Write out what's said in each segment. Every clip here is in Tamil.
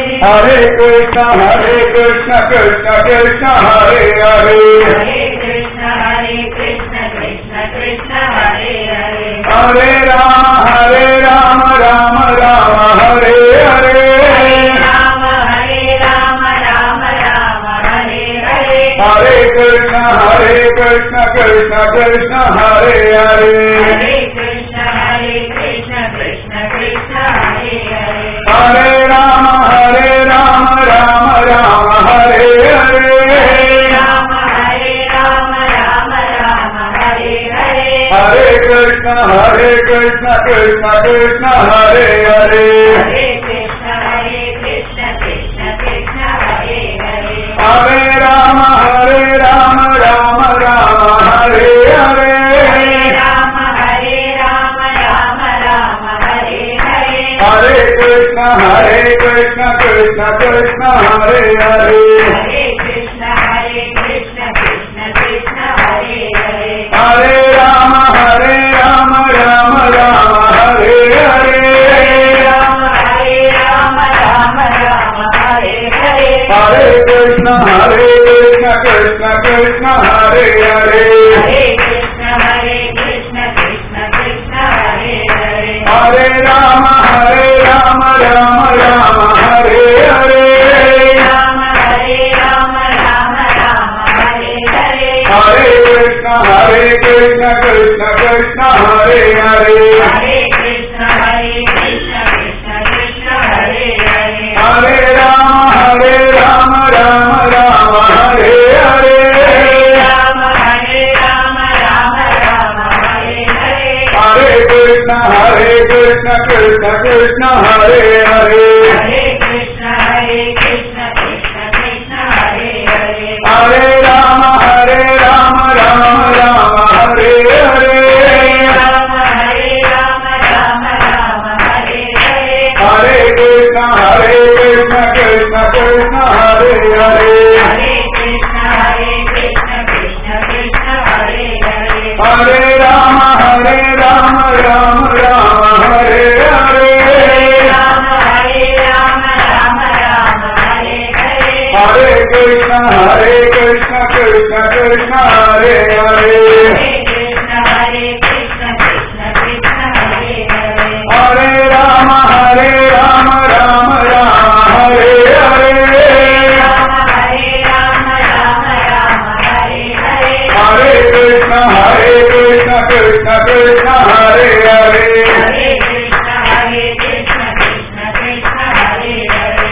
Hare Krishna, Hare Krishna, Krishna Krishna, Hare Hare. Hare Krishna, Hare Krishna, Krishna Krishna, Hare Hare. Hare Rama, Hare Rama, Rama Rama, Hare Hare. Hare Rama, Hare Rama, Rama Rama, Hare Hare. Hare Krishna, Hare Krishna, Krishna Krishna, Hare Hare. Hare Krishna, Hare Krishna, Krishna Krishna, Hare Hare. Hare Rama, Hare Rama, Rama Rama, Hare Hare Hare. Rama, Hare Rama, Rama Rama, Hare Hare. Hare Krishna, Hare Krishna, Krishna Krishna, Hare Hare. Hare Krishna, Hare Krishna, Krishna Krishna, Hare Hare. Hare Rama, Hare Rama, Rama Rama, Hare Hare Hare. Rama, Hare Rama, Rama Rama, Hare Hare. Hare Krishna, Hare Krishna, Krishna Krishna, Hare Hare. Hare Krishna, Hare Krishna, Krishna Krishna, Hare Hare. Hare Rama, Hare Rama, Rama Rama, Hare Hare Hare. Rama, Hare Rama, Rama Rama, Hare Hare. Hare Krishna, Hare Krishna, Krishna Krishna, Hare Hare. Hare Krishna, Hare Krishna, Krishna Krishna, Hare Hare. Hare Rama, Hare Rama, Rama Rama, Hare Hare Hare. Rama, Hare Rama, Rama Rama, Hare Hare. Hare Krishna, Hare Krishna, Krishna Krishna, Hare Hare. Hare Krishna, Hare Krishna, Krishna Krishna, Hare Hare. Hare Rama, Hare Rama, Rama Rama, Hare Hare Hare. Rama, Hare Rama, Rama Rama, Hare Hare. Hare Krishna, Hare Krishna, Krishna Krishna, Hare Hare. Hare Krishna, Hare Krishna, Krishna Krishna, Hare Hare. Hare Rama, Hare Rama, Rama Rama, Hare Hare Hare. Rama, Hare Rama, Rama Rama, Hare Hare. Hare Krishna, Hare Krishna, Krishna Krishna, Hare Hare. Hare Krishna, Hare Krishna, Krishna Krishna, Hare Hare. Hare Rama, Hare Rama, Rama Rama, Hare Hare Hare. Rama, Hare Rama, Rama Rama, Hare Hare. Hare Krishna, Hare Krishna, Krishna Krishna, Hare Hare. Hare Krishna, Hare Krishna, Krishna Krishna, Hare Hare. Hare Rama, Hare Rama, Rama Rama, Hare Hare Hare. Rama, Hare Rama, Rama Rama, Hare Hare. Hare Krishna, Hare Krishna, Krishna Krishna, Hare Hare. Hare Krishna, Hare Krishna, Krishna Krishna, Hare Hare.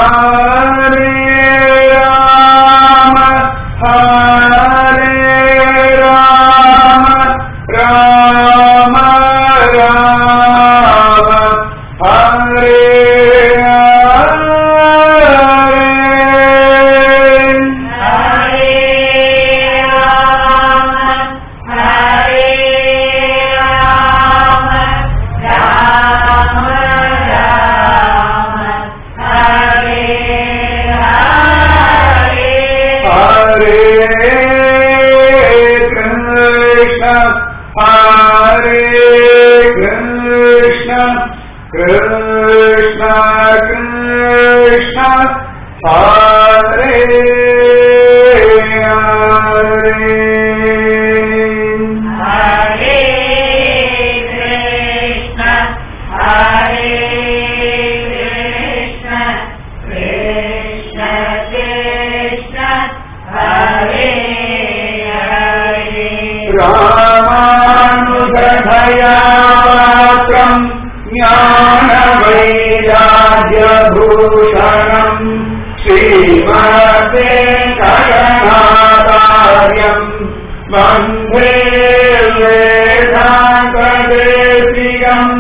Hare Rama, Hare Rama, Rama Rama, Hare Hare. Hare Rama, Hare Rama, Rama Rama, Hare Hare. Hare Krishna, Hare Krishna, Krishna Krishna, Hare Hare. Hare Krishna, Hare Krishna, Krishna Krishna, Hare Hare. रामानुजभयात्रम् ज्ञानवैराग्यभूषणम् श्रीमद्वेङ्कटनाथार्यम् वन्दे वेदान्तदेशिकम्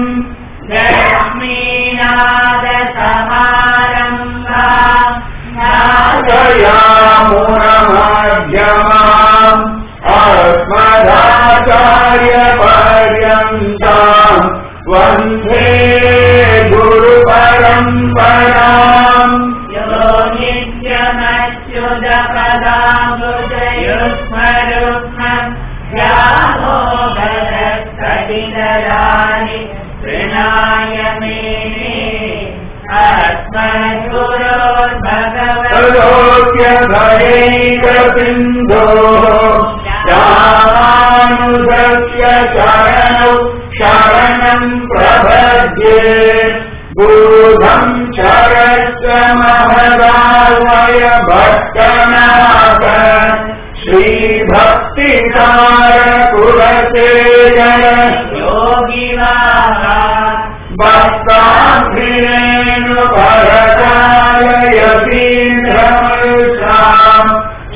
लक्ष्मीनाथसमारम्भा नादयामुनमध्यमाम् अस्मदाचार्यपर्यन्ताम् वन्दे गुरुपरम्पराम् यो नित्यमच्युतपदाम्बुजयुष्मरुक्मम् व्यामो भरत्कटिदराणि तृणाय मेने तदोऽप्यधयैकसिन्धोः रामानुजस्य शरणौ शरणम् प्रपद्ये बुधम् शरश्च महदावय भक्तनाथ श्रीभक्तिसारकुलसेवन भक्ताभिरेणु परकालयतीन्द्रमृषाम्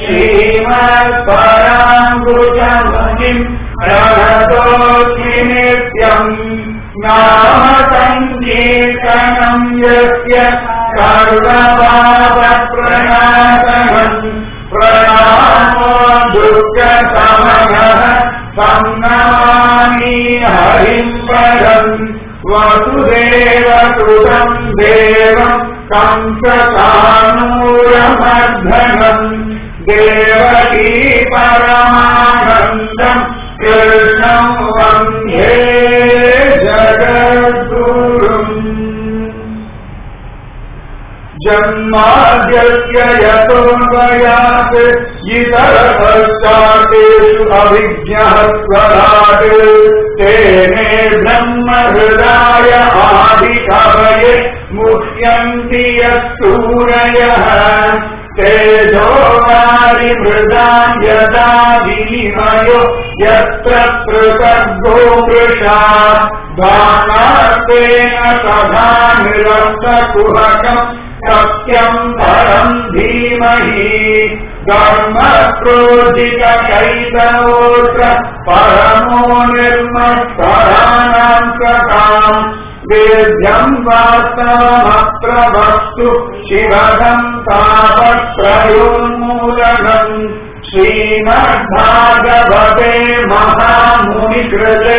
श्रीमत्पराङ्कुशमुनिम् प्रणतोऽस्मि नित्यम् नाम सङ्कीर्तनम् यस्य सर्वपापप्रणाशनम् प्रणामो दुःखसमनः सन्नमामि हरिम् परम् वसुदेवसुतम् देवम् कंसकानूरमर्धनम् देवकी परमानन्दम् कृष्णम् वन्दे जगद्गुरुम् जन्माद्यस्य यतोऽन्वयात् इतरपश्चातेषु अभिज्ञः स्वराट् तेने ब्रह्महृदाय आदिकवये मुह्यन्ति यत्सूरयः तेजो वारिमृदाम् यदा विनिमयो यत्र पृथग्गो मृषा दानार्तेन तथा निरस्तकुहकम् सत्यम् परम् धीमहि धर्मक्रोधितकैतवोऽत्र परमो निर्मत्पराणाम् कथाम् वेद्यम् वास्तवमत्र वस्तु शिवदम् तापत्रयोन्मूलनम् श्रीमद्भागवते महामुनिकृते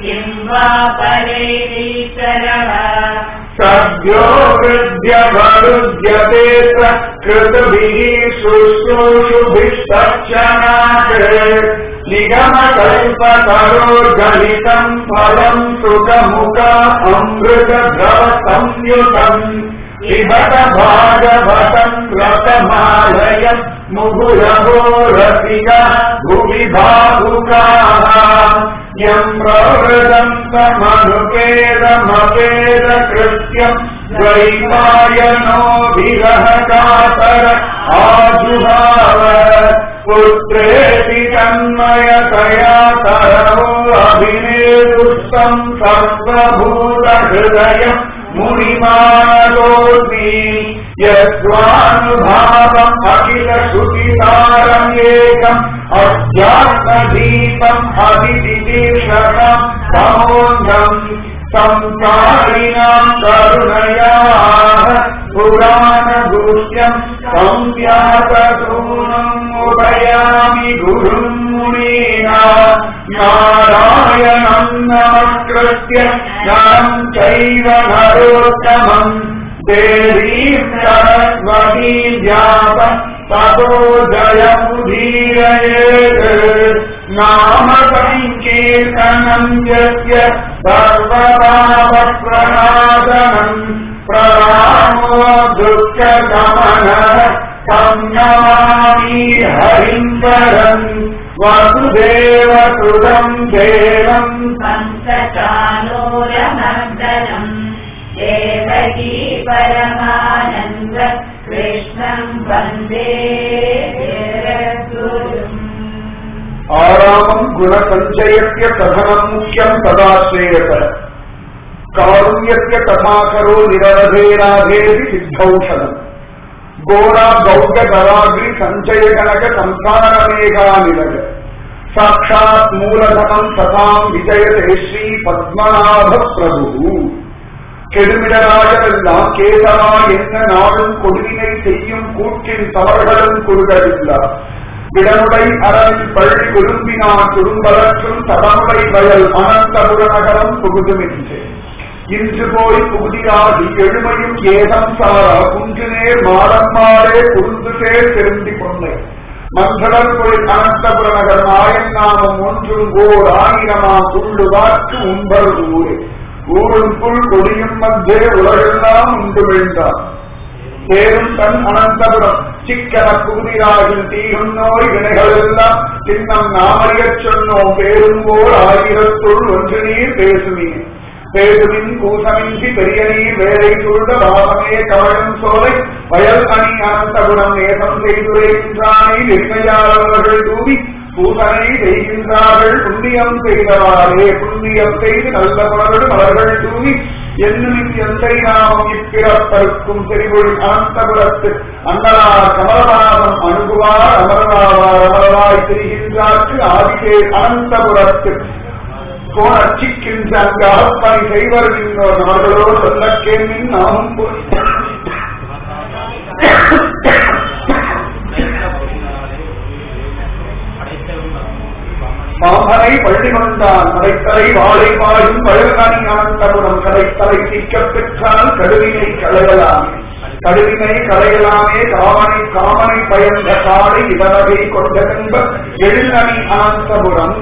सद्यो हृद्यवरुध्यते कृतभिः शुश्रूषुभिस्तक्षणात् निगमकल्पतरोर्गलितम् फलम् सुखमुख अमृतद्रव संयुतम् पिबत भागवतम् रतमालयम् मुहुरहो रसिका भुवि भावुकाः यम् प्रवृदन्तमनुपेदमपेदकृत्यम् द्वैपायनो विरहकातर आजुभाव पुत्रेति तन्मयतया तरवो अभिनेदुष्टम् सर्वभूतहृदयम् मुनिमानतोऽस्मि यद्वानुभावम् अखिल श्रुतितारम् एकम् अध्यात्मदीपम् अभिदिदीर्षकम् तमोऽन्धम् संसारिणाम् करुणयाः पुराणगुह्यम् संव्यातसूनम् उपयामि गुरुम् मुनीना नारायणम् नमस्कृत्य नरम् चैव नरोत्तमम् देवीम् सरस्वतीम् व्यापम् ततो जयमुदीरयेत् नाम सङ्कीर्तनम् यस्य सर्वपापप्रणाशनम् प्रणामो दुःखगमनः संनमामि हरिम् परम् वसुदेवसुतम् देवम् पञ्चचानूरमर्दनम् देवकी परमानन्द कृष्णम् वन्दे जगद्गुरुम् आरामम् गुणसञ्चयस्य कथनम् मुख्यम् तदाश्रेयत कारुण्यस्य कथाकरो निरवधेराधेति सिद्धौषधम् गोरा गौडकराग्रि सञ्चयकनक संसारमेघानिलय साक्षात् मूलधनम् तथाम् विजयते श्री பத்மநாப பிரபு கெடுமிடராஜரெல்லாம் கேசவா என்ன நாடும் கொடுவினை செய்யும் கூற்றின் தவறுகளும் கொடுகவில்லா விடனுடை அறவில் பள்ளி விரும்பினான் குறும்பலற்றும் தடமுடை வயல் அனந்தபுர நகரம் புகுதுமின்றே இன்று போய் புகுதியாகி எழுமையும் ஏதம் சாரா குன்று நேர் மாடம்மாடே குருந்து சேர் திருந்தி கொண்டே மங்களர் பொருள் அனந்தபுர நகர் நாயன் நாமம் ஒன்றும் ஓர் ஆயிரமாம் உள்ளுவார்க்கு உம்பர் ஊரே ஊரும் புல் கொடியும் மத்திய உலகெல்லாம் உண்டு வேண்டாம் தேரும் தன் அனந்தபுரம் சிக்கன புகுதிராகில் தீரும் நோய் வினைகள் எல்லாம் சின்னம் நாமறியச் சொன்னோம் பேரும் ஓர் ஆயிரத்துள் ஒன்று நீர் பேசுவீர் பேசுவின் கூசமின்றி பெரிய நீர் வேலை சூழ்ந்த பாவமே கவழும் சோலை வயல் அணி அனந்தபுரம் நேசம் செய்துரைகின்றானை நெருமையாளர்கள் தூவி பூசனை செய்கின்றார்கள் புண்ணியம் செய்தவாறே புண்ணியம் செய்து நல்ல மலர்கள் மலர்கள் தூவி என்னும் எந்தை நாமம் இப்பிறப்பருக்கும் செறிவொழி அனந்தபுரத்து அண்ணலார் கமலநாதம் அணுகுவார் அமரனாவார் அமரனாய் திரிகின்றார்க்கு ஆதிகே அனந்தபுரத்து கோணச்சிக்கின்ற அங்கு அறப்பணி செய்வர் நின்றோர் அவர்களோ சொல்லக்கேமின் நாமும் போய் மாமனை பள்ளி கொண்டான் மலைத்தலை வாழை பாயும் வயல்கனி அனந்தபுரம் கலைத்தலை தீக்கப் பெற்றால் கடுவினை களையலாமே கடுவினை களையலாமே காமனை காமனை பயந்த காலை இவரகை கொண்ட என்ப எழிலணி அனந்தபுரம்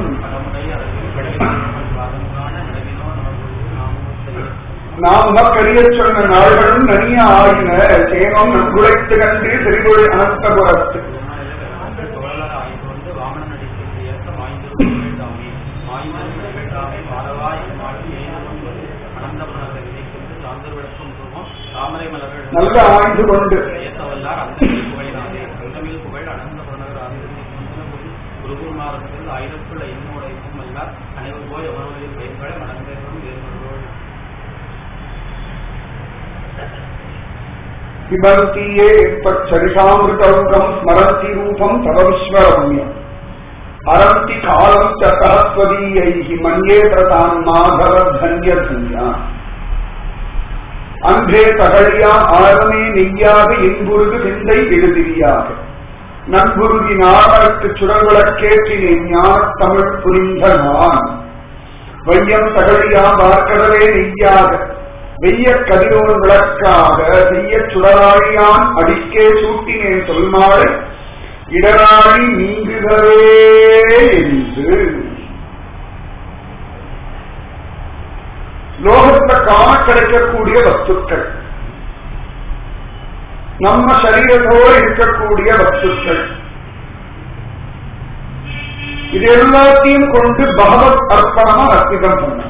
நாம் உமக்கரிய சொன்ன நாள்களும் நனிய ஆயின சேமம் நன்குழைத்து கண்டு சிறிகொழி அனந்தபுரத்து நல்ல ஆய்ந்து கொண்டு ஆயிரத்துள்ள எண்ணோடைக்கும் அல்ல அனைவர் போய் அவர்களுடைய பெயர்களை மனந்தேற்றம் வேறுபடுவோம் பிபந்தியே சரிசாமிருதம் ஸ்மரந்தி ரூபம் தவ விஸ்வரம்யம் அரந்தி காலம் ச சரஸ்வதீயை மன்யே பிரதான் மாதவ தன்ய தன்யா அன்றே தகழியா ஆரமே நெய்யாக இன்புருகு சிந்தை எழுதிரியாக நண்புருகி நாடற்கு சுடங்குளக்கேற்றினேன் ஞான தமிழ் புரிந்த நான் வையம் தகழியா பார்க்கடலே நெய்யாக வெய்ய கதிரோன் விளக்காக செய்ய சுடராழியான் அடிக்கே சூட்டினேன் சொல்மாறு இடராழி நீங்குகவே என்று லோகத்துல காண கிடைக்கக்கூடிய வஸ்துக்கள் நம்ம சரீரத்தோடு இருக்கக்கூடிய வஸ்துக்கள் இது எல்லாத்தையும் கொண்டு பகவத் அர்ப்பணமா அர்ப்பிதம் பண்ண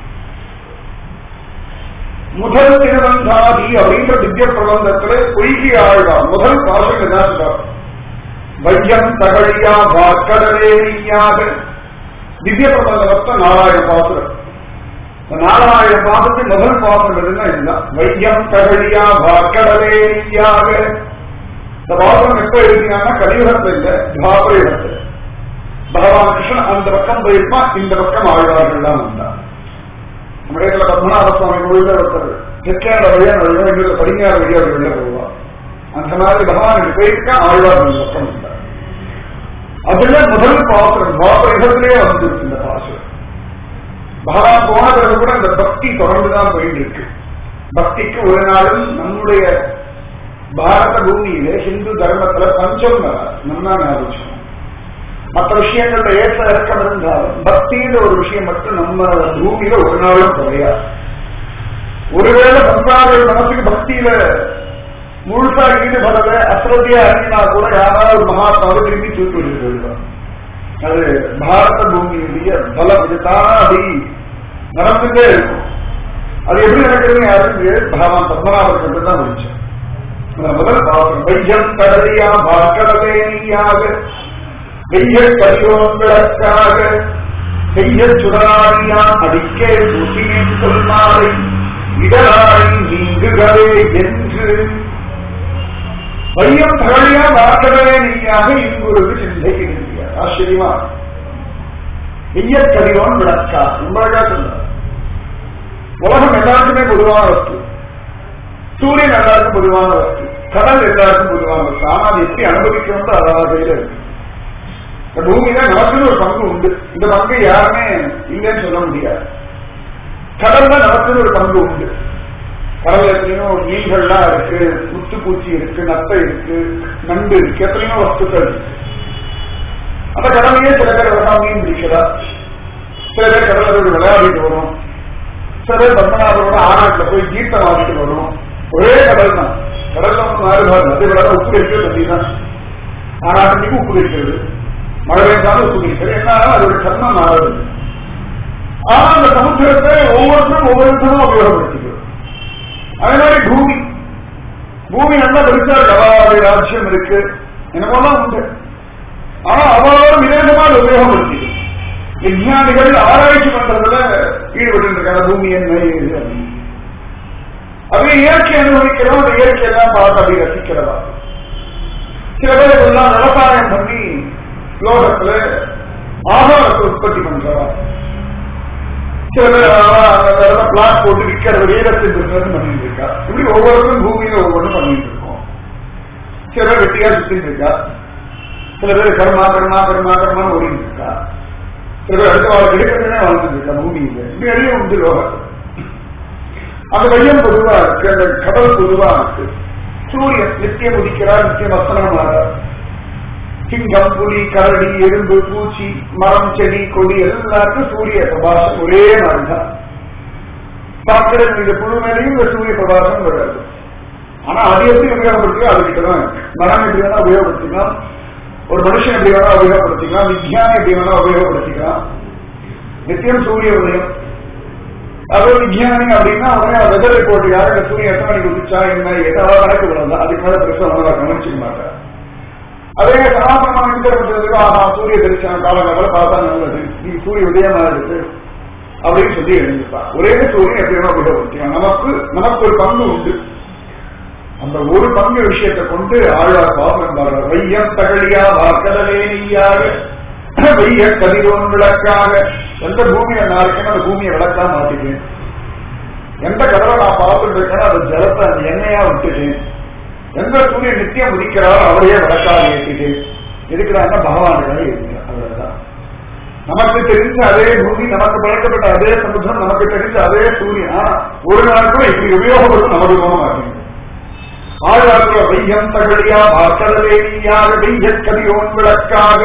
முதல் திருவந்தாதி அப்படின்ற திவ்ய பிரபந்தத்துல பொய்கி ஆழ்வார் முதல் பாசம் என்ன சொல்றார் வையம் தகழியா வாக்கடலே நீயாக திவ்ய பிரபந்தத்தை நாலாயிரம் பாசுரம் இந்த நாலாயிரம் பாசத்துக்கு முதல் பாசம் எதுன்னா இதுதான் வையம் தகழியா வாக்கடலே நீயாக இந்த பாசம் எப்ப எழுதினாங்கன்னா கலியுகத்துல இல்ல துவாபர யுகத்துல பகவான் கிருஷ்ணன் அந்த பக்கம் போயிருப்பான் இந்த பக்கம் ஆழ்வார்கள்லாம் வந்தார் நம்ம இடத்துல பத்மநாப சுவாமி கோயில ஒருத்தர் தெற்கேண்ட வழியா நடுவோம் எங்களுக்கு படிஞ்சார வழியா ஒரு வெளில போவா அந்த மாதிரி பகவானுக்கு போயிருக்கா ஆழ்வார் இந்த பக்கம் இருந்தார் அதுல முதல் பாசுரம் பாபரிகத்திலே வந்துருக்கு இந்த பாசுரம் பகவான் போன பிறகு கூட இந்த பக்தி தொடர்ந்துதான் போயிட்டு இருக்கு பக்திக்கு ஒரு நாளும் நம்முடைய பாரத பூமியில ஹிந்து தர்மத்துல பஞ்சம் வராது நல்லா ஞாபகம் மற்ற விஷயங்கள்ல ஏற்ற இறக்கம் இருந்தாலும் பக்திங்கிற ஒரு விஷயம் மட்டும் நம்ம பூமியில ஒரு நாளும் குறையாது ஒருவேளை பக்தார்கள் மனசுக்கு பக்தியில முழுசா ஈடுபடல அஸ்ரதியா அறிஞனா கூட யாராவது ஒரு மகாத்மாவை திரும்பி தூக்கி விட்டு போயிடுவார் அது பாரத பூமியுடைய பலம் இதுதான் அப்படி நடந்துட்டே இருக்கும் அது எப்படி நடக்குதுன்னு யாருக்கு பகவான் பத்மநாபர் கண்டு தான் முடிச்சோம் முதல் பாவம் வையம் கடலையா பார்க்கடலே நீயாக வெய்ய கரியோன் விளக்காக செய்ய சுடராடியான் அடிக்கே சூட்டினேன் சொல்மாலை இடராடி நீங்குகவே என்று வையம் தகழியா வாக்கடவே நீயாக இங்குருது சிந்தை எழுதியார் ஆச்சரியமா வெய்ய கரியோன் விளக்கா உங்களுக்கா சொன்னார் உலகம் எல்லாருக்குமே பொதுவான வஸ்து சூரியன் எல்லாருக்கும் பொதுவான வஸ்து கடல் எல்லாருக்கும் பொதுவான வஸ்து ஆனா அது எப்படி அனுபவிக்கணும் அதாவது இருக்கு இந்த பூமியில நமக்குன்னு ஒரு பங்கு உண்டு இந்த பங்கு யாருமே இல்லைன்னு சொல்ல முடியாது கடல்ல நமக்குன்னு ஒரு பங்கு உண்டு கடல்ல எத்தனையோ மீன்கள்லாம் இருக்கு முத்துப்பூச்சி இருக்கு நத்தை இருக்கு நண்டு இருக்கு எத்தனையோ வஸ்துக்கள் இருக்கு அந்த கடலையே சில பேர் வரலாம் மீன் பிடிக்கிறா சில பேர் கடல்ல போய் விளையாடிட்டு வரும் சில பேர் பத்மநாபரோட ஆனாட்டுல போய் கீர்த்தம் வாங்கிட்டு வரும் ஒரே கடல் தான் கடல்ல ஒன்றும் மாறுபாடு அது விட உப்பு வைக்கிறது தண்ணி தான் ஆனாட்டுக்கு உப்பு வைக்கிறது மழை பெய்தாலும் உப்பு வைக்கிறது என்ன அதோட கர்மம் மாறுது ஆனா அந்த சமுத்திரத்தை ஒவ்வொருத்தரும் ஒவ்வொருத்தரும் உபயோகப்படுத்திக்கிறது அதே மாதிரி பூமி பூமி நல்லா பெருசா இருக்கு அவாவுடைய ராஜ்யம் இருக்கு எனக்கெல்லாம் உண்டு ஆனா அவாவும் விதேசமா அதை உபயோகப்படுத்திது விஞ்ஞானிகள் ஆராய்ச்சி பண்றதுல ஈடுபட்டு இருக்காங்க பூமி என்ன ஏது அப்படின்னு அது இயற்கை அனுபவிக்கிறோம் அந்த இயற்கையெல்லாம் பார்த்து அப்படி ரசிக்கிறதா சில பேர் எல்லாம் விவசாயம் பண்ணி லோகத்துல ஆகாரத்தை உற்பத்தி பண்றதா சில பேர் பிளாட் போட்டு விற்கிறது வீரத்தின் பிசினஸ் பண்ணிட்டு இருக்கா இப்படி ஒவ்வொருத்தரும் பூமியில ஒவ்வொன்றும் பண்ணிட்டு இருக்கோம் சில பேர் வெட்டியா சுத்திட்டு இருக்கா சில பேர் கர்மா கர்மா கர்மா கர்மான்னு ஓடிட்டு இருக்கா சில பேர் அடுத்த வாழ்க்கை எடுக்கிறதுனே வாழ்ந்துட்டு இருக்கா பூமியில இப்படி வெளியே உண்டு லோகம் அந்த மையம் பொதுவா இருக்கு அந்த கடல் பொதுவா இருக்கு சூரியன் நித்தியம் உதிக்கிறார் நித்தியம் அஸ்தனமாறார் சிங்கம் புலி கரடி எறும்பு பூச்சி மரம் செடி கொடி எல்லாருக்கும் சூரிய பிரபாசம் ஒரே மாதிரிதான் பார்க்கிற இந்த புழு மேலையும் இந்த சூரிய பிரபாசம் வராது ஆனா அது எப்படி உபயோகப்படுத்தியோ அது கிட்டதான் இருக்கு மரம் எப்படி வேணா உபயோகப்படுத்திக்கலாம் ஒரு மனுஷன் எப்படி வேணா உபயோகப்படுத்திக்கலாம் விஞ்ஞானம் எப்படி வேணா உபயோகப்படுத்திக்கலாம் நித்தியம் சூரிய உதயம் அது விஞ்ஞானி அப்படின்னா உடனே வெதர் ரிப்போர்ட் யாரு இந்த சூரியன் எத்தனை மணிக்கு உதிச்சா என்ன ஏதாவது கணக்கு விழுந்தா அதுக்கு மேல பெருசா நல்லா கவனிச்சுக்க மாட்டார் அதே சனாதனமான இன்டர்பிரேஷன் ஆஹா சூரிய தரிசனம் காலங்களில் பார்த்தா நல்லது நீ சூரிய உதயமா இருக்கு அப்படின்னு சொல்லி எழுந்திருப்பா ஒரே சூரியன் எப்படி வேணா உபயோகப்படுத்திக்கலாம் நமக்கு நமக்கு ஒரு பங்கு உண்டு அந்த ஒரு பங்கு விஷயத்தை கொண்டு ஆழ்வார் பாவம் என்பார்கள் வையம் தகழியா வாக்கடலே நீயாக வெய்ய கதிரோன் விளக்காக எந்த பூமியை நான் இருக்கேன்னு அந்த பூமியை விளக்கா மாட்டிட்டேன் எந்த கடலை நான் பார்த்துட்டு இருக்கேனோ அந்த ஜலத்தை அந்த எண்ணெயா விட்டுட்டேன் எந்த சூரியன் நித்தியம் உதிக்கிறாரோ அவரையே விளக்காக ஏற்றிட்டேன் இருக்கிறாங்க பகவானுக்காக இருக்கிறார் அவ்வளவுதான் நமக்கு தெரிஞ்ச அதே பூமி நமக்கு பழக்கப்பட்ட அதே சமுத்திரம் நமக்கு தெரிஞ்ச அதே சூரியன் ஆனா ஒரு நாள் கூட இப்படி உபயோகப்படுத்த நமக்கு தோண மாட்டேங்குது ஆழ்வார்க்குள்ள வையம் தகழியா பார்க்கடலேனியாக வெய்ய கதிரோன் விளக்காக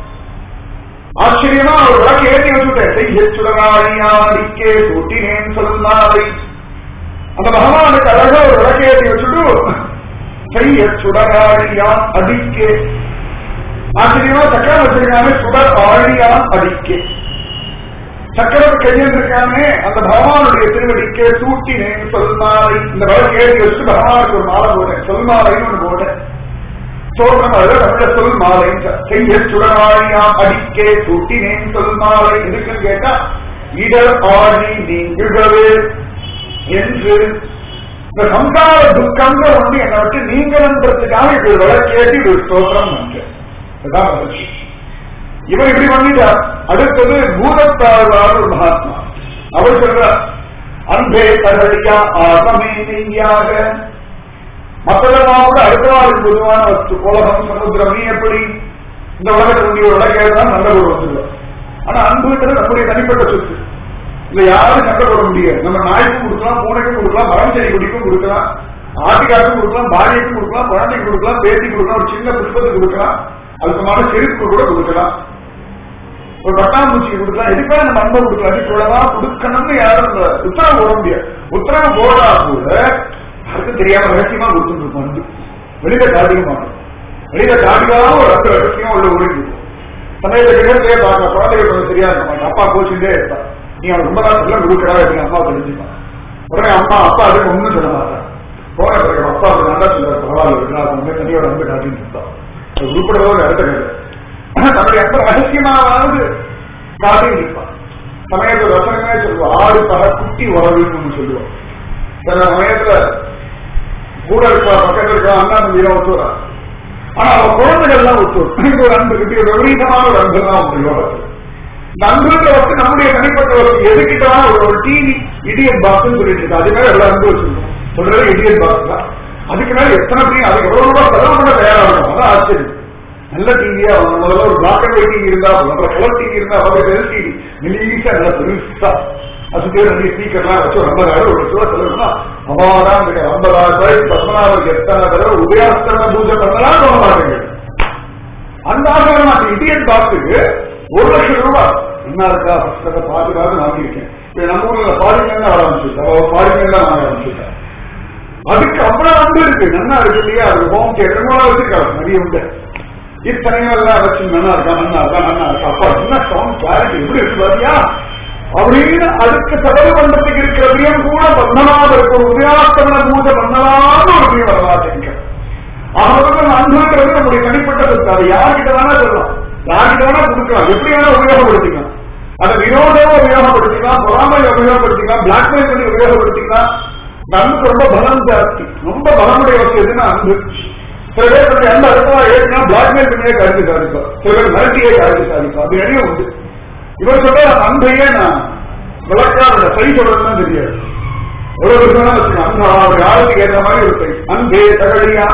ஆச்சரியமா ஒரு விளக்கு ஏற்றி வச்சுட்டேன் செய்ய சுடராணியாடிக்கே சூட்டினேன் சொல்லாதை அந்த பகவானுக்கு அழகா ஒரு விளக்கு ஏற்றி வச்சுட்டு செய்ய சுடராணியான் அடிக்கே ஆச்சரியமா சக்கரம் வச்சிருக்காங்க சுடர் ஆழியான் அடிக்கே சக்கரம் கையில் இருக்கானே அந்த பகவானுடைய திருவடிக்கே சூட்டினேன் சொல்மாலை இந்த விளக்கு ஏற்றி வச்சுட்டு பகவானுக்கு ஒரு மாலை போட்டேன் சொல்மாலைன்னு ஒன்று போட்டேன் சோழம் அது தமிழ சொல் மாலை செய்ய சுடராழியா அடிக்கே சூட்டினேன் சொல் மாலை எதுக்குன்னு கேட்டா இடர் ஆழி நீங்குகவே என்று இந்த சம்சார துக்கங்கள் வந்து என்னை விட்டு நீங்கன்றதுக்காக இது விளக்கேற்றி ஒரு ஸ்தோத்திரம் வந்து இவர் இப்படி பண்ணிட்டார் அடுத்தது பூதத்தாழ்வார் ஒரு மகாத்மா அவர் சொல்றார் அன்பே தகழியா ஆகமே நெய்யாக மற்றதெல்லாம் கூட அடுத்த நாளுக்கு பொதுவான வஸ்து உலகம் சமுத்திரம் நீ எப்படி இந்த உலகத்தினுடைய உலகம் நல்ல ஒரு வந்துடும் ஆனா அன்புங்கிறது நம்முடைய தனிப்பட்ட சொத்து இல்ல யாரும் சண்டை போட முடியாது நம்ம நாய்க்கும் கொடுக்கலாம் பூனைக்கும் கொடுக்கலாம் மரம் செடி கொடிக்கும் கொடுக்கலாம் ஆட்டுக்காருக்கும் கொடுக்கலாம் பாரியக்கும் கொடுக்கலாம் குழந்தைக்கு கொடுக்கலாம் பேத்தி கொடுக்கலாம் ஒரு சின்ன புஷ்பத்துக்கு கொடுக்கலாம் அதுக்குமான செருப்பு கூட கொடுக்கலாம் ஒரு பட்டாம்பூச்சிக்கு கொடுக்கலாம் எதுக்காக நம்ம அன்பை கொடுக்கலாம் இவ்வளவுதான் கொடுக்கணும்னு யாரும் இந்த உத்தரவு போட முடியாது உத்தரவு போடா கூட யாருக்கும் தெரியாம ரகசியமா கொடுத்துட்டு இருப்போம் அன்பு வெளியில காட்டிக்க மாட்டோம் வெளியில காட்டிக்காம ஒரு அர்த்த ரகசியம் உள்ள ஒழுங்கு சமயத்தை கிட்டே பார்க்க குழந்தைகள் கொஞ்சம் சரியா இருக்க மாட்டேன் அப்பா கோச்சுட்டே இருப்பான் நீ அவன் ரொம்ப நாள் சொல்ல கொடுக்கறா அப்படின்னு அம்மா தெரிஞ்சுப்பான் உடனே அம்மா அப்பா அதுக்கு ஒண்ணும் சொல்ல மாட்டான் போன பிறகு அப்பா அப்படி நல்லா சொல்ல பரவாயில்ல இருக்கா அது வந்து தனியோட அன்பு காட்டின்னு இருப்பான் உருப்படவோ ஒரு இடத்த கிடையாது தன்னுடைய அன்பு ரகசியமாவது காட்டின்னு இருப்பான் சமயத்துல வசனமே சொல்லுவோம் ஆடு பல குட்டி உறவுன்னு சொல்லுவோம் சில சமயத்துல கூட இருக்கா பக்கத்துல இருக்கா அண்ணா தம்பியா ஒத்துறா ஆனா அவன் குழந்தைகள் எல்லாம் ஒத்துரும் இது ஒரு அன்பு கிட்ட விபரீதமான ஒரு அன்பு தான் உங்க யோகத்தில் இந்த அன்புன்ற வச்சு நம்முடைய தனிப்பட்ட வசதி எதுக்கிட்டா ஒரு ஒரு டிவி இடியன் பாக்ஸ் சொல்லிட்டு இருக்கு அது மேல எல்லா அன்பு வச்சிருக்கோம் சொல்றது இடியன் பாக்ஸ் தான் அதுக்கு மேல எத்தனை பேர் அதுக்கு எவ்வளவு ரூபாய் செலவு பண்ண தயாரா இருக்கும் அதான் ஆச்சரியம் நல்ல டிவியா முதல்ல ஒரு பிளாக் அண்ட் ஒயிட் டிவி இருந்தா அப்புறம் கலர் டிவி இருந்தா அப்புறம் வெல் டிவி மெலீசா நல்ல பெருசா அது பேர் நிறைய ஸ்பீக்கர்லாம் வச்சு ஒரு ஐம்பதாயிரம் ஒரு லட்ச ரூபா செலவுனா அவாதான் ஐம்பதாயிரம் ரூபாய்க்கு பத்மநாபருக்கு எத்தனை தடவை உதயாஸ்தரண பூஜை பண்ணலாம் சொல்ல மாட்டேங்க அந்த ஆசிரியர் இந்தியன் பாக்ஸுக்கு ஒரு லட்சம் ரூபாய் என்ன இருக்கா புஸ்தகத்தை பார்த்து பார்த்து வாங்கியிருக்கேன் இப்ப நம்ம ஊர்ல பாரிங்கன்னு வர ஆரம்பிச்சுட்டா அவ பாரிங்கன்னு தான் வாங்க ஆரம்பிச்சுட்டா அதுக்கு அவ்வளவு அன்பு இருக்கு நல்லா இருக்கு இல்லையா அது ஹோம் தியேட்டர் மூலம் வச்சிருக்காரு நிறைய உண்டு இத்தனையெல்லாம் வச்சு நல்லா இருக்கா நல்லா இருக்கா நல்லா இருக்கா அப்பா என்ன சவுண்ட் கிளாரிட்டி எப்படி இருக்கு பாத்தியா அப்படின்னு அதுக்கு செலவு பண்றதுக்கு இருக்கிற பிரியம் கூட பத்மநாபருக்கு ஒரு உதயாஸ்தமன பூஜை பண்ணலாம்னு ஒரு பிரியம் வரலாற்றுங்க அவங்களுக்கு அன்புங்கிறது நம்முடைய தனிப்பட்ட சொத்து அதை யார்கிட்ட வேணா சொல்லலாம் யார்கிட்ட வேணா கொடுக்கலாம் எப்படி வேணா உபயோகப்படுத்திக்கலாம் அதை விரோதமா உபயோகப்படுத்திக்கலாம் பொறாமை உபயோகப்படுத்திக்கலாம் பிளாக்மெயில் பண்ணி உபயோகப்படுத்திக்கலாம் அன்புக்கு ரொம்ப பலம் ஜாஸ்தி ரொம்ப பலமுடைய வசதி எதுன்னா அன்பு சில பேர் தன்னுடைய அன்பு அடுத்தவா ஏற்றினா பிளாக்மெயில் பண்ணியே கருத்து சாதிப்பா சில பேர் மிரட்டியே கருத்து சாதிப்பா அப்படி நிறைய உண்டு இவர் சொல்ற அந்த அன்பையே நான் விளக்காத சரி சொல்றதுதான் தெரியாது ஒரு விதமான வச்சுக்கணும் அன்பு அவருடைய ஆழத்துக்கு ஏற்ற மாதிரி ஒரு சரி அன்பே தகழியா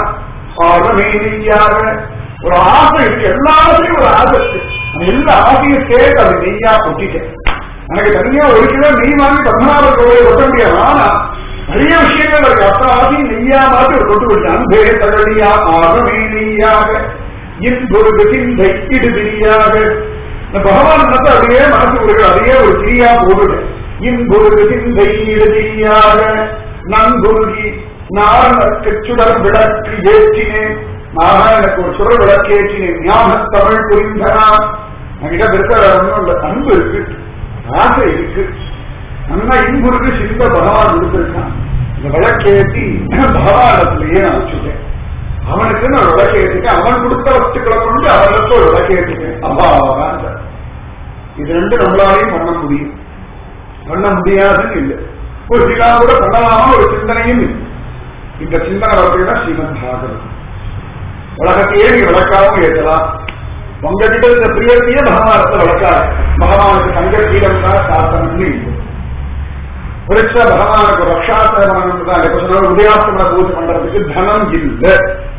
ஆழமேனியாக ஒரு ஆசை இருக்கு எல்லாத்தையும் ஒரு ஆசை இருக்கு அந்த எல்லா ஆசையும் சேர்த்து அது நெய்யா கொட்டிட்டேன் எனக்கு தனியா ஒரு கிலோ நெய் வாங்கி பத்மநாப கோவிலை கொட்ட முடியாது ஆனா நிறைய விஷயங்கள் இருக்கு அத்தனை ஆசையும் நெய்யா மாதிரி ஒரு கொட்டு விட்டு அன்பே தகழியா ஆகமே நெய்யாக இன்பொரு சிந்தை இடுதிரியாக இந்த பகவான் மனத்தை அப்படியே மனசு கொடுக்குற அதையே ஒரு திரியா போடுது இன்பொரு சிந்தை இடுதிரியாக நன்குருகி நாரணக்கு சுடர் விளக்கு ஏற்றினேன் நாராயணனுக்கு ஒரு சுடர் விளக்கு ஏற்றினேன் ஞான தமிழ் புரிந்தனா என்கிட்ட பெருசா வேற ஒண்ணும் இல்ல அன்பு இருக்கு ஆசை இருக்கு நல்லா இன்புருக்கு சிந்த பகவான் கொடுத்திருக்கான் இந்த விளக்கேற்றி பகவானத்திலேயே நான் வச்சுட்டேன் அவனுக்கு நான் விளக்கேற்றிட்டேன் அவன் கொடுத்த வஸ்துக்களை கொண்டு அவனுக்கு ஒரு விளக்கேற்றிட்டேன் அப்பா அவன் இது ரெண்டு நம்மளாலையும் பண்ண முடியும் பண்ண முடியாதுன்னு இல்லை ஒரு சிலா கூட பண்ணலாமா ஒரு சிந்தனையும் இல்லை இந்த சிந்தனை வரதுன்னா ஸ்ரீமன் பாகவதம் உலகத்தையே நீங்க விளக்காவும் ஏற்றலாம் உங்ககிட்ட இந்த பிரியத்தையே பகவானத்தை விளக்காது பகவானுக்கு தங்க கீழம் தான் சாத்தனம்னு இல்லை புரிச்சா பகவானுக்கு ரக்ஷாசனம் தான் இப்ப சொன்ன உதயாசமன பூஜை பண்றதுக்கு தனம் இல்லை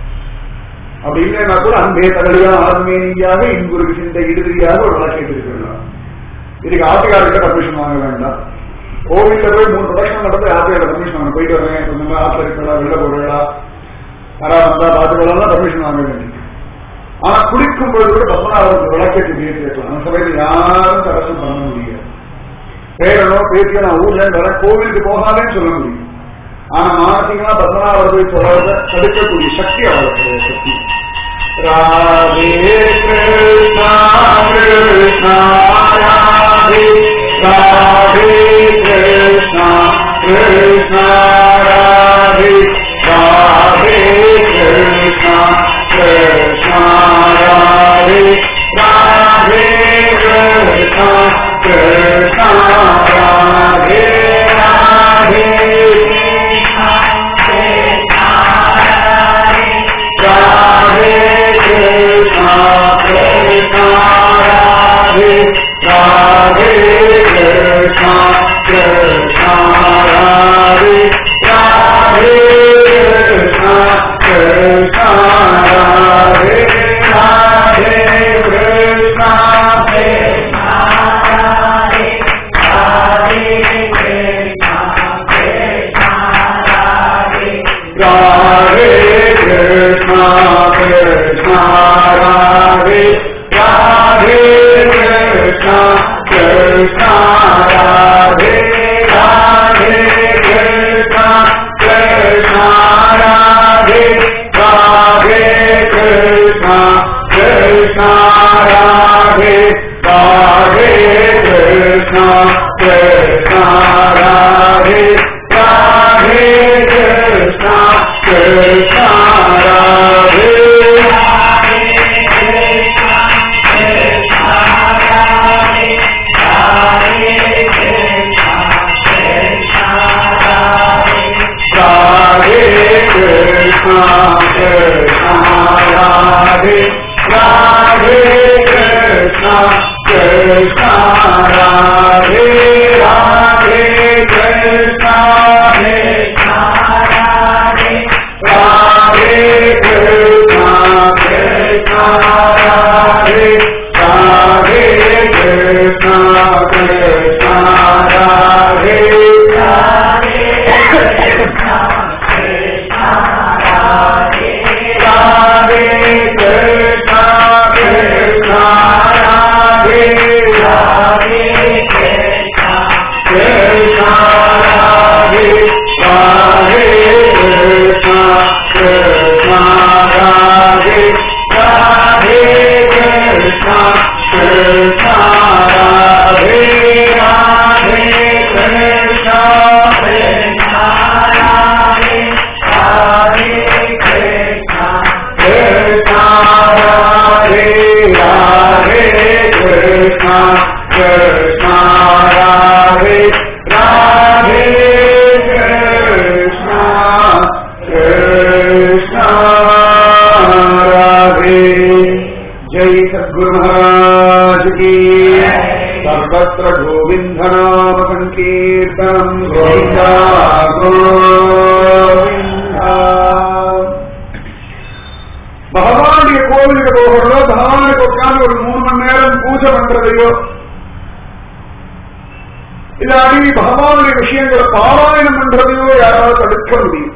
அப்படி இல்லைன்னா கூட அன்பே தகலியா ஆத்மேனியாக இன்புருக்கு சிந்தை இடுதிரியாக ஒரு விளக்கேட்டு இருக்கலாம் இதுக்கு ஆட்டுக்காரர்கிட்ட பர்மிஷன் வாங்க வேண்டாம் கோவில்ல போய் மூணு பிரதட்சணம் நடந்து ஆட்டுக்கார பர்மிஷன் வாங்க போயிட்டு வரேன் கொஞ்சமா ஆத்துல இருக்கலாம் வெளில போடுறா யாரா வந்தா பார்த்துக்கலாம் பர்மிஷன் வாங்க வேண்டியது ஆனா குளிக்கும் பொழுது கூட பத்மநாபருக்கு விளக்கேற்றி பேசி இருக்கலாம் அந்த சமயத்தில் யாரும் தரசம் பண்ண முடியாது பேரனோ பேசியோ நான் ஊர்ல இருந்து வரேன் கோவிலுக்கு போகாதேன்னு சொல்ல முடியும் ஆனா மானசீகமா பத்மநாபர் போய் சொல்றத தடுக்கக்கூடிய சக்தி அவருக்கு சக்தி ராதே கிருஷ்ணா கிருஷ்ணா ராதே ராதே கிருஷ்ணா கிருஷ்ணா ராதே ராதே கிருஷ்ணா கிருஷ்ணா ராதே ராதே கிருஷ்ணா கிருஷ்ணா ராதே ராதே ராதே கிருஷ்ணா கிருஷ்ணா ராதே ராதே கிருஷ்ணா கிருஷ்ணா ராதே ராதே கிருஷ்ணா கிருஷ்ணா ராதே ராதே கிருஷ்ணா கிருஷ்ணா ராதே ராதே கிருஷ்ணா கிருஷ்ணா ராதே ராதே கிருஷ்ணா கிருஷ்ணா ராதே ராதே கிருஷ்ணா கிருஷ்ணா ராதே ராதே கிருஷ்ணா கிருஷ்ணா ராதே ராதே கிருஷ்ணா கிருஷ்ணா ராதே ராதே கிருஷ்ணா கிருஷ்ணா ராதே ராதே கிருஷ்ணா கிருஷ்ணா ராதே ராதே கிருஷ்ணா கிருஷ்ணா ராதே ராதே கிருஷ்ணா கிருஷ்ணா ராதே ராதே கிருஷ்ணா கிருஷ்ணா ராதே ராதே கிருஷ்ணா கிருஷ்ணா ராதே ராதே கிருஷ்ணா கிருஷ்ணா ராதே ராதே ராதே கிருஷ்ணா கிருஷ்ணா ராதே ராதே கிருஷ்ணா கிருஷ்ணா ராதே ராதே கிருஷ்ணா கிருஷ்ணா ராதே ராதே கிருஷ்ணா கிருஷ்ணா ராதே ராதே கிருஷ்ணா கிருஷ்ணா ராதே ராதே கிருஷ்ணா கிருஷ்ணா ராதே जय सद्गुरु महाराज की सर्वत्र गोविंद नाम संकीर्तन गोविंदा गोविंदा பகவானுடைய கோவிலுக்கு போகிறதோ பகவானுக்கு உட்கார்ந்து ஒரு மூணு மணி நேரம் பூஜை பண்றதையோ இல்லாட்டி பகவானுடைய விஷயங்களை பாராயணம் பண்றதையோ யாராவது தடுக்க முடியும்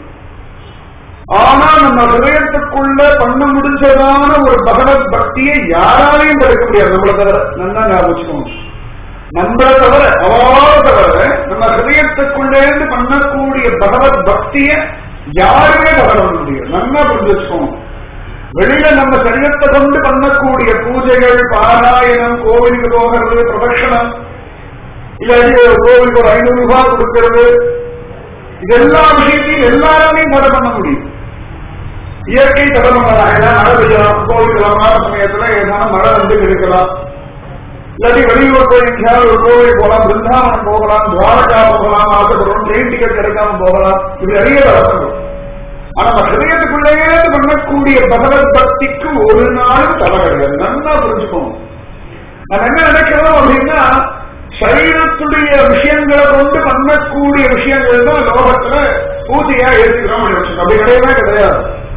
ஆனா நம்ம ஹிரயத்துக்குள்ள பண்ண முடிஞ்சதான ஒரு பகவத் பக்தியை யாராலையும் தடுக்க முடியாது நம்மளை தவிர நல்லா ஞாபகம் நம்மளை தவிர அவாத தவிர நம்ம ஹிரயத்துக்குள்ளேருந்து பண்ணக்கூடிய பகவத் பக்தியை யாருமே பகர முடியாது நல்லா புரிஞ்சு வச்சுக்கோங்க வெளியில நம்ம சரீரத்தை கொண்டு பண்ணக்கூடிய பூஜைகள் பாராயணம் கோவிலுக்கு போகிறது பிரதட்சணம் இல்லாட்டி ஒரு கோவிலுக்கு ஒரு ஐநூறு ரூபாய் கொடுக்கிறது இது எல்லா விஷயத்தையும் எல்லாருமே தடை பண்ண முடியும் இயற்கை தடை பண்ணலாம் ஏதாவது மழை பெய்யலாம் கோவிலுக்கு மாத சமயத்துல ஏதாவது மழை வந்து இருக்கலாம் இல்லாட்டி வெளியூர் போய் எங்கேயாவது ஒரு கோவில் போகலாம் பிருந்தாவனம் போகலாம் துவாரகா போகலாம் ஆசைப்படுறோம் ட்ரெயின் டிக்கெட் கிடைக்காம போகலாம் இது நிறைய தடப்படும் ஆனா நம்ம ஹிரயத்துக்குள்ளேயே பண்ணக்கூடிய பகவத் பக்திக்கு ஒரு நாளும் தடை கிடையாது நல்லா புரிஞ்சுக்கோங்க நம்ம என்ன நினைக்கிறோம் அப்படின்னா சரீரத்துடைய விஷயங்களை கொண்டு பண்ணக்கூடிய விஷயங்கள் தான் லோகத்துல பூஜையா ஏற்றுக்கிறோம் அப்படி கிடையவே கிடையாது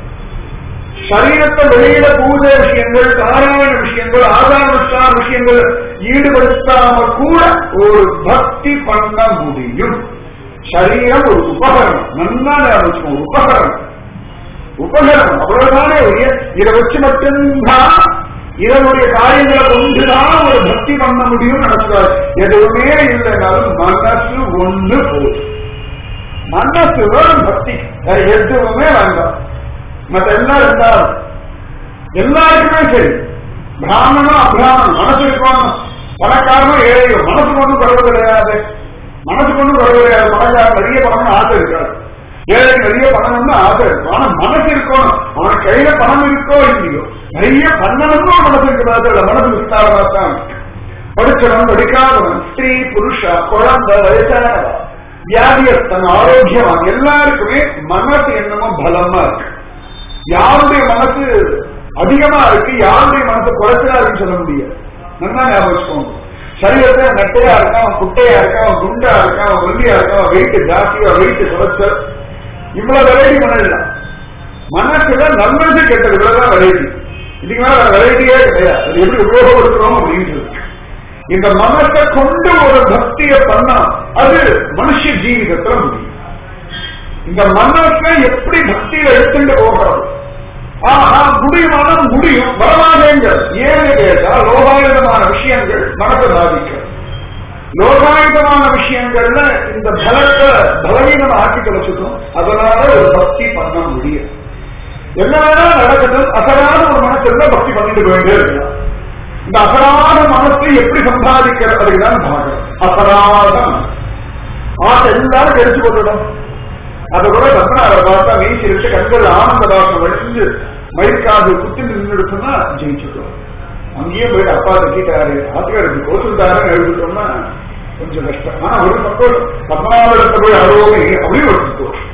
சரீரத்தை வெளியில பூஜை விஷயங்கள் தாராயண விஷயங்கள் ஆதாரனுஷ்டான விஷயங்கள் ஈடுபடுத்தாம கூட ஒரு பக்தி பண்ண முடியும் சரீரம் ஒரு உபகரணம் நல்லா ஞாபகம் ஒரு உபகரணம் உபகரணம் அவ்வளவுதானே ஒழிய இதை வச்சு மட்டும்தான் இதனுடைய காரியங்களை கொண்டுதான் ஒரு பக்தி பண்ண முடியும் நடத்துவார் எதுவுமே இல்லைனாலும் மனசு ஒண்ணு போதும் மனசு வேணும் பக்தி வேற எதுவுமே வேண்டாம் மற்ற எல்லாம் இருந்தாலும் எல்லாருக்குமே சரி பிராமணனும் அபிராமணன் மனசு இருக்கணும் பணக்காரனும் ஏழையோ மனசுக்கு ஒன்றும் குறைவு கிடையாது மனசுக்கு ஒன்றும் குறைவு கிடையாது பணக்காரன் நிறைய பணம்னு ஆசை இருக்காது ஏழைக்கு நிறைய பண்ணணும்னு ஆசை இருக்கும் ஆனா மனசு இருக்கணும் அவன் கையில பணம் இருக்கோ இல்லையோ நிறைய பண்ணணும்னு மனசு இருக்கிறாரு மனசு விஸ்தாரமா தான் படிச்சவன் படிக்காதவன் ஸ்திரீ புருஷா குழந்தை வயசானவா வியாதியஸ்தன் ஆரோக்கியவான் எல்லாருக்குமே மனசு என்னமோ பலமா இருக்கு யாருடைய மனசு அதிகமா இருக்கு யாருடைய மனசு குறைச்சலா இருக்குன்னு சொல்ல முடியாது நல்லா ஞாபகம் வச்சுக்கோங்க சரீரத்துல நெட்டையா இருக்கான் அவன் குட்டையா இருக்கான் அவன் குண்டா இருக்கான் அவன் ஒல்லியா இருக்கான் அவன் வெயிட் ஜாஸ்தியா வெயிட் குறைச்சல் இவ்வளவு வெரைட்டி பண்ணலாம் மனசுல நல்லது கெட்டது இவ்வளவுதான் வெரைட்டி இதுக்கு மேல வெரைட்டியே கிடையாது அது எப்படி உபயோகப்படுத்துறோம் அப்படின்னு சொல்லி இந்த மனசை கொண்டு ஒரு பக்தியை பண்ணா அது மனுஷ ஜீவிதத்துல முடியும் இந்த மனசை எப்படி பக்தியில எடுத்துட்டு போகிறது ஆஹா முடியுமான முடியும் வரமாட்டேங்க ஏன்னு கேட்டா லோகாயுதமான விஷயங்கள் மனசை பாதிக்கிறது லோகாயுதமான விஷயங்கள்ல இந்த பலத்தை பலவீனம் ஆக்கி தொலைச்சிடும் அதனால ஒரு பக்தி பண்ண முடியும் என்ன வேணா நடக்கட்டும் அசராத ஒரு மனசுல பக்தி பண்ணிட்டு போயிட்டே இருக்கலாம் இந்த அசராத மனசை எப்படி சம்பாதிக்கிறது அதுக்குதான் பாகம் அசராத ஆசை எல்லாரும் தெரிச்சு கொள்ளணும் அது கூட ரத்னாவை பார்த்தா வீசி வச்சு கண்கள் ஆனந்த பாசம் வடிஞ்சு மயிர்காது குத்தி நின்று சொன்னா ஜெயிச்சுட்டோம் அங்கேயே போயிட்டு அப்பா தட்டிட்டாரு ஆத்துக்காருக்கு கோசுந்தாருன்னு எழுதிட்டோம்னா கொஞ்சம் கஷ்டம் ஆனா ஒரு சந்தோஷம் பத்மநாபத்தை போய் அழுவோமே அப்படின்னு ஒரு சந்தோஷம்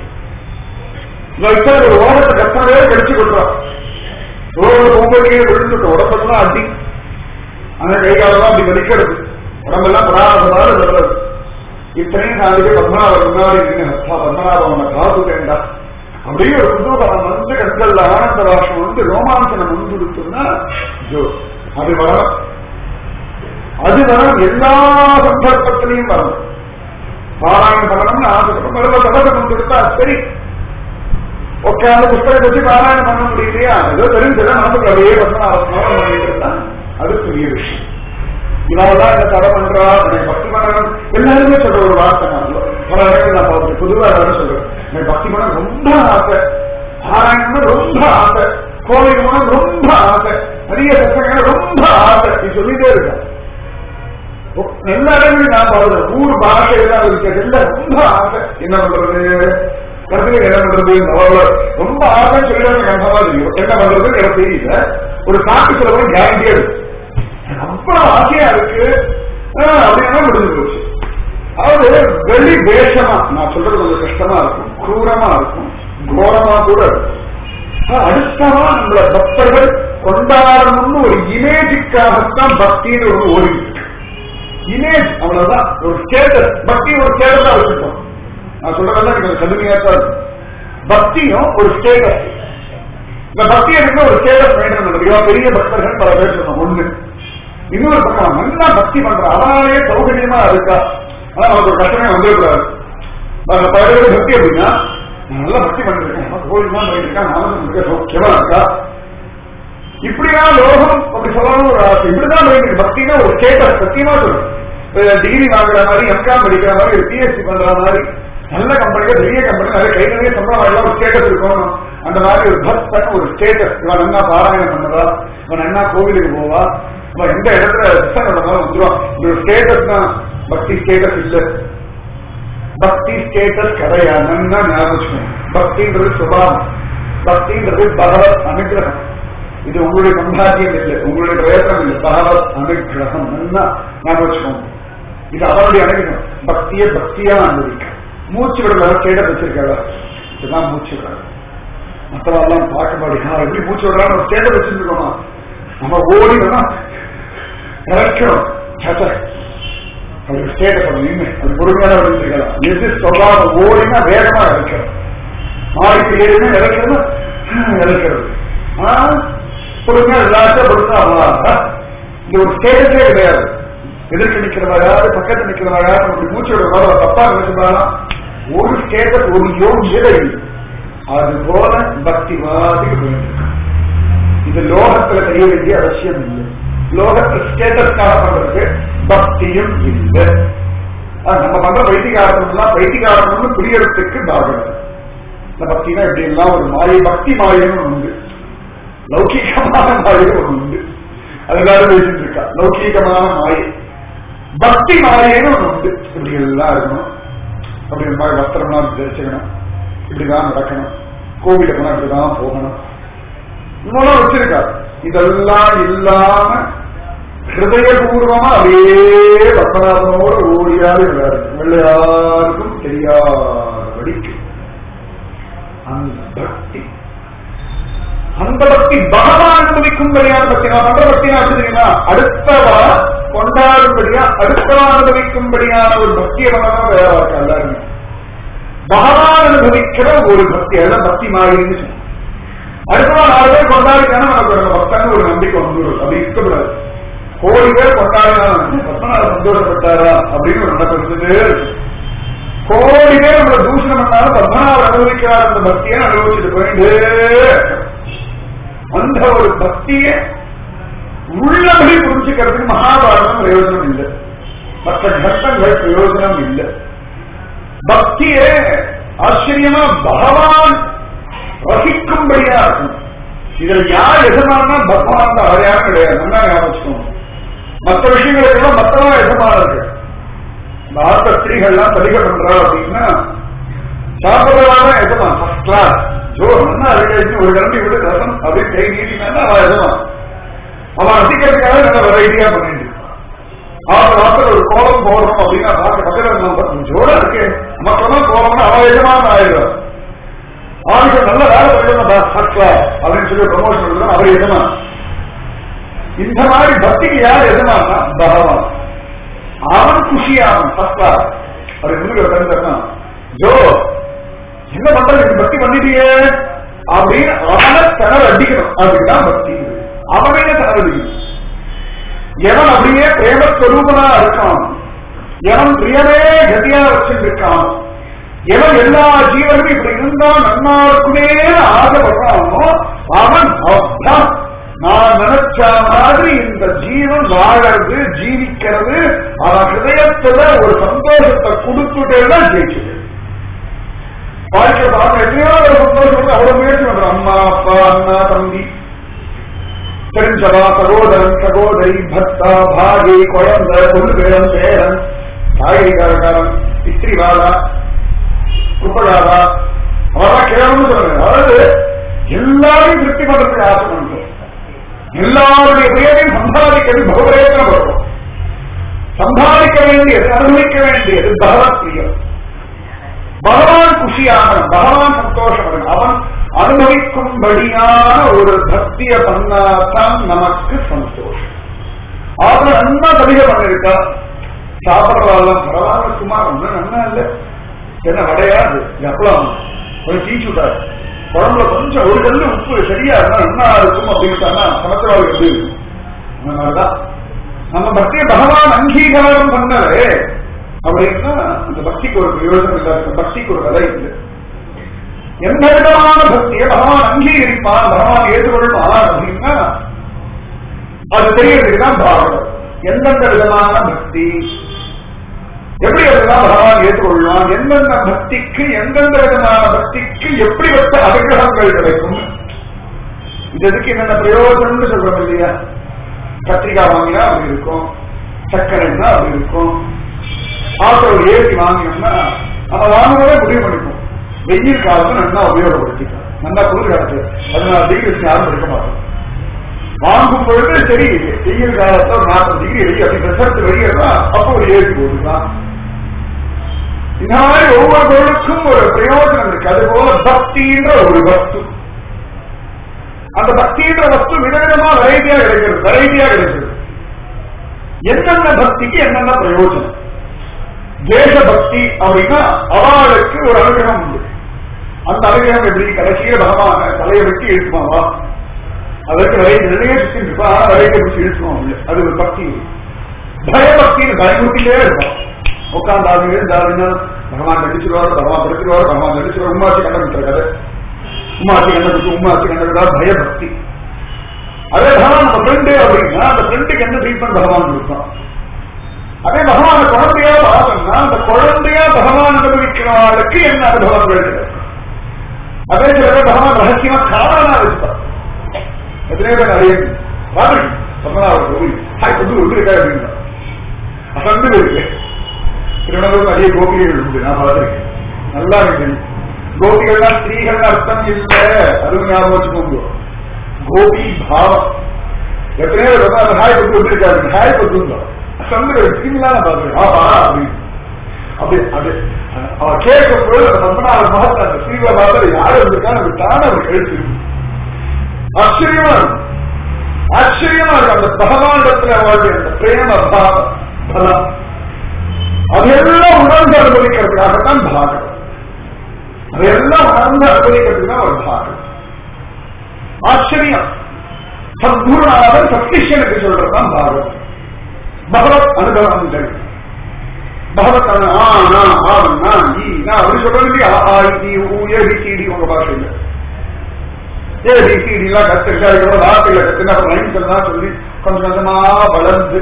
வச்சா ஒரு ஓரத்தை கஷ்டமே கடிச்சு கொடுறோம் ரோடு போகும்போது விழுந்துட்டோம் உடம்பெல்லாம் அடி ஆனா கை காலெல்லாம் அப்படி வலிக்கிறது உடம்பெல்லாம் பராமரமாக சொல்றது இத்தனையும் நாளைக்கு பத்மநாபர் முன்னாடி நின்று அப்பா பத்மநாபம் உன்னை காத்து வேண்டா அப்படியே ஒரு குதூகலம் வந்து கண்கள்ல ஆனந்த வாசம் வந்து ரோமாஞ்சனம் வந்து கொடுத்தோம்னா ஜோ அது வரும் அது வரும் எல்லா சந்தர்ப்பத்திலையும் வரும் பாராயணம் பண்ணணும்னு ஆசைப்படும் முதல்ல சதகம் கொடுத்தா சரி உட்காந்து புத்தகத்தை வச்சு பாராயணம் பண்ண முடியலையா ஏதோ தெரிஞ்சதா நமக்கு அப்படியே பத்மநாபம் பண்ணிட்டு இருந்தா அது பெரிய விஷயம் இவெல்லாம் என்ன தடை பண்றா எனக்கு பக்தி பண்ணணும் எல்லாருமே சொல்ற ஒரு வார்த்தை நான் பல இடங்கள் நான் பார்த்து பொதுவாக எல்லாரும் சொல்றேன் எனக்கு பக்தி பண்ண ரொம்ப ஆசை பாராயணம்னு ரொம்ப ஆசை கோவிலுக்கு போனா ரொம்ப ஆசை நிறைய சத்தங்கள் ரொம்ப ஆசை நீ சொல்லிட்டே இருக்க எல்லா இடங்களும் நான் பாடுறேன் ஊர் பாஷையெல்லாம் இருக்கிறது ரொம்ப ஆசை என்ன பண்றது கருத்துக்கு என்ன பண்றது அவ்வளவு ரொம்ப ஆசை சொல்லிடாம கன்ஃபார்மா தெரியும் என்ன பண்றது எனக்கு தெரியல ஒரு காட்டு சிலவங்க கேரண்டியா இருக்கு அவ்வளவு ஆசையா இருக்கு ஆஹ் அப்படின்னா முடிஞ்சு போச்சு அதாவது வெளி வேஷமா நான் சொல்றது கொஞ்சம் கஷ்டமா இருக்கும் குரூரமா இருக்கும் கோரமா கூட இருக்கும் ஆனா, அடுத்தவா நம்மள பக்தர்கள் கொண்டாடணும்னு ஒரு இமேஜுக்காகத்தான் பக்தின்னு ஒரு ஓடி இருக்கு இமேஜ் அவ்வளவுதான் ஒரு ஸ்டேட்டஸ் பக்தி ஒரு ஸ்டேட்டஸா வச்சுட்டோம் நான் சொல்றதெல்லாம் எனக்கு கடுமையா தான் இருக்கு பக்தியும் ஒரு ஸ்டேட்டஸ் இந்த பக்தி எனக்கு ஒரு ஸ்டேட்டஸ் மெயின்டைன் பண்றது இவன் பெரிய பக்தர்கள் பல பேர் சொன்னோம் ஒண்ணு இன்னொரு பக்கம் நல்லா பக்தி பண்ற அவனாலே சௌகரியமா இருக்கா ஆனா நமக்கு ஒரு கஷ்டமே வந்துடக்கூடாது நாங்க பல பேர் பக்தி அப்படின்னா நான் நல்லா பக்தி பண்ணிருக்கேன் கோயில் தான் பண்ணிருக்கேன் நானும் இருக்க சௌக்கியமா இருக்கா இப்படியா லோகம் அப்படி சொல்லணும் ஒரு ஆசை இப்படிதான் வேண்டியது பக்தினா ஒரு ஸ்டேட்டஸ் சத்தியமா சொல்லும் டிகிரி வாங்குற மாதிரி எம்காம் படிக்கிற மாதிரி ஒரு பிஎஸ்சி பண்ற மாதிரி நல்ல கம்பெனில பெரிய கம்பெனி நிறைய கை நிறைய சம்பளம் எல்லாம் ஒரு ஸ்டேட்டஸ் இருக்கணும் அந்த மாதிரி ஒரு பக்தன் ஒரு ஸ்டேட்டஸ் இவன் என்ன பாராயணம் பண்ணதா இவன் என்ன கோவிலுக்கு போவா இவன் எந்த இடத்துல ரிசன் பண்ணாலும் வந்துருவான் இது ஒரு ஸ்டேட்டஸ் தான் பக்தி ஸ்டேட்டஸ் இல்ல பக்தி ஸ்டேட்டஸ் கிடையாது நல்லா ஞாபகம் வச்சுக்கணும். பக்தின்றது சுபாவம் பக்தின்றது பகவத் அனுகிரகம் இது உங்களுடைய சம்பாத்தியம் இல்லை உங்களுடைய பிரயத்தனம் இல்லை பகவத் அனுகிரகம் நல்லா ஞாபகம் வச்சுக்கோங்க இது அவருடைய அனுகிரகம் பக்தியை பக்தியா அனுபவிக்க மூச்சு விடுற ஸ்டேட்டஸ் வச்சிருக்காங்க இதுதான் மூச்சு விடுறாங்க மற்றவெல்லாம் பார்க்க மாட்டேங்க எப்படி மூச்சு விடுறான்னு ஒரு ஸ்டேட்டஸ் வச்சிருக்கோமா நம்ம ஓடி வேணா இறக்கிறோம் சச்ச அது ஸ்டேட்டஸ் அது நின்று அது பொறுமையான இருக்கலாம் எது சொல்லாம ஓடினா வேகமா இறக்கிறோம் மாடிக்கு ஏறினா இறக்கிறது இறக்கிறது ஆனா பொறுமையா எல்லாத்தையும் பொறுத்தா இது ஒரு ஸ்டேட்டஸே கிடையாது எதிர்க்க நிக்கிறவா யாரு பக்கத்துல நிக்கிறவா யாரு அப்படி மூச்சு விடுறவா தப்பா நினைச்சுட்டாலும் ஒரு ஸ்டேட்டஸ் ஒரு யோகியதை இல்லை அது போல பக்தி வாதிக்கு போயிட்டு இது லோகத்துல தெரிய வேண்டிய அவசியம் இல்லை லோகத்துல ஸ்டேட்டஸ்க்காக பண்றதுக்கு பக்தியும் இல்லை ஆனா, நம்ம பண்ற வைத்திகாரணம்லாம் வைத்திகாரணம்னு புரியறதுக்கு பாகம் இந்த பக்தினா இப்படி எல்லாம் ஒரு மாயை பக்தி மாயன்னு ஒண்ணு உண்டு லௌகிகமான மாயம் ஒண்ணு உண்டு அது எல்லாரும் பேசிட்டு இருக்கா லௌகிகமான மாயை பக்தி மாயன்னு ஒண்ணு உண்டு இப்படி எல்லாம் இருக்கணும் அப்படி இந்த மாதிரி வஸ்திரம்லாம் தரிச்சுக்கணும் இப்படிதான் நடக்கணும் கோவிலுக்கு போனா இப்படிதான் போகணும் இவ்வளவு வச்சிருக்காரு இதெல்லாம் இல்லாம ஹிருதயபூர்வமா அப்படியே பத்மநாபனோடு ஓடியாரு வெள்ளையாருக்கும் தெரியாதபடிக்கு அந்த பக்தி அந்த பக்தி பகவான் அனுபவிக்கும்படியான பக்தி நான் பண்ற பக்தி நான் தெரியுமா அடுத்தவா கொண்டாடும்படியா அடுத்தவா அனுபவிக்கும்படியான ஒரு பக்தியை பண்ணதான் தயாரா இருக்கா எல்லாருமே பகவான் அனுபவிக்கிற ஒரு பக்தி அதான் பக்தி மாறின்னு சொல்லுவோம் அடுத்தவா நாலு பேர் கொண்டாடினா நமக்கு ஒரு பக்தன்னு ஒரு நம்பிக்கை வந்துடும் அப்படி இருக்கக்கூடாது கோடி பேர் கொண்டாடினாலும் பத்மநாத சந்தோஷப்பட்டாரா அப்படின்னு ஒரு நடப்பு இருந்துட்டே இருக்கு கோடி பேர் நம்மளை தூஷணம் பண்ணாலும் பத்மநாபர் அனுபவிக்கிறார் அந்த பக்தியை அனுபவிச்சுட்டு போயிட்டே இருக்கணும். அந்த ஒரு பக்தியை உள்ளபடி புரிஞ்சுக்கிறதுக்கு மகாபாரதம் பிரயோஜனம் இல்லை மற்ற கட்டங்கள் பிரயோஜனம் இல்லை பக்தியே ஆச்சரியமா பகவான் ரசிக்கும்படியா இருக்கும் இதுல யார் எஜமானா பகவான் தான் அவர் யாரும் கிடையாது நல்லா ஞாபகம் வச்சுக்கோங்க மற்ற விஷயங்களுக்கெல்லாம் மற்றவா எஜமானர்கள் இந்த ஆத்த ஸ்திரீகள்லாம் பதிக பண்றா அப்படின்னா சாப்பிடுறவா எஜமான் ஃபர்ஸ்ட் கிளாஸ் ஜோ நல்லா இருக்கு ஒரு கிளம்பி விடு ரசம் அப்படின்னு கை நீட்டினா அவன் எஜமான் அவன் ரசிக்கிறதுக்காக நல்ல வெரைட்டியா பண்ணிட்டு இருக்கான் ஆறு வாரத்தில் ஒரு கோலம் போடுறோம் அப்படின்னா பார்க்க பக்கத்தில் ஜோட இருக்கு மக்களும் கோலம்னா அவன் எஜமான ஆயிடுவான் ஆளுக்கு நல்ல வேலை பண்ணணும் ஃபர்ஸ்ட் கிளாஸ் அப்படின்னு சொல்லி ப்ரமோஷன் கொடுக்கணும் அவர் எஜமான் இந்த மாதிரி பக்திக்கு யார் எஜமானா பகவான் அவன் குஷியாகும் ஃபர்ஸ்ட் கிளாஸ் அவர் முன்னுக்கு தெரிஞ்சான் ஜோ என்ன பண்றது இந்த பக்தி பண்ணிட்டியே அப்படின்னு அவனை திணற அடிக்கணும் அதுக்குதான் பக்தி அவனே திணற அடிக்கணும் எவன் அப்படியே பிரேமஸ்வரூபனா இருக்கான் எவன் பிரியமே கதியா வச்சிருக்கான் எவன் எல்லா ஜீவனும் இப்படி இருந்தா நன்னா இருக்குமே ஆசைப்படுறானோ அவன் அதான் நான் நினைச்ச மாதிரி இந்த ஜீவன் வாழறது ஜீவிக்கிறது அவன் ஹிருதயத்துல ஒரு சந்தோஷத்தை கொடுத்துட்டேன்னா ஜெயிக்குது வாழ்க்கை பார்க்க எத்தனையோ ஒரு சந்தோஷம் அவ்வளவு முயற்சி பண்றான் அம்மா அப்பா அண்ணா தம்பி தெரிஞ்சவா சகோதரன் சகோதரி பக்தா பாகி குழந்தை பொண்ணு பேரன் பேரன் காய்கறிக்காரன் இஸ்திரிவாளா குப்பகாவா அவெல்லாம் கேவலம்னு சொல்றேன் அதாவது எல்லாரையும் திருப்தி பண்றதுக்கு ஆசை பண்றோம் எல்லாருடைய பெயரையும் சம்பாதிக்கிறது பகவரேத்தன பருவம் சம்பாதிக்க வேண்டியது அனுபவிக்க வேண்டியது பகவத் பிரியம் பகவான் குஷியாகணும் பகவான் சந்தோஷப்படணும் அவன் அனுபவிக்கும்படியான ஒரு பக்திய பண்ணாதான் நமக்கு சந்தோஷம் அவன் நன்னா கவிதை பண்ணிருக்கா சாப்பிடலாம் பரவாயில்ல சுமார் ஒன்றும் நன்னா இல்லை என்ன வடையாது எப்பலாம் கொஞ்சம் தீச்சு விட்டாரு குழம்புல கொஞ்சம் ஒரு கல்லு உப்பு சரியா இருந்தா நன்னா இருக்கும் அப்படின்னு சொன்னா சமத்துவாக எப்படி இருக்கும் அந்த மாதிரிதான் நம்ம பக்தியை பகவான் அங்கீகாரம் பண்ணவே அப்படின்னா அந்த பக்திக்கு ஒரு பிரயோஜனம் இல்லை அந்த பக்திக்கு ஒரு விலை இல்லை எந்த விதமான பக்தியை பகவான் அங்கீகரிப்பான் பகவான் ஏற்றுக்கொள்வான் அப்படின்னா அது தெரியறதுக்கு தான் பாரதம் எந்தெந்த விதமான பக்தி எப்படி அதெல்லாம் பகவான் ஏற்றுக்கொள்வான் எந்தெந்த பக்திக்கு எந்தெந்த விதமான பக்திக்கு எப்படிப்பட்ட அனுகிரகங்கள் கிடைக்கும் இதுக்கு என்னென்ன பிரயோஜனம்னு சொல்றோம் இல்லையா கத்திரிக்காய் வாங்கினா அப்படி இருக்கும் சர்க்கரைன்னா அப்படி இருக்கும் ஆட்டோ ஏசி வாங்கினோம்னா நம்ம வாங்கும்போதே முடிவு பண்ணிப்போம் வெயில் காலத்துல நல்லா உபயோகப்படுத்திக்கலாம் நல்லா குளிர் காலத்து பதினாறு டிகிரி வச்சு யாரும் எடுக்க மாட்டோம் வாங்கும் பொழுது சரி வெயில் காலத்துல ஒரு நாற்பது டிகிரி வெளியே அப்படி ரிசல்ட் வெளியேறா அப்போ ஒரு ஏசி போட்டுக்கலாம் இந்த மாதிரி ஒவ்வொரு பொருளுக்கும் ஒரு பிரயோஜனம் இருக்கு அது போல பக்தின்ற ஒரு வஸ்து அந்த பக்தின்ற வஸ்து விதவிதமா வெரைட்டியா கிடைக்கிறது வெரைட்டியா கிடைக்கிறது என்னென்ன பக்திக்கு என்னென்ன பிரயோஜனம் தேச பக்தி அப்படின்னா அவளுக்கு ஒரு அனுகிரகம் உண்டு அந்த அனுகிரகம் எப்படி கடைசியில பகவான தலையை வெட்டி இழுக்குமாவா அதற்கு நிறைய நிறைய சுத்தி இருப்பா நிறைய பிடிச்சி இழுக்குமா அது ஒரு பக்தி பயபக்தின்னு பயமுறுத்திலே இருப்பான் உட்காந்து இருந்தாருன்னா பகவான் நடிச்சிருவார் பகவான் படுத்துருவார் பகவான் நடிச்சிருவார் உமாச்சி கண்டுபிடிக்கிற கதை உமாச்சி கண்டுபிடிச்சு உமாச்சி கண்டுபிடிச்சா பயபக்தி அதே பகவான் நம்ம ஃப்ரெண்டு அப்படின்னா அந்த ஃப்ரெண்டுக்கு என்ன ட்ரீட்மெண்ட் பகவான் கொடுப்பான் அதே பகவான் குழந்தையா பார்த்தோம்னா அந்த குழந்தையா பகவான் அனுபவிக்கிறவர்களுக்கு என்ன அனுபவங்கள் கிடைக்கும் அதே சில பேர் பகவான் ரகசியமா காரணமா இருப்பார் எத்தனையோ பேர் நிறைய ராத்திரி பத்மநாபர் கோவில் ஹாய் கொண்டு விட்டுருக்காரு அப்படின்னா அசந்து இருக்கு திருவனந்தபுரம் நிறைய கோபிகைகள் உண்டு நான் பார்த்திருக்கேன் நல்லா இருக்கு கோபிகள்லாம் ஸ்திரீகள் அர்த்தம் இல்ல அதுவும் ஞாபகம் வச்சுக்கோங்க கோபி பாவம் எத்தனையோ பேர் அந்த ஹாய் கொண்டு விட்டுருக்காரு ஹாய் கொண்டு சந்திர திரும்பிலாம் நான் பார்க்கிறேன் ஆஹா அப்படின்னு அப்படி அது அவ கேட்கும் போது அந்த பத்மநாப மகத்தை அந்த ஸ்ரீவை பார்த்து யாரு இருந்திருக்கா நம்ம தானே அவர் கழுத்து ஆச்சரியமா இருக்கும் ஆச்சரியமா இருக்கு அந்த பகவானிடத்துல அவளுடைய அந்த பிரேம பாவம் பலம் அதையெல்லாம் உணர்ந்து அனுபவிக்கிறதுக்காகத்தான் பாகம் அதையெல்லாம் உணர்ந்து அனுபவிக்கிறதுக்கு தான் ஒரு பாகம் ஆச்சரியம் சத்குருநாதன் சத்திஷனுக்கு சொல்றதுதான் பாகம் பகவத் அனுபவங்கள் பகவத் ஆனா ஆவண்ணா ஈ நான் அப்படி சொல்றது ஆ இ ஊ ஏ பி சி டி உங்க பாஷையில ஏ பி சி டி எல்லாம் கத்துக்கிட்டு அதுக்கப்புறம் வார்த்தையில கத்துனா அப்புறம் லைன்ஸ் எல்லாம் சொல்லி கொஞ்சம் கொஞ்சமா வளர்ந்து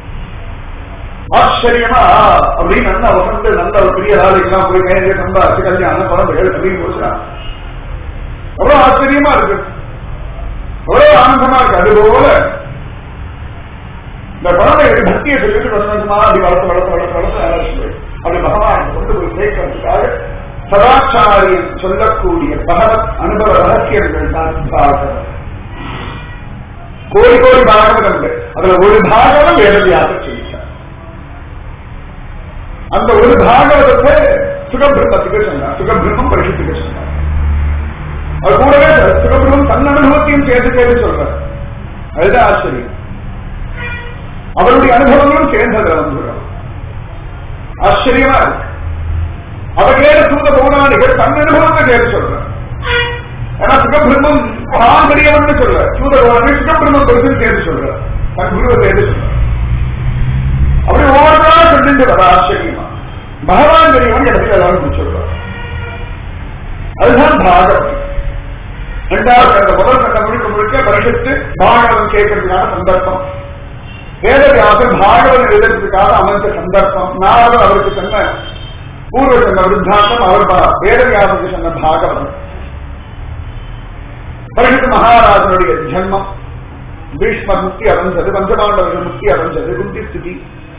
ஆச்சரியமா அப்படின்னு நல்ல வசந்து நல்ல ஒரு பெரிய வேலைக்கெல்லாம் போய் நேரே சம்பாதிச்சு கல்யாணம் குழந்தைகள் அப்படின்னு போச்சுனா அவ்வளவு ஆச்சரியமா இருக்கு அவ்வளவு ஆனந்தமா இருக்கு அது போல இந்த குழந்தைகளுக்கு பக்தியை சொல்லிட்டு கொஞ்சம் கொஞ்சமா அப்படி வளர்த்து வளர்த்து வளர்த்து வளர்த்து ஆரம்பிச்சு அப்படி பகவான் கொண்டு போய் சேர்க்கறதுக்காக சதாச்சாரியன் சொல்லக்கூடிய பகவத் அனுபவ ரகசியங்கள் தான் பாகவம் கோடி கோடி பாகவதங்கள் அதுல ஒரு பாகவம் வேதவியாக சொல்லிட்டார் அந்த ஒரு பாகவதத்தை சுகபிரம்மத்துக்கு சொன்னார் சுகபிரம்மம் பரிசுத்துக்கு சொன்னார் அது கூடவே சுகபிரம்மம் தன் அனுபவத்தையும் சேர்த்து சேர்த்து சொல்றார் அதுதான் ஆச்சரியம் அவருடைய அனுபவங்களும் சேர்ந்தது அனுபவம் ஆச்சரியமா இருக்கு அவர் கேட்ட சூத பௌராணிகள் தன் அனுபவத்தை கேட்டு சொல்றார் ஏன்னா சுகபிரம்மம் தான் பெரியவன் சொல்ற சூத பௌராணிகள் சுகபிரம்மம் பெருசுன்னு சேர்த்து சொல்ற தன் குருவை சேர்த்து சொல்ற அப்படி ஒவ்வொருத்தரா சொல்லிட்டு வர ஆச்சரியமா பகவான் பெரியவன் இடத்துல எல்லாரும் சொல்றார் அதுதான் பாகவம் இரண்டாவது அந்த முதல் சட்டம் முழுக்க முழுக்க பரிசுத்து பாகவதம் கேட்கறதுக்கான சந்தர்ப்பம் வேதவியாசர் பாகவதம் எழுதுறதுக்காக அமைந்த சந்தர்ப்பம் நாரதர் அவருக்கு சொன்ன பூர்வ சொன்ன விருத்தாந்தம் அவர் வேதவியாசருக்கு சொன்ன பாகவதம் பரிசுத்து மகாராஜனுடைய ஜென்மம் பீஷ்மர் முக்தி அடைஞ்சது பஞ்சபாண்டவர்கள் முக்தி அடைஞ்சது குந்தி ஸ்திதி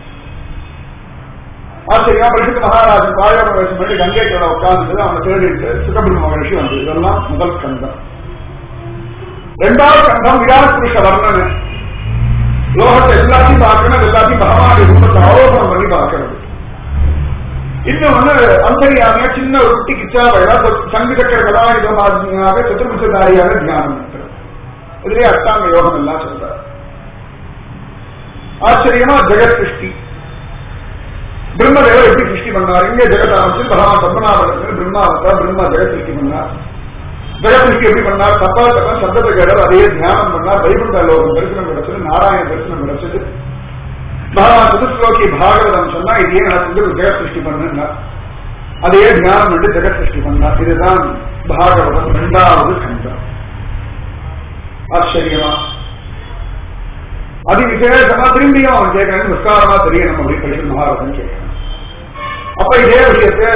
ஆச்சரியமா பரிசுத்த மகாராஜன் தாயோட வேஷம் பண்ணி கங்கை கடை உட்கார்ந்து அவனை தேடிட்டு சுகபிரம்ம மகர்ஷி வந்தது இதெல்லாம் முதல் கண்டம் ரெண்டாவது கண்டம் விராட் புருஷ வர்ணனை லோகத்தை எல்லாத்தையும் பார்க்கணும் எல்லாத்தையும் பகவானுடைய குடும்பத்தை ஆரோபணம் பண்ணி பார்க்கறது இன்னும் வந்து அந்தரியாமையா சின்ன ஒரு குட்டி கிச்சாவையா சங்கு சக்கர கதாயுதமாக சத்துர்முச்சதாரியாக தியானம் இருக்கிறது இதுலயே அஷ்டாங்க யோகம் எல்லாம் சொல்றாரு ஆச்சரியமா ஜெகத் சிருஷ்டி பிரம்மதேவர் எப்படி சிருஷ்டி பண்ணார் இங்க ஜெகத் ஆரம்பிச்சு பகவான் பத்மநாபன் பிரம்மா வந்தா பிரம்மா ஜெகத் சிருஷ்டி பண்ணார் ஜெகத் சிருஷ்டி எப்படி பண்ணார் தப்பா தப்பா சப்தத்தை கேட்டார் அதையே தியானம் பண்ணார் வைகுண்ட லோகம் தரிசனம் கிடைச்சது நாராயண தரிசனம் கிடைச்சது பகவான் சதுஸ்லோகி பாகவதம் சொன்னா இதையே நடந்து ஒரு ஜெகத் சிருஷ்டி பண்ணுன்னா அதையே தியானம் பண்ணி ஜெகத் சிருஷ்டி பண்ணார் இதுதான் பாகவதம் இரண்டாவது கண்டம் ஆச்சரியமா அதி விசேஷமா திரும்பியும் அவன் கேட்கணும் விஸ்தாரமா தெரியணும் அப்படின்னு பரிசு மகாராஜன் கேட்கணும் அப்ப இதே விஷயத்தை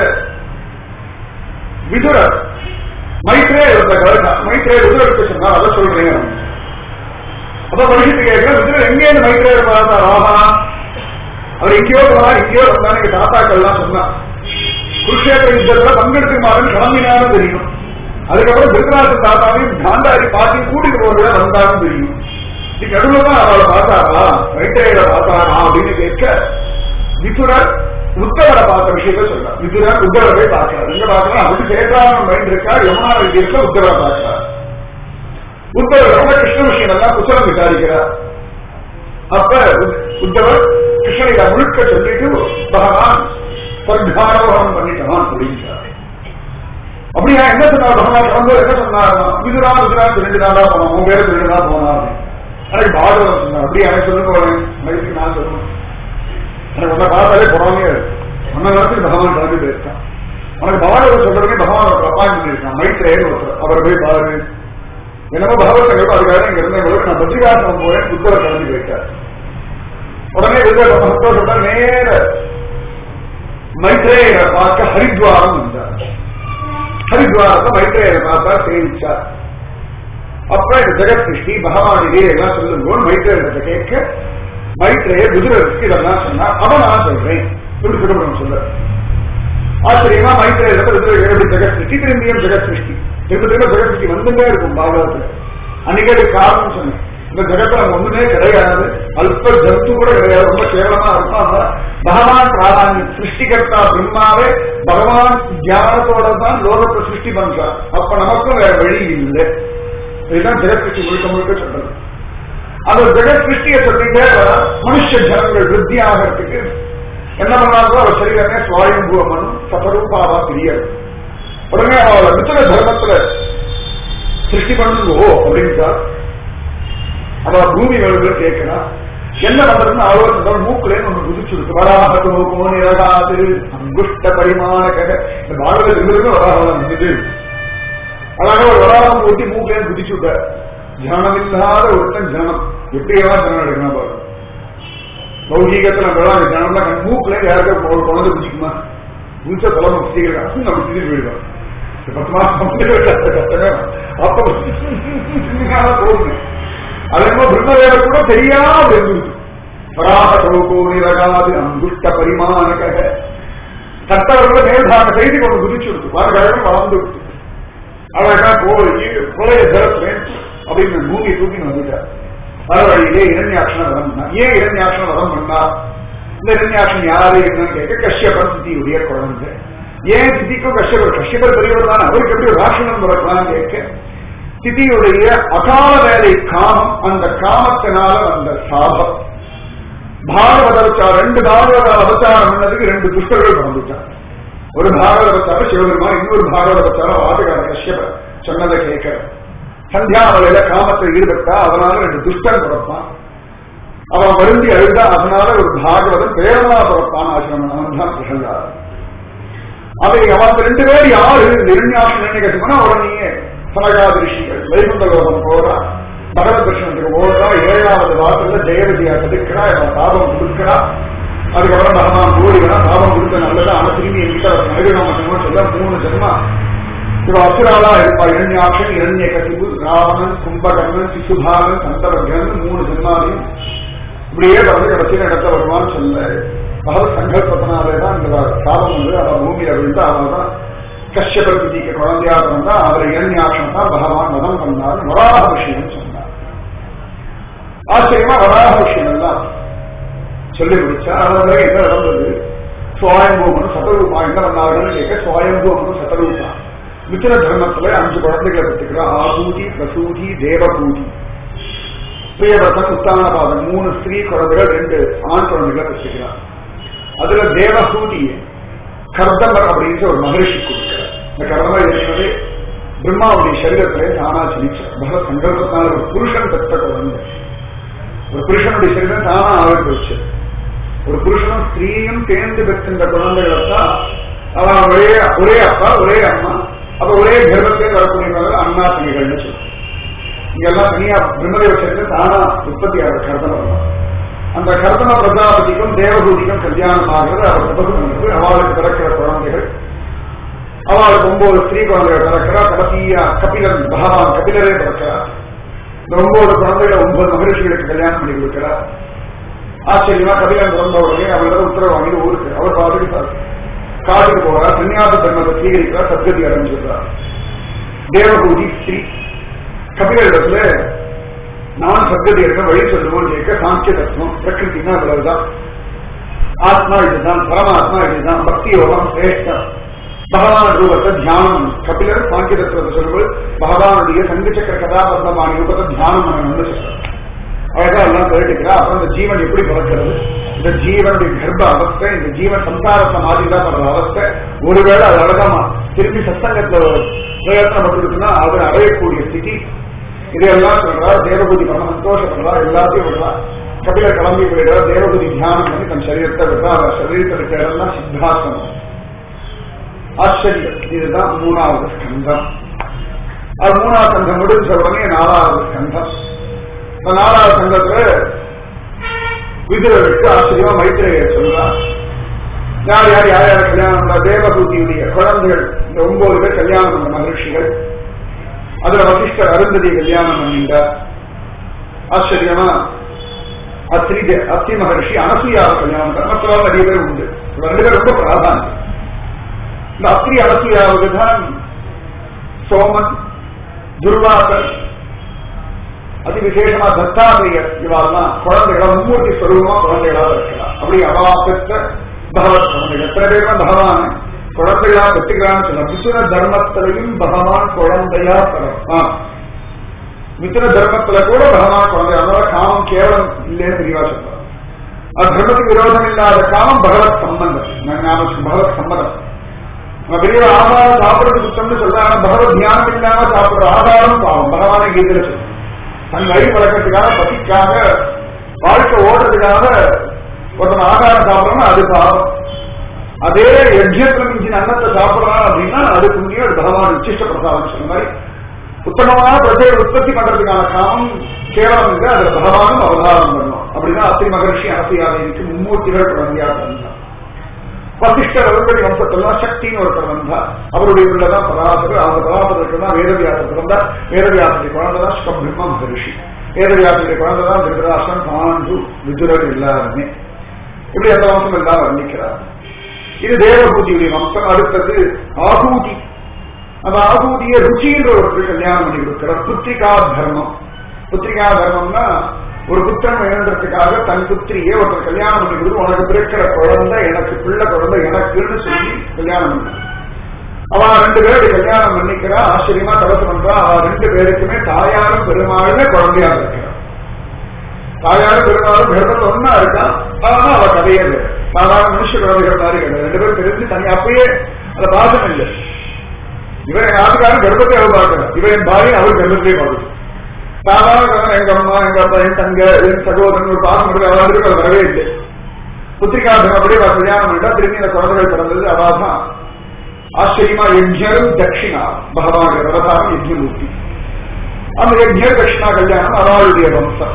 விதுரர் மைத்ரே இருந்த கதை மைத்ரே விதுரருக்கு சொன்னார் அதை சொல்றேன் அப்ப பரிசுத்து கேட்கிறேன் விதுரர் எங்கேருந்து மைத்ரே பார்த்தா ராமா அவர் எங்கேயோ போனார் எங்கேயோ வந்தார் எங்க தாத்தாக்கள்லாம் சொன்னார் குருஷேத்திர யுத்தத்துல பங்கெடுக்குமாறுன்னு கிளம்பினாலும் தெரியும் அதுக்கப்புறம் திருத்தராசன் தாத்தாவையும் காந்தாரி பாட்டியும் கூட்டிட்டு போறதுல வந்தாலும் தெரியும் இதுக்கு நடுவில் தான் அவளை பார்த்தாரா மைத்ரேயரை பார்த்தாரா அப்படின்னு கேட்க விதுரர் உத்தவரை பார்த்த விஷயத்த சொல்றார் விதுரர் உத்தவரை போய் பார்க்கிறார் எங்க பார்க்கலாம் அப்படி சேதாரம் மைண்ட் இருக்கா யமுனா நதி இருக்க உத்தவரை பார்க்கிறார் உத்தவர் ரொம்ப கிருஷ்ண விஷயம் எல்லாம் குசலம் விசாரிக்கிறார் அப்ப உத்தவர் கிருஷ்ணனை முழுக்க சொல்லிட்டு பகவான் சர்க்காரோகம் பண்ணிட்டான் அப்படின்றார் அப்படியா என்ன சொன்னார் பகவான் கிளம்பு என்ன சொன்னார் விதுரா விதுரா ரெண்டு நாளா போனோம் உன் பேரு ரெண்டு நாள் போனார் எனக்கு பாகவதம் சொன்னார் அப்படியே எனக்கு சொல்லுங்க மகிழ்ச்சி நான் சொல்லணும் எனக்கு உன்னை பார்த்தாலே போறாமே உன்ன நேரத்துக்கு பகவான் கிளம்பி போயிருக்கான் உனக்கு பாகவதம் சொல்றதுக்கு பகவான் ஒரு அப்பாயின் பண்ணிருக்கான் மைத்ரேயன் ஒருத்தர் அவர் போய் பாரு என்னமோ பகவத் கேட்போம் அதுக்காக இங்க இருந்தவங்களுக்கு நான் பத்ரிகாசனம் போறேன் உத்தவர் கிளம்பி போயிட்டார் உடனே விஜய் சந்தோஷப்பட்ட நேர மைத்ரேயரை பார்க்க ஹரித்வாரம் வந்தார் ஹரித்வாரத்தை மைத்ரேயரை பார்த்தா சேவிச்சார் அப்ப இந்த ஜெகத் சிருஷ்டி பகவான் இதே எல்லாம் சொல்லும்போது மைத்ரேயர்கிட்ட கேட்க மைத்ரேயர் குஜரத்துக்கு இதெல்லாம் சொன்னா அவன் நான் சொல்றேன் இப்படி சுப்பிரமணியம் சொல்ற ஆச்சரியமா மைத்ரேயர் எப்படி ஜெகத் சிருஷ்டி திரும்பியும் ஜெகத் சிருஷ்டி திரும்ப திரும்ப ஜெகத் சிருஷ்டி வந்துட்டே இருக்கும் பாகவத்துல அன்னைக்கு அது காரணம் சொன்னேன் இந்த ஜெகத்துல ஒண்ணுமே கிடையாது அல்ப ஜந்து கூட கிடையாது ரொம்ப கேவலமா இருக்கும் பகவான் பிராதானியம் சிருஷ்டிகர்த்தா பிரம்மாவே பகவான் தியானத்தோட தான் லோகத்தை சிருஷ்டி பண்றார் அப்ப நமக்கும் வேற வழி இல்லை இதுதான் ஜெகத் சிருஷ்டி முழுக்க முழுக்க சொல்றது அந்த ஜெகத் சிருஷ்டியை சொல்லிட்டே மனுஷ ஜனங்கள் விருத்தி ஆகிறதுக்கு என்ன பண்ணாங்களோ அவர் சரீரமே சுவாயம்புவ மனு சபரூபாவா தெரியாது உடனே அவளை மித்திர தர்மத்துல சிருஷ்டி பண்ணுங்கோ அப்படின்ட்டார் அவ பூமி வழிகள் கேட்கிறா என்ன பண்றதுன்னு ஆலோசனை மூக்குலேன்னு ஒண்ணு குதிச்சிருக்கு வராகத்தோ கோணிரகாது அங்குஷ்ட பரிமாண கக இந்த பாகவத ரெண்டு வராகம் இருந்தது அழகா ஒரு வராகம் ஊட்டி மூக்குலேன்னு குதிச்சு விட்டார் தியானம் இல்லாத ஒருத்தன் ஜனம் எப்படியவா ஜனம் எடுக்கணும் பாரு லௌகீகத்துல நம்ம ஜனம்லாம் கண் மூக்குல யாருக்கும் ஒரு குழந்தை குதிக்குமா குதிச்ச தலைமை சீக்கிரம் அப்படி திடீர் போயிடுவான் பத்து மாசம் கஷ்டமே அப்ப போகுது அதே மாதிரி பிரம்மதேவ கூட தெரியாம இருந்துச்சு பராக சௌகோ நிரகாது அங்குஷ்ட பரிமாணக சட்டவர்களை மேல்பாக செய்தி கொண்டு குதிச்சுடுச்சு பாருங்க வளர்ந்து விட்டு அழகா போய் கொலைய ஜலத்துலேன் அப்படின்னு பூமி தூக்கி வந்துட்டார் வர வழியிலே இரண்யாட்சண வரம் பண்ணா ஏன் இரண்யாட்சண வரம் பண்ணா இந்த இரண்யாட்சன் யாரு என்னன்னு கேட்க கஷ்யபர் சித்தியுடைய குழந்தை ஏன் சித்திக்கும் கஷ்யபர் கஷ்யபர் பெரியவர் தான் அவருக்கு எப்படி ராஷனம் பிறக்கலாம்னு கேட்க சித்தியுடைய அகால வேலை காமம் அந்த காமத்தினால வந்த சாபம் பாகவத அவதாரம் ரெண்டு பாகவத அவதாரம் பண்ணதுக்கு ரெண்டு துஷ்டர்கள் பிறந்துட்டான் ஒரு பாகவத அவதாரம் சிவபெருமான் இன்னொரு பாகவத அவதாரம் ஆட்டுக்கார கஷ்யபர் சொன்னதை கேட்கிற சந்தியாவலையில காமத்தை ஈடுபட்டா அதனால ரெண்டு துஷ்டன் பிறப்பான் அவன் வருந்தி அழுதா அதனால ஒரு பாகவதன் பேரமா பிறப்பான் ஆசிரமம் அவன் தான் பிரசங்கார் அதை அவன் ரெண்டு பேர் யாரு நிர்ணயாசம் என்ன கேட்டோம்னா உடனே சனகாதி ரிஷிகள் வைகுண்ட லோகம் போறா பகவத் தர்ஷனத்துக்கு ஓடுறா ஏழாவது வாசல்ல ஜெயவிஜயா தடுக்கிறா இவன் தாபம் கொடுக்கிறா அதுக்கப்புறம் பகவான் கூடுகிறா தாபம் கொடுத்த நல்லதா அவன் திரும்பி என்கிட்ட மனிதனாம சொல்ல மூணு ஜென்மா இவ அசுராளா இருப்பா இரண்யாட்சன் இரண்ய கசிபு ராவணன் கும்பகர்ணன் சிசுபாலன் சந்தவர்கன் மூணு ஜென்மாவையும் இப்படியே வந்து கடைசியில் இடத்த வருவான்னு சொல்ல பகவத் சங்கல்பத்தினாலே தான் இந்த சாபம் வந்து அவன் பூமியில விழுந்து அவன் தான் கஷ்யபர் விதிக்கு குழந்தையா பிறந்தா அவர் இரண்யாட்சம் தான் பகவான் வதம் பண்ணார் வராக விஷயம் சொன்னார் ஆச்சரியமா வராக விஷயம் எல்லாம் சொல்லி முடிச்சா அவர்களே என்ன நடந்தது சுவாயம்பூமன் சதரூபா என்ன பண்ணார்கள் கேட்க சுவாயம்பூமன் சதரூபா மித்திர தர்மத்துல அஞ்சு குழந்தைகளை பெற்றுக்கிறா ஆபூதி பிரசூதி தேவபூதி பிரியவர்த்தன் உத்தானபாதம் மூணு ஸ்திரீ குழந்தைகள் ரெண்டு ஆண் குழந்தைகளை பெற்றுக்கிறார் அதுல தேவபூதி கர்தமர் அப்படின்னு ஒரு மகரிஷி கொடுக்கிறார் இந்த கர்தமர் இருக்கிறது பிரம்மாவுடைய சரீரத்திலே தானா ஜனிச்சார் பகவத் சங்கல்பத்தினால ஒரு புருஷன் பெற்ற குழந்தை ஒரு புருஷனுடைய சரீரம் தானா ஆவிர்வச்சு ஒரு புருஷனும் ஸ்திரீயும் தேர்ந்து பெற்றிருந்த குழந்தைகளை தான் அவன் ஒரே ஒரே அப்பா ஒரே அம்மா அப்ப ஒரே கர்ப்பத்தில் வரக்கூடியவர்கள் அண்ணா தனிகள்னு சொல்லுவோம் இங்கெல்லாம் தனியா பிரம்மதேவ சரீரம் தானா உற்பத்தி ஆகிற கர்த்தனம் அந்த கர்த்தன பிரஜாபதிக்கும் தேவதூதிக்கும் கல்யாணம் ஆகிறது அவர் தபசு பண்ணுறது அவளுக்கு பிறக்கிற குழந்தைகள் அவளுக்கு ஒன்பது ஸ்திரீ குழந்தைகள் பிறக்கிறா கடைசியா கபிலன் பகவான் கபிலரே பிறக்கிறார் இந்த ஒன்பது குழந்தைகளை ஒன்பது மகரிஷிகளுக்கு கல்யாணம் பண்ணி கொடுக்கிறார் ஆச்சரியமா கபிலன் பிறந்த உடனே அவரிடம் உத்தரவு வாங்கி ஊருக்கு அவர் பாதுகாப்பார் காட்டுக்கு போறார் சன்னியாச தர்மத்தை சீகரிக்கிறார் சத்கதி அடைஞ்சிருக்கிறார் தேவபூதி ஸ்ரீ கபிலரிடத்துல நான் சத்கதி இருக்க வழி சொல்லுவோம் கேட்க சாங்கிய தத்துவம் பிரகிருத்தினா இவ்வளவுதான் ஆத்மா இதுதான் பரமாத்மா இதுதான் பக்தி யோகம் சிரேஷ்டம் பகவான் ரூபத்தை தியானம் கபிலர் சாங்கிய தத்துவத்தை சொல்லும்போது பகவானுடைய சங்கு சக்கர கதாபந்தமான ரூபத்தை தியானம் பண்ணணும்னு சொல்றார் அழகா எல்லாம் கேட்டுக்கிறா அப்புறம் இந்த ஜீவன் எப்படி பிறக்கிறது இந்த ஜீவனுடைய கர்ப்ப அவஸ்தை இந்த ஜீவன் சம்சாரத்தை மாதிரிதான் பண்ற அவஸ்தை ஒருவேளை அது அழகாமா திருப்பி சத்தங்கத்துல பிரயத்தனம் பண்ணிருக்குன்னா அதை அடையக்கூடிய ஸ்திதி இதையெல்லாம் சொல்றா தேவபூதி பரம சந்தோஷப்படுறா எல்லாத்தையும் விடுறா கபில கிளம்பி போயிடுறா தேவபூதி தியானம் பண்ணி தன் சரீரத்தை விடுறா அவர் சரீரத்தில் இருக்க இடம்லாம் சித்தாசனம் ஆச்சரியம் இதுதான் மூணாவது ஸ்கந்தம் அது மூணாவது ஸ்கந்தம் முடிஞ்ச உடனே நாலாவது ஸ்கந்தம் இந்த நாலாவது சங்கத்துல விதுரருக்கு ஆச்சரியமா மைத்திரைய சொல்றார் யார் யார் யார் யார் கல்யாணம் பண்ண தேவபூதியுடைய குழந்தைகள் இந்த ஒன்பது பேர் கல்யாணம் பண்ண மகிழ்ச்சிகள் அதுல வசிஷ்டர் அருந்ததி கல்யாணம் பண்ணிட்டார் ஆச்சரியமா அத்ரி அத்தி மகர்ஷி அனசூயாவை கல்யாணம் பண்ண மற்றவங்க நிறைய பேர் உண்டு இவங்க ரெண்டு பேர் ரொம்ப பிராதானியம் இந்த அத்ரி அனசூயாவுக்கு தான் சோமன் துர்வாசன் அதி விசேஷமா தத்தாத்திரியர் இவாள்லாம் குழந்தைகளா மும்மூர்த்தி ஸ்வரூபமா குழந்தைகளா இருக்கலாம் அப்படி அவா பெற்ற பகவத் குழந்தைகள் எத்தனை பேர் பகவான் குழந்தைகளா பெற்றுக்கிறான்னு சொல்ல மிதுன தர்மத்திலையும் பகவான் குழந்தையா பிறப்பான் மிதுன தர்மத்துல கூட பகவான் குழந்தை அதனால காமம் கேவலம் இல்லைன்னு தெளிவா சொல்றார் அது தர்மத்துக்கு விரோதம் இல்லாத காமம் பகவத் சம்பந்தம் நான் ஞாபகம் பகவத் சம்மதம் நம்ம பெரிய ஆதாரம் சாப்பிடுறது குத்தம்னு சொல்றாங்க பகவத் தியானம் இல்லாம சாப்பிடுற ஆதாரம் பாவம் பகவானை கீதையில சொல்றோம் தன் வழி வளர்க்கறதுக்காக பசிக்காக வாழ்க்கை ஓடுறதுக்காக ஒருத்தன் ஆகாரம் சாப்பிடறோம்னா அது பாவம் அதே யஜ்யத்துல மிஞ்சின அன்னத்தை சாப்பிடறான் அப்படின்னா அது புண்ணியம் அது பகவான் உச்சிஷ்ட பிரசாதம் சொன்ன மாதிரி உத்தமமான பிரஜையை உற்பத்தி பண்றதுக்கான காமம் கேவலம் இல்லை அதுல பகவானும் அவதாரம் பண்ணணும் அப்படின்னா அத்திரி மகர்ஷி அரசியாதைக்கு மும்மூர்த்திகள் குழந்தையா இருந்தார் வசிஷ்டர் அவர்களுடைய வம்சத்தெல்லாம் சக்தின்னு ஒருத்தர் வந்தார் அவருடைய உள்ளதான் பராசர் அவங்க பராசருக்கு தான் வேதவியாசர் பிறந்தார் வேதவியாசருடைய குழந்தைதான் ஸ்கபிரம்ம மகரிஷி வேதவியாசருடைய குழந்தைதான் திருதராசன் பாண்டு விதுரர் எல்லாருமே இப்படி அந்த வம்சம் எல்லாம் வர்ணிக்கிறார் இது தேவபூதியுடைய வம்சம் அடுத்தது ஆகூதி அந்த ஆகூதிய ருச்சின்ற ஒரு கல்யாணம் பண்ணி கொடுக்கிறார் புத்திரிகா தர்மம் புத்திரிகா தர்மம்னா ஒரு புத்திரன் வேணுன்றதுக்காக தன் புத்திரியை ஒருத்தர் கல்யாணம் பண்ணி கொடுத்து உனக்கு பிறக்கிற குழந்தை எனக்கு பிள்ளை குழந்தை எனக்குன்னு சொல்லி கல்யாணம் பண்ண அவ ரெண்டு பேரு கல்யாணம் பண்ணிக்கிறா ஆச்சரியமா தபசு பண்றா அவ ரெண்டு பேருக்குமே தாயாரும் பெருமாளுமே குழந்தையா இருக்கிறா தாயாரும் பெருமாளும் கர்ப்பத்தில் ஒன்னா இருக்கா ஆனா அவ கதையே இல்லை சாதாரண மனுஷ குழந்தைகள் மாதிரி கிடையாது ரெண்டு பேரும் தெரிஞ்சு தனி அப்பயே அந்த பாசம் இல்லை இவன் என் ஆட்டுக்காரன் கர்ப்பத்தை அவர் பார்க்கிறார் இவன் என் பாரி அவர் கர்ப்பத்திலே பார்க்கணும் சாதாரண எங்க அம்மா எங்க அப்பா என் தங்க என் சகோதரன் ஒரு பாசம் இருக்கு அவர்களுக்கு அது வரவே இல்லை புத்திரிகாசம் அப்படியே அவ கல்யாணம் பண்ணிட்டா திரும்பி இந்த குழந்தைகள் பிறந்தது அவாதான் ஆச்சரியமா யஜ்ஞரும் தட்சிணா பகவான் விவசாயம் யஜ்ஞமூர்த்தி அந்த யஜ்ஞர் தட்சிணா கல்யாணம் அவளுடைய வம்சம்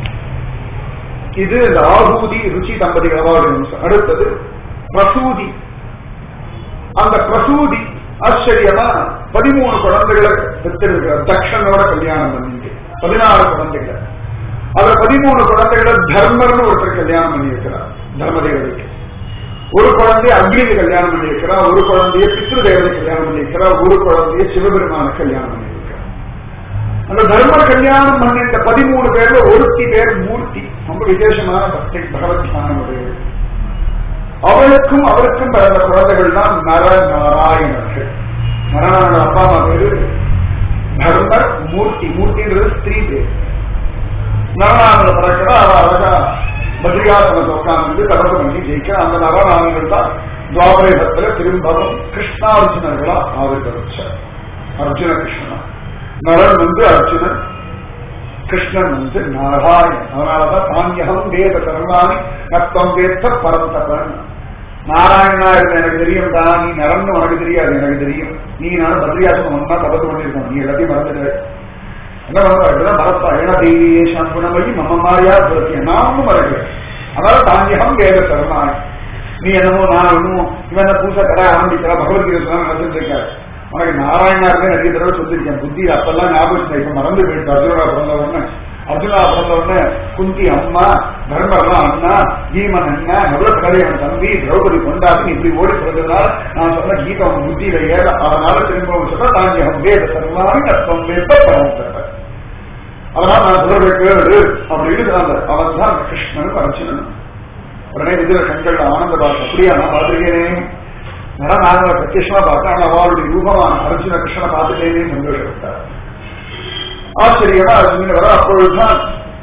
இது இந்த ஆகூதி ருச்சி தம்பதிகள் அவளுடைய வம்சம் அடுத்தது பிரசூதி அந்த பிரசூதி ஆச்சரியமா பதிமூணு குழந்தைகளை பெற்றிருக்கிறார் தக்ஷனோட கல்யாணம் பண்ணிட்டு பதினாறு குழந்தைகள் அதுல பதிமூணு குழந்தைகளை தர்மர்னு ஒருத்தர் கல்யாணம் பண்ணி இருக்கிறார் தர்மதேவதைக்கு ஒரு குழந்தைய அக்னிக்கு கல்யாணம் பண்ணி இருக்கிறார் ஒரு குழந்தைய பித்ரு தேவதை கல்யாணம் பண்ணி இருக்கிறார் ஒரு குழந்தைய சிவபெருமான கல்யாணம் பண்ணி இருக்கிறார் அந்த தர்ம கல்யாணம் பண்ணிட்ட பதிமூணு பேர்ல ஒருத்தி பேர் மூர்த்தி ரொம்ப விசேஷமான பக்தி பகவத் தியானம் உடையது அவளுக்கும் அவருக்கும் பிறந்த குழந்தைகள் தான் நர நாராயணர்கள் நரநாராயண அப்பா அம்மா பேரு தர்மர் மூர்த்தி மூர்த்தின்றது ஸ்திரீ பேர் நரநாராயண பிறக்கிற அவ அழகா பத்ரிகாசனத்தை உட்கார்ந்து தபசு பண்ணி ஜெயிக்கிற அந்த நரநாராயணர்கள் தான் துவாபரேகத்துல திரும்பவும் கிருஷ்ணார்ஜுனர்களா ஆவிர்வச்சார் அர்ஜுன கிருஷ்ணனா நரன் வந்து அர்ஜுனன் கிருஷ்ணன் வந்து நாராயணன் அதனாலதான் தாங்கியகம் வேத சர்வாணி நத்தம் வேத்த பரந்தபன் நாராயணா இருந்த எனக்கு தெரியும் தான் நீ நரன்னு உனக்கு தெரியாது எனக்கு தெரியும் நீ நானும் பத்ரியாசனம் ஒன்னா தபத்து பண்ணிருக்கோம் நீ எல்லாத்தையும் மறந்துடுற என்ன பண்ணுவா இப்படிதான் மறப்பா ஏன்னா தேசம் குணமயி மம மாயா சுரத்திய நான் ஒன்றும் மறக்கல அதனால தாங்கியகம் வேத சர்வாணி நீ என்னமோ நான் என்னமோ இவன் என்ன புதுசா கடை ஆரம்பிக்கிறா பகவத்கீதை சொன்னா நடந்துட்டு இருக்காரு உனக்கு நாராயணாருமே நிறைய தடவை சொல்லியிருக்கேன் புத்தி அப்பெல்லாம் ஞாபகம் இப்ப மறந்து போயிட்டு அர்ஜுனா பிறந்த உடனே அர்ஜுனா பிறந்த உடனே குந்தி அம்மா தர்மர்லாம் அண்ணா பீமன் அண்ணா நல்ல கதையவன் தம்பி திரௌபதி கொண்டாடி இப்படி ஓடி பிறந்ததுனால நான் சொன்ன கீதம் அவன் புத்தியில ஏற அதனால திரும்ப சொல்ல தாங்கி அவன் வேத சர்வாணி நஷ்டம் வேத பரவ அதனால நான் சொல்றது கேளு அப்படின்னு அந்த அவன் தான் கிருஷ்ணன் அர்ஜுனன் உடனே இதுல கண்கள் ஆனந்த பாஸ் அப்படியா நான் பார்த்திருக்கேனே நான் பிரத்யமா பார்த்தேன் ஆனா அவளுடைய ரூபமான அர்ஜுன கிருஷ்ணனை பார்த்துட்டேனே சந்தோஷப்பட்டார் ஆச்சரியமா அர்ஜுனன் வர அப்பொழுதுதான்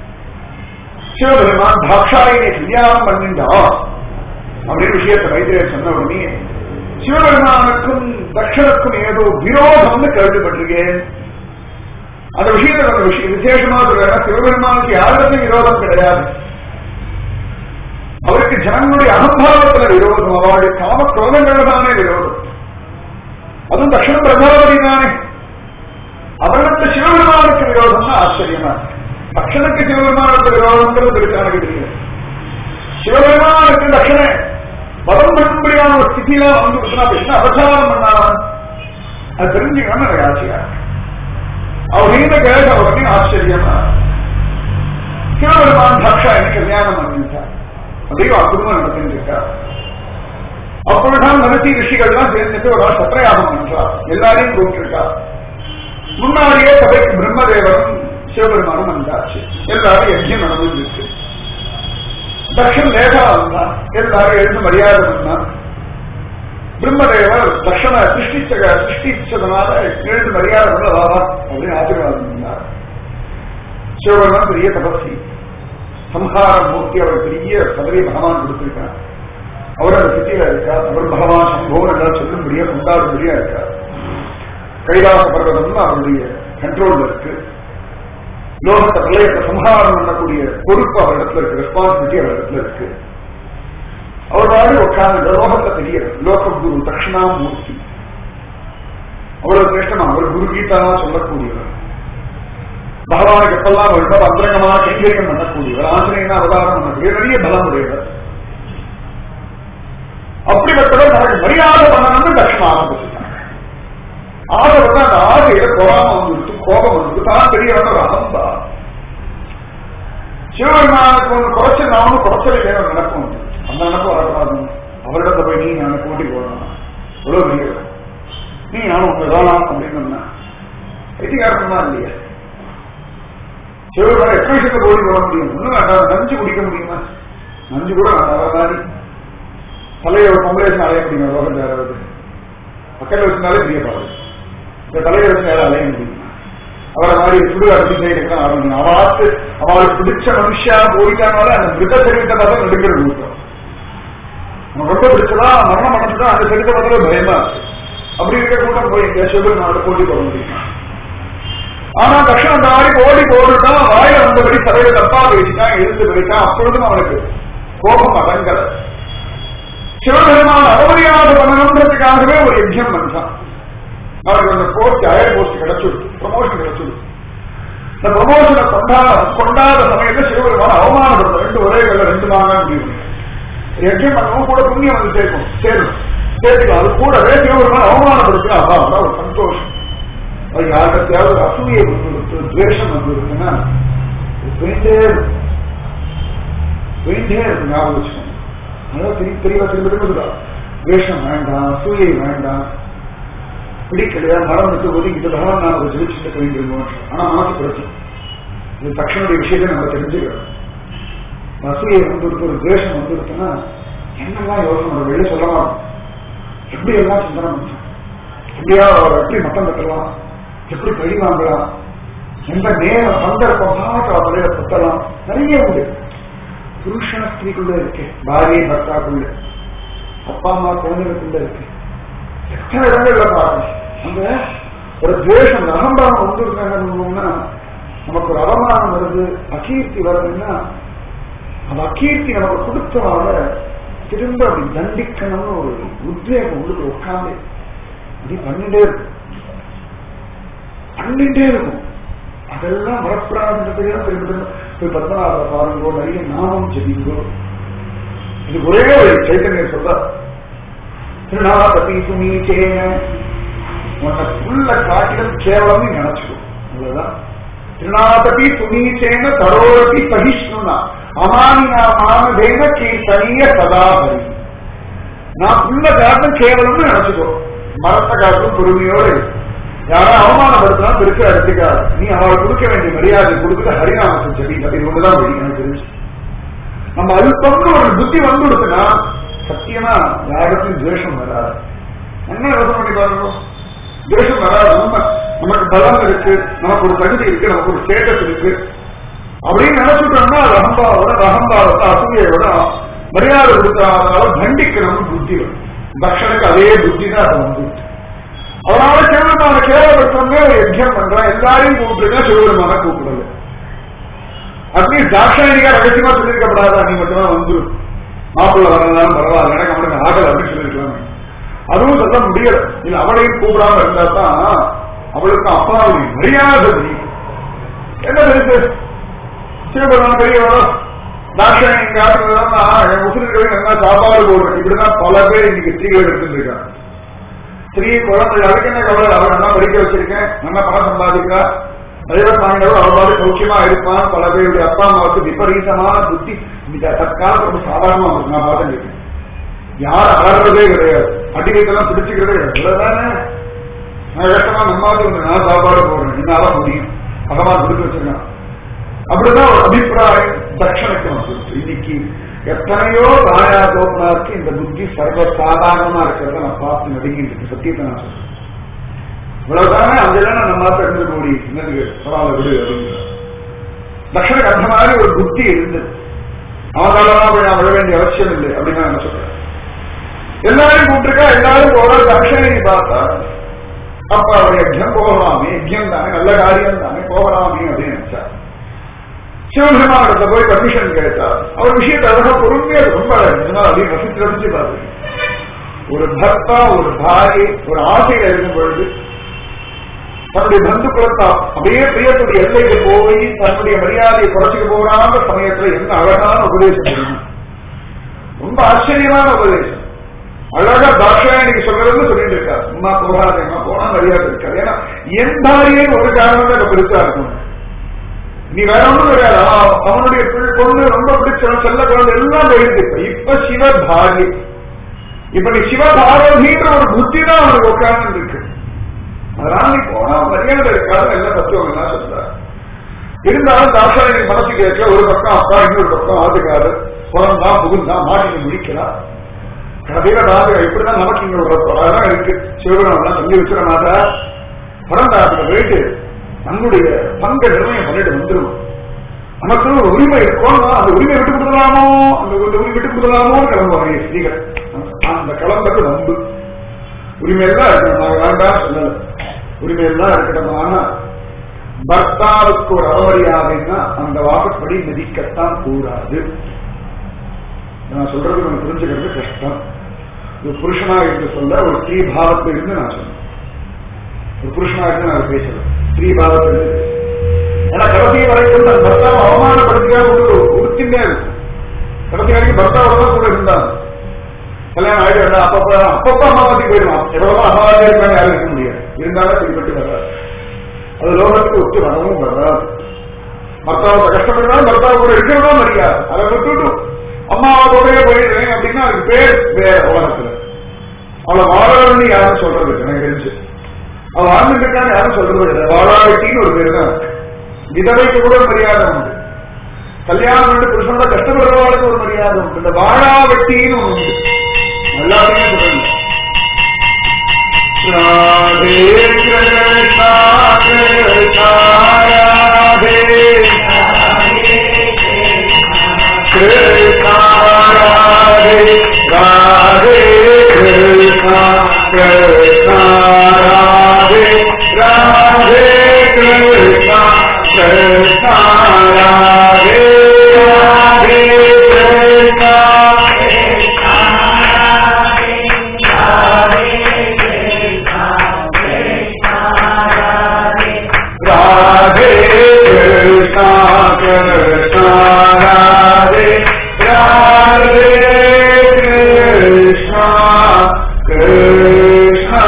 சிவபெருமான் தாட்சாயினை கல்யாணம் பண்ணிண்டா அப்படின்னு விஷயத்தை வைத்தியர் சொன்ன உடனே சிவபெருமானுக்கும் தட்சணுக்கும் ஏதோ விரோதம்னு கேள்விப்பட்டிருக்கேன் அந்த விஷயத்தை அந்த விஷயம் விசேஷமா சொல்றேன் சிவபெருமானுக்கு யாருக்கும் விரோதம் கிடையாது அவருக்கு ஜனங்களுடைய அகம்பாவத்துல விரோதம் அவருடைய காம குரோதங்கள் தானே விரோதம் அதுவும் தட்சிண பிரபாவதி தானே அவர்களுக்கு சிவபெருமானுக்கு விரோதம்னா ஆச்சரியமா தட்சணுக்கு சிவபெருமானுக்கு விரோதம்ங்கிறது பெருசானது தெரியல சிவபெருமானுக்கு தட்சண பலம் பண்ணும்படியான ஒரு ஸ்திதியில வந்து கிருஷ்ணா அபசாரம் பண்ணாலும் அது தெரிஞ்சுக்கணும் எனக்கு ஆசையா அவர் நீண்ட கேட்ட உடனே ஆச்சரியமா சிவபெருமான் தக்ஷா எனக்கு கல்யாணம் பண்ணிட்டார் அப்படியே குடும்பம் நடத்திருக்கா அப்பொழுதுதான் மனசி ரிஷிகள்லாம் சேர்ந்துட்டு ஒரு நாள் சத்திரயாகம் பண்றார் எல்லாரையும் கூப்பிட்டிருக்கா முன்னாடியே சபைக்கு பிரம்மதேவரும் சிவபெருமானும் வந்தாச்சு எல்லாரும் யஜ்யம் நடந்துருக்கு தக்ஷன் லேசா வந்தான் எல்லாரும் எழுந்து மரியாதை பண்ணான் பிரம்மதேவர் தக்ஷனை சிருஷ்டிச்ச சிருஷ்டிச்சதுனால எழுந்து மரியாதை பண்ண வாவா அப்படின்னு ஆசீர்வாதம் பண்ணார் சிவபெருமான் பெரிய தபசி சம்ஹார மூர்த்தி அவர் பெரிய பதவி பகவான் கொடுத்திருக்கார் அவர் அந்த சிட்டியில இருக்கார் அவர் பகவான் சம்போன்னு எல்லாம் சொல்லும்படியா கொண்டாடும்படியா இருக்கார் கைலாச பர்வதம்னு அவருடைய கண்ட்ரோல்ல இருக்கு லோகத்தை பிரளயத்தை சம்ஹாரம் பண்ணக்கூடிய பொறுப்பு அவர் இடத்துல இருக்கு ரெஸ்பான்சிபிலிட்டி அவர் இடத்துல இருக்கு அவர் வாடி உட்கார்ந்து லோகத்தை தெரிய லோக குரு தட்சிணாமூர்த்தி அவ்வளவு சிரேஷ்டமா அவர் குரு கீதா சொல்லக்கூடியவர் பகவானுக்கு எப்பெல்லாம் வேண்டும் அந்தரங்கமாக கைங்கரியம் பண்ணக்கூடியவர் ஆசிரியனா அவதாரம் பண்ணக்கூடிய நிறைய பலம் உடையவர் அப்படிப்பட்டவர் தனக்கு மரியாதை பண்ணணும்னு தட்சணம் ஆரம்பிச்சுட்டாங்க ஆசைப்பட்ட அந்த ஆசையில பொறாம வந்துட்டு கோபம் வந்துட்டு தான் பெரியவன் ஒரு அகம்பா சிவபெருமானுக்கு ஒன்று குறைச்சல் நானும் குறைச்சல் இல்லைன்னு ஒரு நினைப்பு உண்டு அந்த நினைப்பு வரக்கூடாது அவரிடத்த போய் நீ நான் கூட்டி போடணும் எவ்வளவு பெரியவர் நீ நானும் ஒன்றுதான் அப்படின்னு சொன்னேன் எதிகாரமா இல்லையா சிவபெருமான் எத்தனை விஷயத்தை ஓடி போட முடியும் ஒண்ணும் வேண்டாம் நஞ்சு குடிக்க முடியுமா நஞ்சு கூட வேண்டாம் மாதிரி தலையை ஒரு பொம்பளேஷன் அலைய முடியுமா ரோகம் யாராவது பக்கத்தில் வச்சிருந்தாலே பெரிய பாடு இந்த தலையை வச்சு யாரும் அலைய முடியுமா அவரை மாதிரி சுடுகாடு செய்யறதுக்கு ஆரம்பிக்கணும் அவாத்து அவளுக்கு பிடிச்ச மனுஷா போயிட்டானால அந்த மிருக சரீரத்தை பார்த்தா நடுக்கிறது கூட்டம் நம்ம ரொம்ப பிடிச்சதா மரணம் அடைஞ்சுதான் அந்த சரீரத்தை பார்த்தாலே பயமா இருக்கு அப்படி இருக்க கூட்டம் போய் எங்க சிவபெருமானோட போட்டி போட முடியுமா ஆனா தட்சணம் அந்த மாதிரி ஓடி போட்டுட்டான் வாயில வந்தபடி சபையில தப்பா பேசிட்டான் எழுந்து போயிட்டான் அப்பொழுதும் அவனுக்கு கோபம் அடங்கல சிவபெருமான் அவமரியாதை பண்ணணுன்றதுக்காகவே ஒரு யஜ்யம் பண்ணான் அவருக்கு அந்த போஸ்ட் அயர் போஸ்ட் கிடைச்சிருக்கு ப்ரமோஷன் கிடைச்சிருக்கு இந்த ப்ரமோஷனை கொண்டாட கொண்டாத சமயத்துல சிவபெருமான் அவமானப்படுத்த ரெண்டு ஒரே வேலை ரெண்டு மாங்க முடியும் யஜ்யம் பண்ணவும் கூட புண்ணியம் வந்து சேர்க்கும் சேரும் சேர்த்துக்கலாம் அது கூடவே சிவபெருமான் அவமானப்படுத்தினா அதான் ஒரு சந்தோஷம் அது யாருக்கையாவது ஒரு அசூயை வந்து இருக்கு துவேஷம் வந்து இருக்குன்னா இது போயிட்டே இருக்கும் போயிட்டே இருக்கும் ஞாபகம் வச்சுக்கோங்க அதான் திருப்பி தெளிவா திரும்ப திரும்ப சொல்றா. துவேஷம் வேண்டாம் அசூயை வேண்டாம் பிடிக்கலையா மரம் விட்டு ஒதுங்கிட்டு பகவான் நான் ஒரு ஜெயிச்சுட்டு வேண்டியிருந்தோம் ஆனா மனசு பிரச்சனை இது தட்சனுடைய விஷயத்தை நம்ம தெரிஞ்சுக்கிறோம் அசூயை வந்து இருக்கு ஒரு துவேஷம் வந்து இருக்குன்னா என்னெல்லாம் யோசனை நம்ம வெளியே சொல்ல மாட்டோம் எப்படி எல்லாம் சிந்தனை பண்ணுறோம் எப்படியா எப்படி மட்டம் கட்டலாம் எப்படி கழி வாங்கலாம் எந்த நேரம் சந்தர்ப்பம் பார்த்து தலையில குத்தலாம் நிறைய உண்டு புருஷன ஸ்திரீக்குள்ள இருக்கு பாரிய பர்த்தாக்குள்ள அப்பா அம்மா குழந்தைகளுக்குள்ள இருக்கு எத்தனை இடங்கள்ல பார்க்கணும் அந்த ஒரு துவேஷம் அகம்பாரம் வந்துருக்காங்கன்னா நமக்கு ஒரு அவமானம் வருது அகீர்த்தி வருதுன்னா அந்த அகீர்த்தி நமக்கு கொடுத்தனால திரும்ப அப்படி தண்டிக்கணும்னு ஒரு உத்வேகம் உள்ளுக்கு உட்காந்து அப்படி பண்ணிட்டே இருக்கும் பண்ணிட்டே இருக்கும் அதெல்லாம் மறப்படாதுன்றதுக்கு தான் திரும்ப திரும்ப போய் பத்மநாப பாருங்கோ நிறைய நாமம் ஜெபிங்கோ இது ஒரே ஒரு சைத்தன்யம் சொல்ற திருநாபதி சுமீச்சேன உன்னை உள்ள காட்டிலும் கேவலம் நினைச்சுக்கோ அவ்வளவுதான் திருநாபதி சுமீச்சேன தரோரதி சகிஷ்ணுனா அமானினா மானதேன கீர்த்தனிய சதாபரி நான் உள்ள காட்டும் கேவலம்னு நினைச்சுக்கோ மரத்த காட்டும் பொறுமையோடு இரு. யாரா அவமானப்படுத்தினா பெருக்க எடுத்துக்காது நீ அவள் கொடுக்க வேண்டிய மரியாதை கொடுத்து ஹரிநாமத்தை ஜெபி அது ஒண்ணுதான் வழி எனக்கு தெரிஞ்சு நம்ம அல்பம்னு ஒரு புத்தி வந்து கொடுத்துனா சத்தியமா யாருக்கும் துவேஷம் வராது என்ன யோசனை பண்ணி பாருங்க துவேஷம் வராது நம்ம நமக்கு பலம் இருக்கு நமக்கு ஒரு தகுதி இருக்கு நமக்கு ஒரு ஸ்டேட்டஸ் இருக்கு அப்படின்னு நினைச்சுட்டோம்னா அது அகம்பாவோட அகம்பாவத்தை அசூகையோட மரியாதை கொடுக்காதனால தண்டிக்கணும்னு புத்தி வரும் தக்ஷனுக்கு அதே புத்தி தான் அது வந்து அதனால சிவபெருமான கேவலப்படுத்தமே ஒரு யஜ்யம் பண்றான் எல்லாரையும் கூப்பிட்டுருக்கா சிவபெருமான கூப்பிடல அட்லீஸ்ட் தாட்சாயணிகா ரகசியமா சொல்லியிருக்கப்படாதா நீ மட்டும்தான் வந்து மாப்பிள்ள வரலாம் பரவாயில்ல எனக்கு அவனுக்கு ஆகல அப்படின்னு சொல்லியிருக்கலாமே அதுவும் சொல்ல முடியல இல்ல அவளையும் கூப்பிடாம இருந்தா தான் அவளுக்கு அப்பாவுடைய மரியாதை தெரியும். என்ன தெரியுது சிவபெருமான பெரியவரோ தாட்சாயணி காட்டுறதுனா என் முஸ்லிம்களை நல்லா சாப்பாடு போடுறேன் இப்படிதான் பல பேர் இன்னைக்கு ஸ்திரீகள் எடுத்துட்டு இருக்காங்க ஸ்திரீ குழந்தை அதுக்கு என்ன கவலை அவன் நல்லா படிக்க வச்சிருக்கேன் நல்லா பணம் சம்பாதிக்கிறா தெய்வத்தாண்டவர் அவளோட சௌக்கியமா இருப்பான் பல பேருடைய அப்பா அம்மாவுக்கு விபரீதமான புத்தி இந்த தற்காலம் ரொம்ப சாதாரணமா இருக்கு. நான் பார்த்துருக்கேன் யாரும் அலறதே கிடையாது அடி வைத்தெல்லாம் பிடிச்சுக்கிறதே கிடையாது இவ்வளவுதானே நான் கஷ்டமா நம்மாவது வந்து நான் சாப்பாடு போடுறேன் என்னால முடியும் பகவான் கொடுத்து வச்சிருக்கான் அப்படிதான் ஒரு அபிப்பிராயம் தட்சணுக்கு வந்துருச்சு இன்னைக்கு எத்தனையோ தாயா தோப்பனாருக்கு இந்த புத்தி சர்வ சாதாரணமா இருக்கிறத நான் பார்த்து நடுங்கிட்டு இருக்கு சத்தியத்தை நான் சொல்றேன் இவ்வளவுதானே அந்த இடம் நம்ம மாத்த இருந்து கூடி என்னது பரவாயில்ல விடு அப்படிங்கிற தட்சணுக்கு அந்த மாதிரி ஒரு புத்தி இருந்தது அவதாலமா போய் நான் விழ வேண்டிய அவசியம் இல்லை அப்படின்னு நான் என்ன சொல்றேன் எல்லாரும் கூப்பிட்டுருக்கா எல்லாரும் போற தட்சணை பார்த்தா அப்ப அவர் யஜ்யம் போகலாமே யஜ்யம் தானே நல்ல காரியம் தானே போகலாமே அப்படின்னு நினைச்சா சிவபெருமானிடத்துல போய் பர்மிஷன் கேட்டா அவர் விஷயத்தை அழகா பொறுமையா ரொம்ப அழகா அப்படின்னு ரசிச்சு ரசிச்சு பார்த்து ஒரு பர்த்தா ஒரு பாரி ஒரு ஆசையில இருக்கும் பொழுது தன்னுடைய பந்துக்குலத்தா அப்படியே பிரியத்துடைய எல்லைக்கு போய் தன்னுடைய மரியாதையை குறைச்சிக்க போறாங்க சமயத்துல என்ன அழகான உபதேசம் தெரியுமா ரொம்ப ஆச்சரியமான உபதேசம் அழகா தாட்சாயணிக்கு சொல்றது சொல்லிட்டு இருக்காரு அம்மா போகாது அம்மா போனா மரியாதை இருக்காது ஏன்னா என் பாரியே ஒரு காரணம் தான் பெருசா இருக்கும் நீ வேற ஒண்ணும் கிடையாது அவன் அவனுடைய பிள்ளை பொண்ணு ரொம்ப பிடிச்சவன் செல்ல குழந்தை எல்லாம் போயிருக்கு இப்ப. இப்ப சிவ பாரி இப்ப நீ சிவ பாரதின்ற ஒரு புத்தி தான் அவனுக்கு உட்கார்ந்து இருக்கு அதனால நீ போனா மரியாதை இருக்காது எல்லாம் தத்துவம் என்ன சொல்றாரு இருந்தாலும் தாசாயணி மனசு கேட்கல ஒரு பக்கம் அப்பா இன்னொரு பக்கம் ஆத்துக்காரு பிறந்தா புகுந்தா மாட்டிக்கு முடிக்கலாம் கடையில ராஜா இப்படிதான் நமக்கு இங்க ஒரு அதான் இருக்கு சிவபெருமான் சொல்லி வச்சிடமாட்டா பிறந்தாத்துல போயிட்டு தன்னுடைய பங்கை நிர்ணயம் பண்ணிட்டு வந்துடும் நமக்கு ஒரு உரிமை இருக்கும் அந்த உரிமை விட்டு கொடுக்கலாமோ அந்த ஒரு உரிமை விட்டு கொடுக்கலாமோ கிளம்புவாங்க ஸ்ரீகள் அந்த கிளம்புறது நம்பு உரிமை எல்லாம் இருக்கணும் நாங்க வேண்டாம் சொல்லல உரிமை எல்லாம் இருக்கட்டும் ஆனா பர்த்தாவுக்கு ஒரு அவமரியாதைன்னா அந்த வாக்குப்படி மிதிக்கத்தான் கூடாது நான் சொல்றது நம்ம புரிஞ்சுக்கிறது கஷ்டம் ஒரு புருஷனா இருந்து சொல்ல ஒரு ஸ்ரீ பாவத்தில் இருந்து நான் சொன்னேன் ஒரு புருஷனா இருந்து நான் பேசுறேன் ஸ்ரீ பாவத்தில் இருந்து ஏன்னா கடைசி வரைக்கும் தன் பர்த்தாவை அவமானப்படுத்திக்காக ஒரு உறுத்தினே இருக்கும் கடைசி வரைக்கும் பர்த்தாவோட தான் கூட இருந்தாங்க கல்யாணம் ஆயிட்டு அப்பப்ப அப்பப்ப அமாவாசை போயிடுவான் எவ்வளவு அமாவாசை இருக்காங்க யாரும் இருக்க முடியாது இருந்தாலும் பிடிபட்டு வர்றாரு அது லோகத்துக்கு ஒத்து வரவும் வராது பர்த்தாவை கஷ்டப்படுறாலும் பர்த்தாவை கூட இருக்கிறதா மரியாதை அதை விட்டுட்டு அம்மாவோடய போயிடுறேன் அப்படின்னா அதுக்கு பேர் வேற உலகத்துல அவளை வாழணும்னு யாரும் சொல்றது இல்லை, எனக்கு தெரிஞ்சு அவள் வாழ்ந்துட்டு இருக்கான்னு யாரும் சொல்றது இல்லை வாழாவட்டின்னு ஒரு பேர் தான் இருக்கு. விதவைக்கு கூட ஒரு மரியாதை உண்டு கல்யாணம் பண்ணி புருஷனோட கஷ்டப்படுறவாளுக்கு ஒரு மரியாதை உண்டு இந்த வாழாவட்டின்னு ஒண்ணு உண்டு எல்லாத்தையுமே சொல்றேன் ராதே கிருஷ்ணா கிருஷ்ணா ராதே கிருஷ்ணா ராதே ராதே கிருஷ்ணா கிருஷ்ணா ராதே ராதே கிருஷ்ணா கிருஷ்ணா ராதே ராதே கிருஷ்ணா ராதே கிருஷ்ணா கிருஷ்ணா ராதே ராதே கிருஷ்ணா கிருஷ்ணா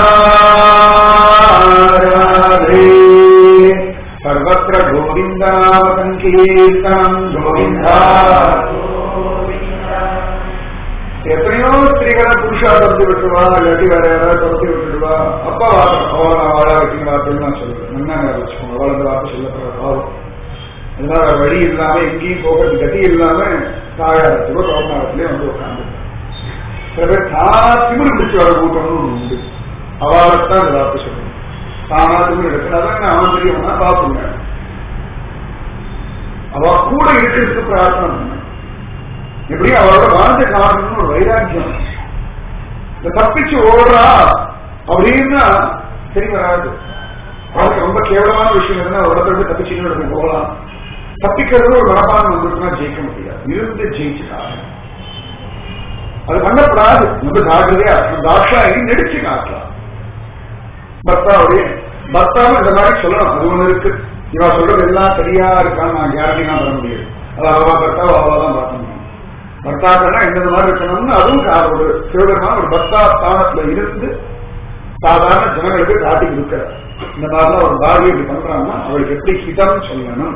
ராதே சர்வத்திர கோவிந்தாவசங்கீர்த்தனம் கோவிந்தா எத்தனையோ ஸ்திரீகளை புருஷா துரத்தி விட்டுருவா இல்லாட்டி வேற யாராவது துரத்தி விட்டுடுவா அப்பா வாசம் அவளை நான் வாழ வைக்கிற வார்த்தைன்னு நான் சொல்லுவேன் நல்லா ஞாபகம் வச்சுக்கோங்க அவளை அந்த வார்த்தை சொல்லப்படுற பாவம் அதனால வேற வழி இல்லாம எங்கேயும் போகிறது கதி இல்லாம தாயாரத்துக்கோ தோப்பாரத்திலே வந்து உட்காந்து சில பேர் தானா திமிரு பிடிச்சு வர கூட்டம்னு ஒண்ணு உண்டு அவளைத்தான் அந்த வார்த்தை சொல்லணும் தானா திமிரு எடுக்கிறாதான் நான் அவன் தெரியவனா பார்ப்புங்க அவ கூட இருக்கிறதுக்கு பிரார்த்தனை பண்ணேன் எப்படி அவரோட வாழ்ந்த காரணம்னு ஒரு வைராக்கியம் இந்த தப்பிச்சு ஓடுறா அப்படின்னா சரி வராது அவருக்கு ரொம்ப கேவலமான விஷயம் இருந்தா ஒரு இடத்துல இருந்து தப்பிச்சு இன்னொரு இடத்துக்கு போகலாம் தப்பிக்கிறது ஒரு மனப்பான்மை வந்துருக்குன்னா ஜெயிக்க முடியாது இருந்து ஜெயிச்சுக்காக அது பண்ணப்படாது ரொம்ப ஜாகிரதையா இருக்கணும். தாட்சாயி நடிச்சு காட்டலாம் பர்த்தாவுடைய பர்த்தாவும் இந்த மாதிரி சொல்லணும் அது ஒண்ணு இருக்கு இவா சொல்றது எல்லாம் சரியா இருக்கான்னு நான் கேரண்டி நான் தர முடியாது அது அவா பர்த்தாவை அவ்வளவுதான் பார்க்க முடியும் பர்த்தாக்கள்னா எந்த மாதிரி இருக்கணும்னு அதுவும் கா- ஒரு சிவபெருமான ஒரு பர்த்தா ஸ்தானத்துல இருந்து சாதாரண ஜனங்களுக்கு காட்டி கொடுக்கிறார் இந்த மாதிரிலாம் ஒரு பாரியை இப்படி பண்றாங்கன்னா அவளுக்கு எப்படி ஹிதம் சொல்லணும்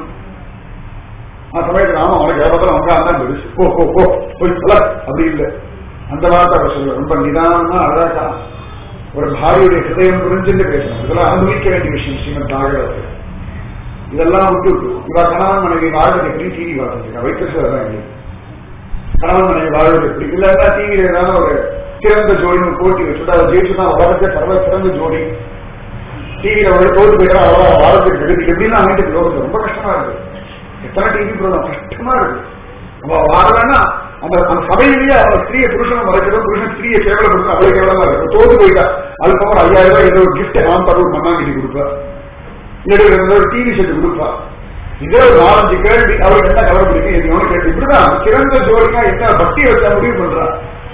அந்த சமயத்துல நாம அவனுக்கு எவ்வளவு அவங்க தான் பெருசு போ போ போ போய் சொல்ல அப்படி இல்லை அந்த வார்த்தை அவர் சொல்ல ரொம்ப நிதானமா அழகா ஒரு பாரியுடைய ஹிருதயம் புரிஞ்சுட்டு பேசணும் இதெல்லாம் அனுபவிக்க வேண்டிய விஷயம் ஸ்ரீமத் பாகவதத்தில் இதெல்லாம் விட்டுட்டு இவா கணவன் மனைவி வாழ்வது எப்படி டிவி பார்த்துருக்கா வைத்திருக்கிறது தான் இல்லை கணவன் மனைவி வாழ்வது எப்படி இல்லைன்னா டிவியில ஏதாவது ஒரு சிறந்த ஜோடின்னு போட்டி வச்சுட்டு அதை ஜெயிச்சுதான் உலகத்தை சர்வ சிறந்த ஜோடி டிவியில ஒரு தோத்து போயிட்டா அவ்வளோ வாழ்றதுக்கு கெடுதி எப்படின்னு அமைட்டு லோகத்துல ரொம்ப கஷ்டமா இருக்கு எத்தனை டிவி ப்ரோக்ராம் கஷ்டமா இருக்கு அவ வாழலன்னா அந்த அந்த சபையிலேயே அவளை ஸ்திரீய புருஷனை மறைக்கிறோம் புருஷன் ஸ்திரீயை கேவலப்படுத்த அவளை கேவலமா இருக்கு தோத்து போயிட்டா அதுக்கு ஒரு ஐயாயிரம் ரூபாய் ஏதோ ஒரு கிஃப்ட் நான் தர ஒரு மண்ணாங்கிட்டி கொடுப்பா இல்லாட்டி ஏதோ ஒரு டிவி செட் கொடுப்பா இதே ஒரு நாலஞ்சு கேள்வி அவருக்கு என்ன கலர் பிடிக்கும் எது ஒன்று கேள்வி இப்படிதான் சிறந்த ஜோடியா என்ன பக்தி வச்சா முடிவு பண்றா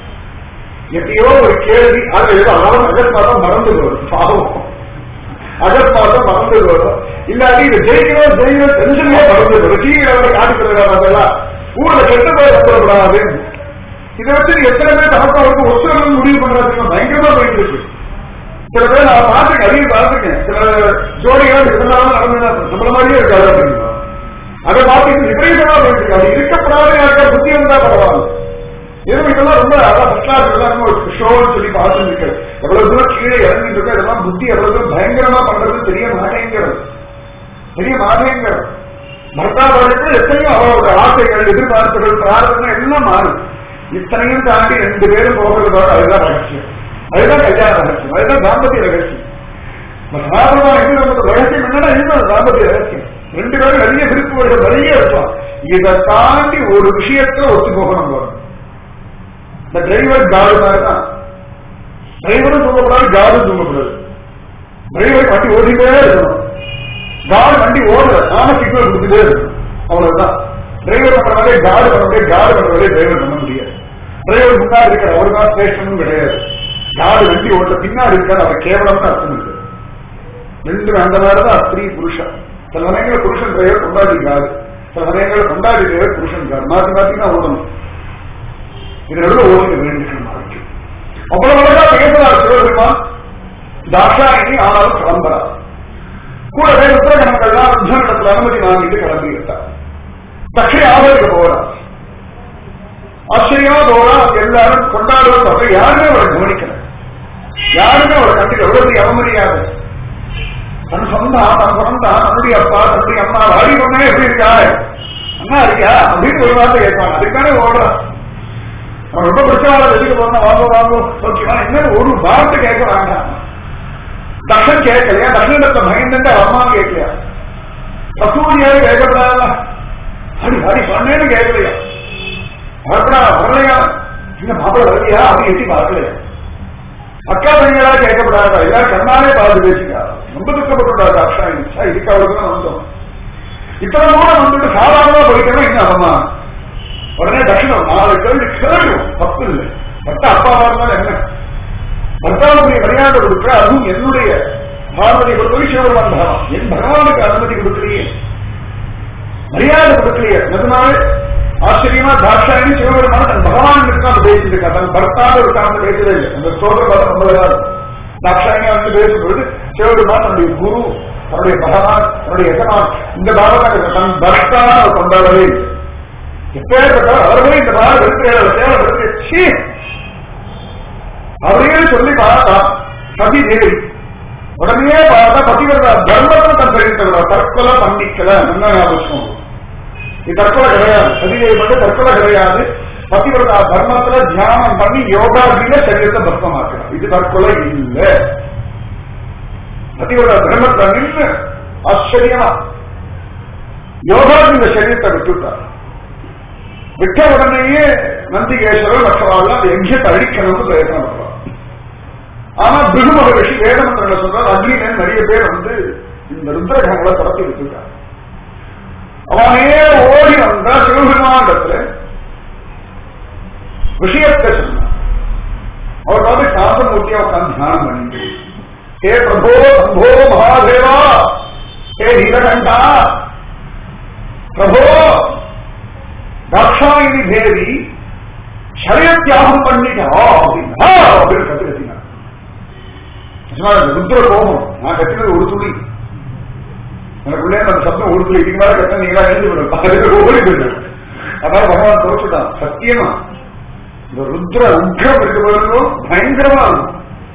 எப்பயோ ஒரு கேள்வி அது ஏதோ அவன் அகஸ்மாதம் மறந்து போகுது பாவம் அகஸ்மாதம் மறந்து போகுது இல்லாட்டி இது ஜெயிக்கிறோம் ஜெயிக்கிறோம் டென்ஷனே மறந்து போகுது டிவியில காட்டுக்கிறாங்க ஊர்ல கெட்ட பேர் வந்துடக்கூடாது இதை வச்சு நீ எத்தனை பேர் தனக்கு அவருக்கு ஒத்துழைப்பு முடிவு பண்றாங்க பயங்கரமா போயிட்டு இருக்கு சில பேர் நான் பார்த்துருக்கேன் அதிகம் பார்த்துருக்கேன் சில ஜோடிகள் இருந்தாலும் நடந்து நம்மள மாதிரியே இருக்காது அப்படின்னா அதை பார்த்துட்டு விபரீதமா போயிட்டு இருக்கு அது இருக்கப்படாத யாருக்கா புத்தி இருந்தா பரவாயில்ல ஏன்னா இதெல்லாம் ரொம்ப அதான் ஃபர்ஸ்ட் கிளாஸ் எல்லாருமே ஒரு ஷோன்னு சொல்லி பார்த்துருக்கு எவ்வளவு தூரம் கீழே இறங்கிட்டு இருக்கோ இதெல்லாம் புத்தி எவ்வளவு தூரம் பயங்கரமா பண்றது தெரிய மாட்டேங்கிறது தெரிய மாட்டேங்கிறது பர்த்தாவளுக்கு எத்தனையோ அவரோட ஆசைகள் எதிர்பார்ப்புகள் பிரார்த்தனை எல்லாம் மாறும் இத்தனையும் தாண்டி ரெண்டு பேரும் போகிறதோட அதுதான் ரகசியம் அதுதான் கல்யாண ரகசியம் அதுதான் தாம்பத்திய ரகசியம் சாதாரணமா இது நமக்கு ரகசியம் என்னன்னா இதுதான் தாம்பத்திய ரகசியம் ரெண்டு பேரும் நிறைய விருப்பங்கள் நிறைய இருக்கலாம் இதை தாண்டி ஒரு விஷயத்துல ஒத்து போகணும் போறோம் இந்த டிரைவர் காடு மாதிரி தான் டிரைவரும் தூங்கக்கூடாது காடும் தூங்கக்கூடாது டிரைவர் வண்டி ஓடிட்டே இருக்கணும் காடு வண்டி ஓடுற நாம சிக்னல் கொடுத்துட்டே இருக்கணும் அவ்வளவுதான் டிரைவர் பண்ற மாதிரி காடு பண்ண முடியாது காடு பண்ற மாதிரி டிரைவர் பண்ண முடியாது டிரைவர் முன்னாடி இருக்கிற அவர் தான் ஸ்டேஷனும் கிடையாது காடு வண்டி ஓட்ட பின்னாடி இருக்காது அவர் கேவலம்னு அர்த்தம் இருக்கு ரெண்டு அந்த மாதிரி தான் ஸ்திரீ புருஷன் சில சமயங்களில் புருஷன் டிரைவர் கொண்டாடி காடு சில சமயங்களில் கொண்டாடி டிரைவர் புருஷன் காடு மாத்தி மாத்தி தான் ஓடணும் இது நடுவில் ஓடுங்க வேண்டிக்கணும் நாளைக்கு அவ்வளவு அழகா பேசுறார் சிவபெருமான் தாஷாயினி ஆனாலும் கிளம்புறா கூடவே உத்தரகணக்கெல்லாம் ருத்ரனிடத்துல அனுமதி வாங்கிட்டு கிளம்பி இருந்தார் தக்கை ஆவலுக்கு போறார் ஆச்சரியமா போறா அவங்க எல்லாரும் கொண்டாடுவோம் அப்ப யாருமே அவரை கவனிக்கல யாருமே அவரை கண்டுக்க எவ்வளவு அவமரியாதை தன் சொந்தா தன் சொந்தா தன்னுடைய அப்பா தன்னுடைய அம்மா வாடி பொண்ணே எப்படி இருக்கா அண்ணா இருக்கியா அப்படின்னு ஒரு வார்த்தை கேட்பாங்க அதுக்கானே ஓடுறான் அவன் ரொம்ப பிரச்சனை வெளியே போனா வாங்க வாங்க ஓகேவா என்னன்னு ஒரு வார்த்தை கேட்க வேண்டாம் தர்ஷன் கேட்கலையா தர்ஷனத்தை பயந்துட்டு அம்மா கேட்கலையா பசூரியாவே கேட்கப்படாதா அடி அடி பண்ணேன்னு கேட்கலையா வரப்படா வரலையா இந்த மாப்பிள்ள வரலையா அப்படி எட்டி பார்க்கலையா அக்கா பையங்களா கேட்கப்படாதா எல்லாரும் கண்ணாலே பார்த்து பேசிக்கா ரொம்ப துக்கப்பட்டுட்டாரு அக்ஷா இருந்துச்சா இதுக்கு அவளுக்கு தான் வந்தோம் இத்தனை தூரம் வந்துட்டு சாதாரணமா போயிட்டோம்னா இன்னும் அம்மா உடனே தட்சிணம் நாலு கேள்வி கேள்வோம் தப்பு இல்லை பட்ட அப்பாவா இருந்தாலும் என்ன பர்த்தாவுடைய மரியாதை கொடுக்க அதுவும் என்னுடைய பார்வதி கொடுத்து சிவபெருமான் பாவம் என் பகவானுக்கு அனுமதி கொடுக்கலையே மரியாதை கொடுக்கலையே அதனால ஆச்சரியமா தாட்சாயணி சிவபெருமான தன் பகவான் இருக்கான் பேசிட்டு இருக்கா தன் பர்த்தாவை இருக்கான்னு பேசவே இல்லை அந்த ஸ்தோத்திர பதம் ரொம்ப நல்லா இருக்கும் தாட்சாயணி வந்து பேசும்பொழுது சிவபெருமான் தன்னுடைய குரு தன்னுடைய பகவான் தன்னுடைய எஜமான் இந்த பாவம் தன் பர்த்தான அவர் கொண்டாடவே இல்லை எப்பேற்பட்டால் அவர்களே இந்த பாடம் இருக்கிற சேவை இருக்கு அவரையே சொல்லி பார்த்தா சதி தேவி உடனே பார்த்தா பதிவிரதா தர்மத்தை தன் தெரிவித்தவரா தற்கொலை பண்ணிக்கல என்ன ஞாபகம் இது தற்கொலை கிடையாது சதிதேவி மட்டும் தற்கொலை கிடையாது பதிவிரதா தர்மத்துல தியானம் பண்ணி யோகாதியில சரீரத்தை பஸ்மமாக்கலாம் இது தற்கொலை இல்லை பதிவிரதா தர்மத்தை நின்று ஆச்சரியமா யோகாதி இந்த சரீரத்தை விட்டுட்டார் விட்ட உடனேயே நந்திகேஸ்வரர் மற்றவாள் அந்த யஜ்யத்தை அழிக்கணும்னு பிரயத்னம் பண்றார் ஆனா பிகு மகரிஷி வேதமந்திரங்களை சொல்றார் அக்னியன் நிறைய பேர் வந்து இந்த ருத்ரகங்களை தொடர்த்தி வச்சிருக்காங்க அவனே ஓடி வந்தா சிவபெருமானிடத்துல விஷயத்தை சொன்னான் அவர் வந்து சாந்தமூர்த்தியை உட்காந்து தியானம் பண்ணிட்டு ஹே பிரபோ சம்போ மகாதேவா ஹே நீலகண்டா பிரபோ தாட்சாயினி தேவி சரீர தியாகம் பண்ணிட்டா அப்படின்னா அப்படின்னு கத்து கத்தினார் ருத்ர கோபம் நான் கத்தினது ஒரு துளி எனக்குள்ளே அந்த சப்தம் ஒரு துளி இதுக்கு மேல கத்த நீங்களா எழுந்து விடும் ஓடி போயிடும் அதாவது பகவான் குறைச்சுட்டான் சத்தியமா இந்த ருத்ர உக்ரம் இருக்கிறவர்களும் பயங்கரமா இருக்கும்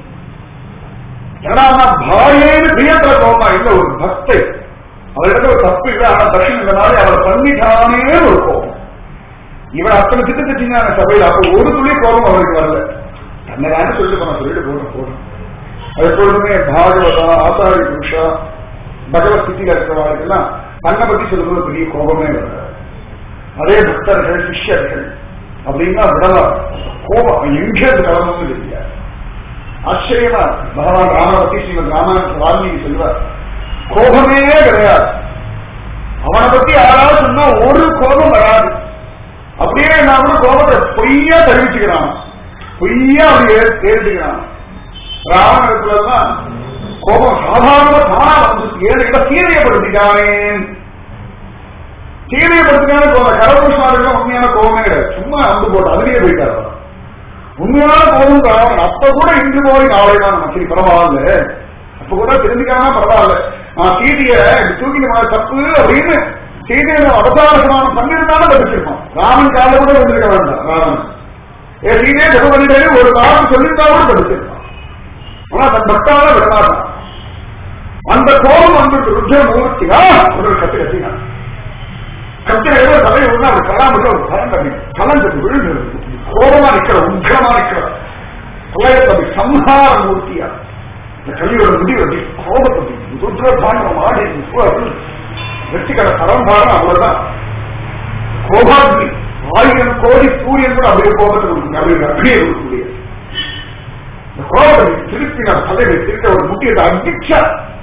ஏன்னா பாரியேன்னு பிரியத்துல கோபமா இல்ல ஒரு பக்தை அவரிடத்துல ஒரு தப்பு இல்லை ஆனா தர்ஷன் இந்த மாதிரி அவரை பண்ணிட்டானே ஒரு கோபம் இவன் அத்தனை திட்டு திட்டினாங்க சபையில் அப்ப ஒரு துளி கோபம் அவருக்கு வரல தன்னை சொல்லிட்டு போன சொல்லிட்டு போன போதும் அது எப்பொழுதுமே பாகவதா ஆசாரி புருஷா பகவத்கீதையில இருக்கிறவர்களுக்கெல்லாம் தன்னை பத்தி சொல்லும்போது பெரிய கோபமே வராது அதே பக்தர்கள் சிஷ்யர்கள் அப்படின்னா விடலாம் கோபம் எங்கேருந்து கிளம்பும் இல்லையா ஆச்சரியமா பகவான் ராம பத்தி ஸ்ரீமத் ராமாயண வால்மீகி சொல்வார் கோபமே கிடையாது அவனை பத்தி யாராவது சொன்னா ஒரு கோபம் வராது அப்படியே நான் கூட கோபத்தை பொய்யா தெரிவிச்சுக்கிறான் பொய்யா அப்படி ஏறிட்டுக்கிறான் ராவணத்துலாம் கோபம் சாதாரண தானா வந்து ஏழு இடம் சீரியப்படுத்திட்டானேன் சீரியப்படுத்தினால கோபம் கடவுள் உண்மையான கோபமே கிடையாது சும்மா வந்து போட்டு அதுலயே போயிட்டாரு உண்மையான கோபம் ராவணன் அப்ப கூட இன்று போய் நாளை தான் நம்ம சரி பரவாயில்ல அப்ப கூட தெரிஞ்சுக்காம பரவாயில்ல நான் சீதைய தூக்கின மாதிரி தப்பு அப்படின்னு சீதையை அவதாரசமானம் பண்ணிருந்தாலும் தப்பிச்சிருப்பான் ராமன் கால கூட வந்திருக்க வேண்டாம் ராமன் ஏ சீதையை தப்பு பண்ணிட்டு ஒரு வாரம் சொல்லியிருந்தா கூட தப்பிச்சிருப்பான் ஆனா தன் பக்தால விடமாட்டான் அந்த கோபம் வந்து ருத்ரமூர்த்தியா ஒரு கத்து கத்தினான் கத்திர தலையை விட அவர் கலாமுள்ள ஒரு பலம் கம்மி கலந்து விழுந்து கோபமா நிக்கிற உக்கிரமா நிக்கிற பிரளயத்தை சம்ஹார மூர்த்தியா இந்த கலியோட முடிவு கோபத்தை ருத்ர பாண்டம் ஆடி வெற்றிக்கட பரம்பாரம் அவ்வளவுதான் கோபாந்தி ஆயிரம் கோடி சூரியன் கூட அப்படியே கோபத்தை கொடுக்கும் அப்படியே அப்படியே கொடுக்கக்கூடிய இந்த கோபத்தை திருப்பி நான் தலைமை திருக்க ஒரு முக்கியத்தை அடிச்சா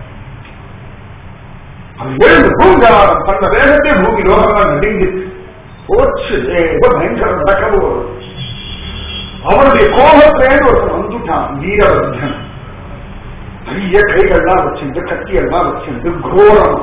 அது எழுந்து பூங்காரம் பண்ண வேகத்தே பூமி லோகம்லாம் நடுங்கி போச்சு ஏதோ பயங்கரம் நடக்கவோ அவனுடைய கோபத்திலேருந்து ஒருத்தன் வந்துட்டான் வீரவர்தன் பெரிய கைகள்லாம் வச்சிருந்து கத்தியெல்லாம் வச்சிருந்து கோரம்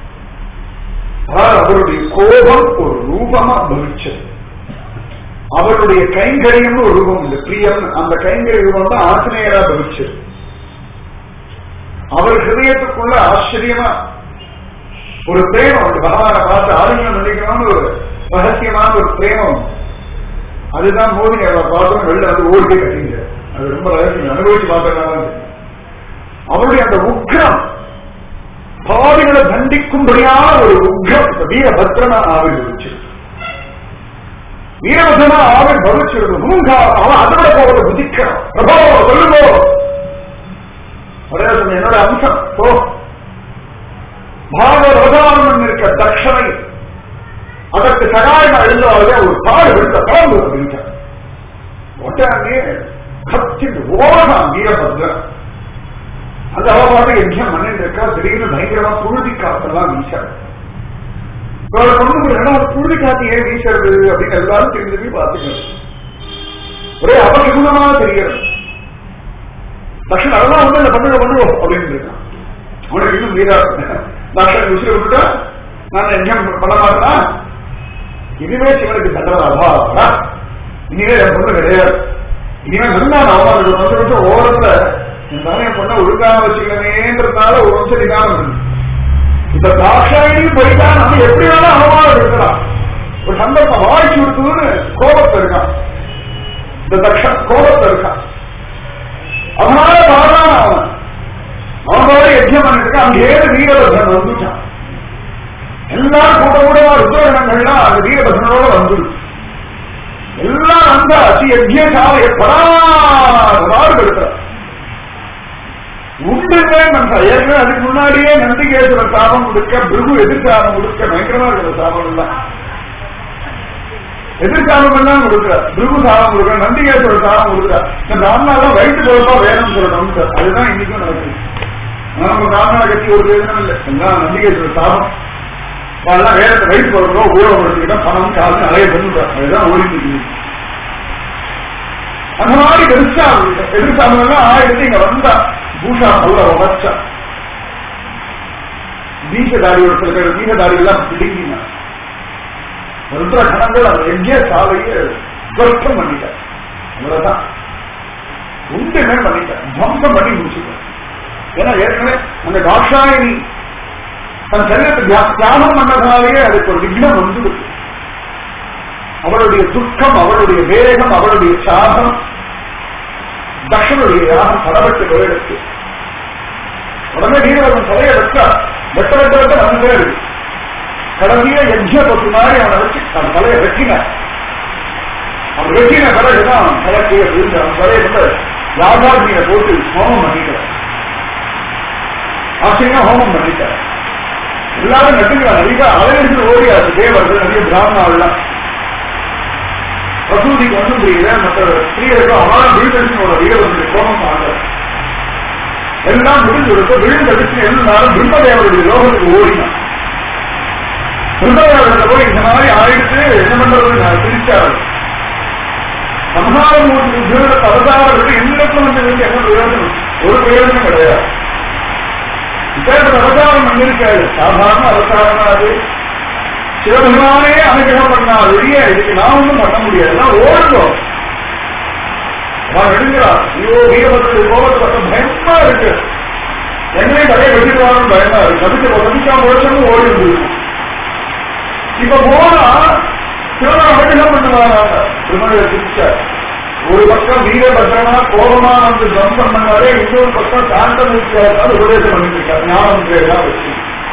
அவருடைய கோபம் ஒரு ரூபமா பவிச்சது அவருடைய கைங்கரியம் ஒரு ரூபம் இந்த பிரியம் அந்த கைங்கரிய ரூபம் தான் ஆசிரியரா பவிச்சது அவர் ஹிருதயத்துக்குள்ள ஆச்சரியமா ஒரு பிரேமம் உண்டு. பகவானை பார்த்து ஆலிங்கம் நினைக்கணும்னு ஒரு ரகசியமான ஒரு பிரேமம் உண்டு. அதுதான் மோதி அவரை பார்த்தோம் வெளில வந்து ஓடி கட்டிங்க அது ரொம்ப ரகசியம் அனுபவிச்சு பார்த்ததுனால அவருடைய அந்த உக்ரம் பாவிகளை தண்டிக்கும்படியான ஒரு உக்ரம் இப்ப வீரபத்ரனா ஆவிர்வச்சு வீரபத்ரனா ஆவிர்வச்சிருக்கு மூங்கா அவன் அதை விட போவதை புதிக்கிறான் பிரபோ சொல்லுங்கோ ஒரே சொன்ன என்னோட அம்சம் போ பாகவதானம் இருக்க தட்சணை அதற்கு சகாயம் எழுந்தாலே ஒரு பாடு எடுத்த கலந்து அப்படின்ட்டார் உடனே கத்தி ஓடான் வீரபத்ரன் அந்த அவபாடு யஜ்யம் மன்னன் இருக்கா திடீர்னு பயங்கரமா புழுதி காத்தெல்லாம் வீசாரு அவரை கொண்டு போய் புழுதி காத்து ஏன் வீசுறது அப்படின்னு எல்லாரும் தெரிஞ்சு போய் பார்த்துக்கணும் ஒரே அபகிகுணமா தெரிகிறது தட்சன் அதெல்லாம் ஒண்ணு இல்லை பண்ணுங்க பண்ணுவோம் அப்படின்னு இருக்கான் அவனுக்கு இன்னும் வீரா தட்சன் விசிறு விட்டுட்டா நான் யஜ்யம் பண்ண மாட்டேனா இனிமே சிவனுக்கு தண்டவாதா இனிமே என் பொண்ணு கிடையாது இனிமே இருந்தான் அவன் ஒரு பத்து நிமிஷம் ஓரத்துல என் தானே பொண்ணை ஒழுங்காம வச்சுக்கணுமேன்றதுனால ஒரு நிமிஷம் நிதானம் இருக்கு. இந்த தாட்சாயணியும் போயிட்டா நம்ம எப்படி வேணாலும் அவமானம் இருக்கலாம் ஒரு சந்தர்ப்பம் வாய்ச்சி விடுத்துன்னு கோபத்தை இருக்கான் இந்த தக்ஷன் கோபத்தை இருக்கான் அதனால பாடான அவன் அவனோட யஜ்யம் பண்ணிட்டு அங்கேயே வீரபத்ரன் வந்துட்டான் எல்லாரும் கூட்ட கூடமா ருத்ரகணங்கள்லாம் அந்த வீரபத்ரனோட வந்துடும் எல்லாம் வந்தாச்சு யஜ்யசாலையை பராது எடுக்கிறார் உண்டுமே மனுஷா ஏற்கனவே அதுக்கு முன்னாடியே நந்திகேஸ்வர சாபம் கொடுக்க பிருகு எதிர்சாபம் கொடுக்க பயங்கரமா இருக்கிற சாபம் எல்லாம் எதிர்சாபம் எல்லாம் கொடுக்கிறார் பிருகு சாபம் கொடுக்க நந்திகேஸ்வர சாபம் கொடுக்கிறார் இந்த பிராமணாலாம் வயிற்று பொறுப்பா வேணும்னு சொல்லணும் சார் அதுதான் இன்னைக்கும் நடக்குது நம்ம பிராமணா கட்சி ஒரு வேதனம் இல்லை எல்லாம் நந்திகேஸ்வர சாபம் அதெல்லாம் வேதத்தை வயிற்று பொறுப்பா உபயோகப்படுத்திக்கிட்டா பணம் காசு நிறைய பண்ணுறாங்க அதுதான் ஓடிட்டு இருக்குது அந்த மாதிரி பெருசா எதிர்சாமம் எல்லாம் ஆயிரத்தி இங்க வந்தா பூஷா நல்ல உழைச்சா தீசதாரியோட சில பேர் தீசதாரி எல்லாம் பிடிங்கினா ருத்ர கணங்கள் அந்த எங்கே சாலையை ஸ்வர்க்கம் பண்ணிட்டார் அவ்வளவுதான் உண்டுமே பண்ணிட்டார் துவம்சம் பண்ணி முடிச்சுட்டார் ஏன்னா ஏற்கனவே அந்த தாட்சாயணி தன் சரீரத்தை தியா- தியாகம் பண்ணதுனாலேயே அதுக்கு ஒரு விக்னம் வந்து அவளுடைய துக்கம் அவளுடைய வேகம் அவளுடைய சாகம் தக்ஷனுடைய யாகம் படப்பட்டு போயிடுச்சு உடனே வீரவன் தலையை வச்சா வெட்ட வெட்ட வெட்ட வந்துட்டே இருக்கு கடைசியா யஜ்ய பத்து மாதிரி அவனை வச்சு அவன் தலையை வெட்டினார் அவன் வெட்டின பிறகுதான் தலைக்கு விழுந்து அவன் தலையை வந்து யாகாக்னியை போட்டு ஹோமம் பண்ணிக்கிறார் ஆச்சரியா ஹோமம் பண்ணிட்டார் எல்லாரும் நட்டுக்கிறார் நிறைய அலையடிச்சு ஓடியாச்சு தேவர்கள் நிறைய பிராமணாவெல்லாம் வசூதிக்கு ஒன்றும் புரியல மற்ற ஸ்திரீகளுக்கும் அவனால விழுந்தடிச்சு வீரவனுடைய கோபம் ஆகல எல்லாம் முடிஞ்சு கொடுத்து விழுந்தடிச்சு எல்லாரும் பிரம்மதேவருடைய லோகத்துக்கு ஓடினான் பிரம்மதேவர்கிட்ட போய் இந்த மாதிரி ஆயிடுச்சு என்ன பண்றது நான் பிரிச்சாரு சம்ஹாரம் உத்தியோகத்தை அவதாரத்துக்கு எந்த இடத்துல வந்து இருக்கு என்ன பிரயோஜனம் ஒரு பிரயோஜனம் கிடையாது இப்பேற்பட்ட அவதாரம் வந்திருக்காரு சாதாரண அவதாரம் அது சிவபெருமானே அனுகிரகம் பண்ணா வெளியே இதுக்கு நான் ஒன்றும் பண்ண முடியாது எல்லாம் ஓடுவோம் அவன் எடுக்கிறான் ஐயோ வீரபத்திர கோபத்தை பக்கம் பயமா இருக்கு என்னையும் தலையை வெட்டிடுவாங்க பயமா இருக்கு தவிக்க தவிக்காம வருஷமும் ஓடி இருந்திருக்கும் இப்ப போனா சிவனை அனுகிரகம் பண்ணுவாங்க திருமண சிரிச்ச ஒரு பக்கம் வீரபத்திரமா கோபமா வந்து துவம்சம் பண்ணாலே இன்னொரு பக்கம் சாந்தமூர்த்தியாக உபதேசம் பண்ணிட்டு இருக்காரு ஞானம் எல்லாம் வச்சு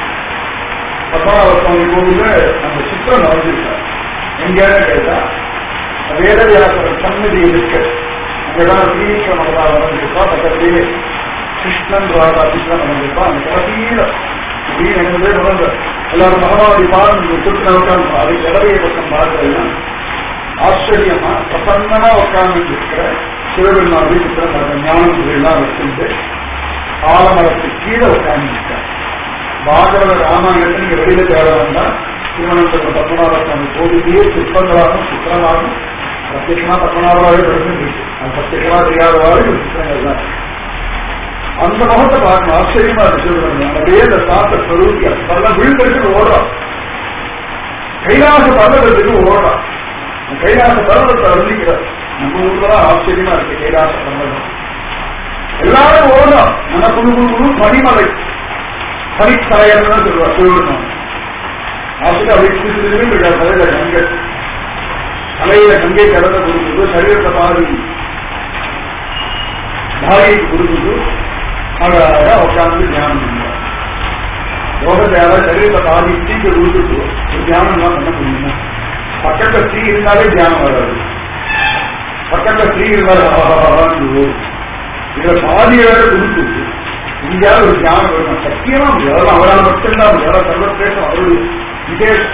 பத்மநாப சுவாமி கோவில அந்த சித்திரம் நடந்திருக்கார் எங்கேன்னு கேட்டா வேதவியாசர் சன்னதி இருக்கு அங்கதான் ஸ்ரீகிருஷ்ண அவதாரம் நடந்திருக்கா பக்கத்திலேயே கிருஷ்ணன் ராதா கிருஷ்ணன் நடந்திருக்கா அந்த கடைசியில அப்படின்னு என்பதே நடந்த எல்லாரும் மகனாடி பாருங்க சுற்றுலா உட்காந்து அதை இடவைய பக்கம் பார்க்கறதுன்னா ஆச்சரியமா பிரசன்னமா உட்கார்ந்து இருக்கிற சிவபெருமானுடைய சித்திரம் அந்த ஞானம் எல்லாம் வச்சுட்டு ஆலமரத்துக்கு கீழே உட்கார்ந்து இருக்கார் பாகவத ராமாயணத்தை நீங்க வெளியில தேட வேண்டாம் திருவனந்தபுரம் பத்மநாப சுவாமி கோவிலையே சிற்பங்களாகவும் சித்திரமாகவும் பிரத்யமா பத்மநாபாவே படிச்சுட்டு அது பிரத்யமா தெரியாதவாறு இந்த சித்திரங்கள் தான் அந்த முகத்தை பார்க்கணும் ஆச்சரியமா இருக்கு அப்படியே அந்த சாத்த ஸ்வரூபி அதெல்லாம் விழுந்தெடுத்து ஓடுறான் கைலாச பர்வதத்துக்கு ஓடுறான் அந்த கைலாச பர்வதத்தை வர்ணிக்கிறார் நம்ம ஊர்ல ஆச்சரியமா இருக்கு கைலாச பர்வதம் எல்லாரும் ஓடும் ஆனா குழு குழு குழு பனிமலை பனித்தலையர்னு சொல்லுவா சொல்லணும் ஆசிரியர் அப்படி சிறு சிறு இருக்கா தலையில கங்கை தலையில கங்கை கடந்த கொடுக்குது சரீரத்தை பாதி பாதிக்கு கொடுக்குது அழகா உட்கார்ந்து தியானம் பண்ணுவார் யோகத்தையால சரீரத்தை பாதி தீக்கு கொடுத்துட்டு ஒரு தியானம் எல்லாம் பண்ண முடியுமா பக்கத்துல தீ இருந்தாலே தியானம் வராது பக்கத்துல தீ இருந்தாலும் இதுல பாதி வேற கொடுத்துட்டு இந்தியாவில் ஒரு தியானம் வரும் சத்தியமா முடியாது அவரால் மட்டும்தான் முடியாது சர்வசேஷம் அவருடைய விசேஷம்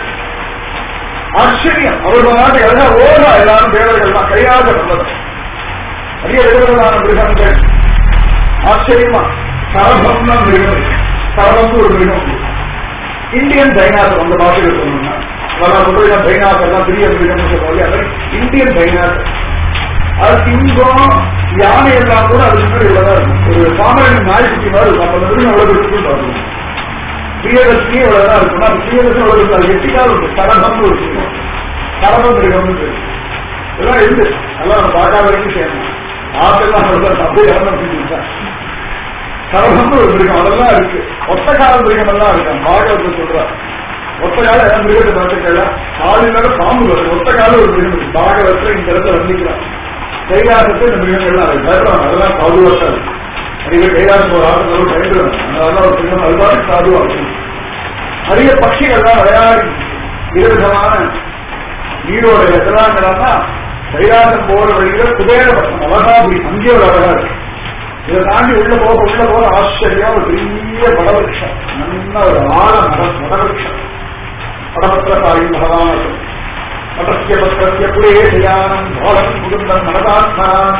ஆச்சரியம் அவர் நாட்டு எல்லாம் ஓடா எல்லாரும் தேவர்கள் தான் கையாத நல்லது நிறைய விதவிதமான மிருகங்கள் ஆச்சரியமா சரபம்னா மிருகம் சரபம்னு ஒரு மிருகம் உண்டு. இந்தியன் டைனாசர் அந்த பாஷையில சொல்லணும்னா அதெல்லாம் சொல்றது டைனாசர் தான் பெரிய மிருகம் சொல்லுவாங்க அது இந்தியன் டைனாசர் அது சிங்கம் யானை எல்லாம் கூட அது முன்னாடி இவ்வளவுதான் இருக்கும் ஒரு சாமானிய நாய்க்குட்டி மாதிரி இருக்கும் அப்ப அந்த மிருகம் எவ்வளவு இருக்குன்னு பார்க்கணும் பிரியதர்ஷினி இவ்வளவுதான் இருக்கும் அது பிரியதர்ஷன் எவ்வளவு இருக்கும் அது எட்டிக்கால் இருக்கு சரபம்னு ஒரு சிங்கம் சரபம் மிருகம்னு இருக்கு இதெல்லாம் இருந்து அதெல்லாம் நம்ம பார்க்காத வரைக்கும் செய்யணும் ஆசெல்லாம் அப்படியே இறந்து சரபம்னு ஒரு மிருகம் அதெல்லாம் இருக்கு ஒத்த கால மிருகம் எல்லாம் இருக்கு பாகவத்தை சொல்றா ஒத்த கால மிருகத்தை பார்த்துக்கல காலில் பாம்பு வருது ஒத்த கால ஒரு மிருகம் இருக்கு பாகவத்துல இந்த இடத்துல வந்திக்கலாம் கைலாசத்தை இந்த மிருகங்கள்லாம் இருக்கு பயப்படுவாங்க அதெல்லாம் சாதுவாக இருக்கு அதிக கைலாசம் ஒரு ஆளுநர் பயந்துருவாங்க அதெல்லாம் ஒரு மிருகம் அதுதான் சாதுவா இருக்கும் நிறைய பட்சிகள்லாம் விளையாடி விதவிதமான நீரோட எத்தனாங்கிறான்னா கைலாசம் போற வழியில குபேரபட்சம் அழகாபுரி அங்கே ஒரு அழகா இருக்கு இதை தாண்டி உள்ள போக உள்ள போக ஆச்சரியம் ஒரு பெரிய படவருஷம் நல்ல ஒரு ஆழ மர மடவருஷம் படபத்திரசாயி பகவான் பட்டசிய பத்திரசிய புரே தியானம் பாலம் குடும்பம் மனதாத்மனான்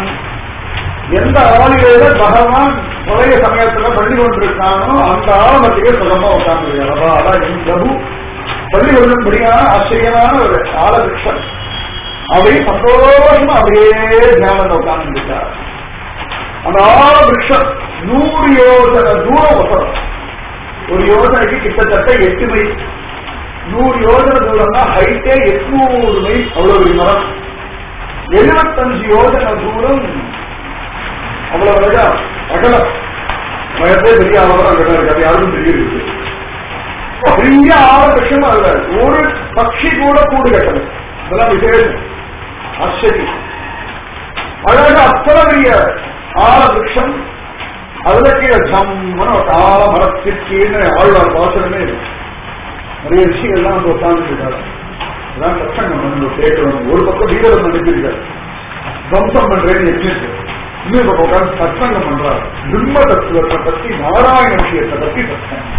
எந்த ஆளில பகவான் பழைய சமயத்துல பள்ளி கொண்டிருக்கானோ அந்த ஆழமத்தையே சுகமா உட்கார்ந்து அதான் என் பிரபு பள்ளி கொள்ளும்படியான ஆச்சரியமான ஒரு ஆலவிருஷம் அவை சந்தோஷமா அப்படியே தியானம் உட்கார்ந்துருக்கார் அந்த ஆறு விருஷம் நூறு யோசனை தூரம் வசனம் ஒரு யோசனைக்கு கிட்டத்தட்ட எட்டு மைல் நூறு யோசனை தூரம்னா ஹைட்டே எட்நூறு மைல் அவ்வளவு ஒரு மரம் எழுபத்தஞ்சு யோசனை தூரம் அவ்வளவு அழகா அகலம் வயசே பெரிய ஆவரம் அங்கே இருக்கு அது யாருக்கும் தெரியுது பெரிய ஆறு விஷயம் அல்ல ஒரு பட்சி கூட கூடு கட்டல இதெல்லாம் விசேஷம் ஆச்சரியம் அழகாக அத்தனை பெரிய ஆழ விருஷம் அதுல கீழே ஜம்மன ஒரு ஆழ மரத்திற்கீழே ஆழ்வார் பாசனமே இருக்கு. நிறைய விஷயங்கள்லாம் வந்து உட்கார்ந்து இருக்காரு அதான் சத்தங்கம் வந்து கேட்கணும் ஒரு பக்கம் வீரர் நினைச்சிருக்காரு வம்சம் பண்றேன்னு எண்ணிட்டு இன்னொரு பக்கம் உட்கார்ந்து சத்சங்கம் பண்றாரு பிரம்ம தத்துவத்தை பத்தி நாராயண விஷயத்தை பத்தி சத்தம்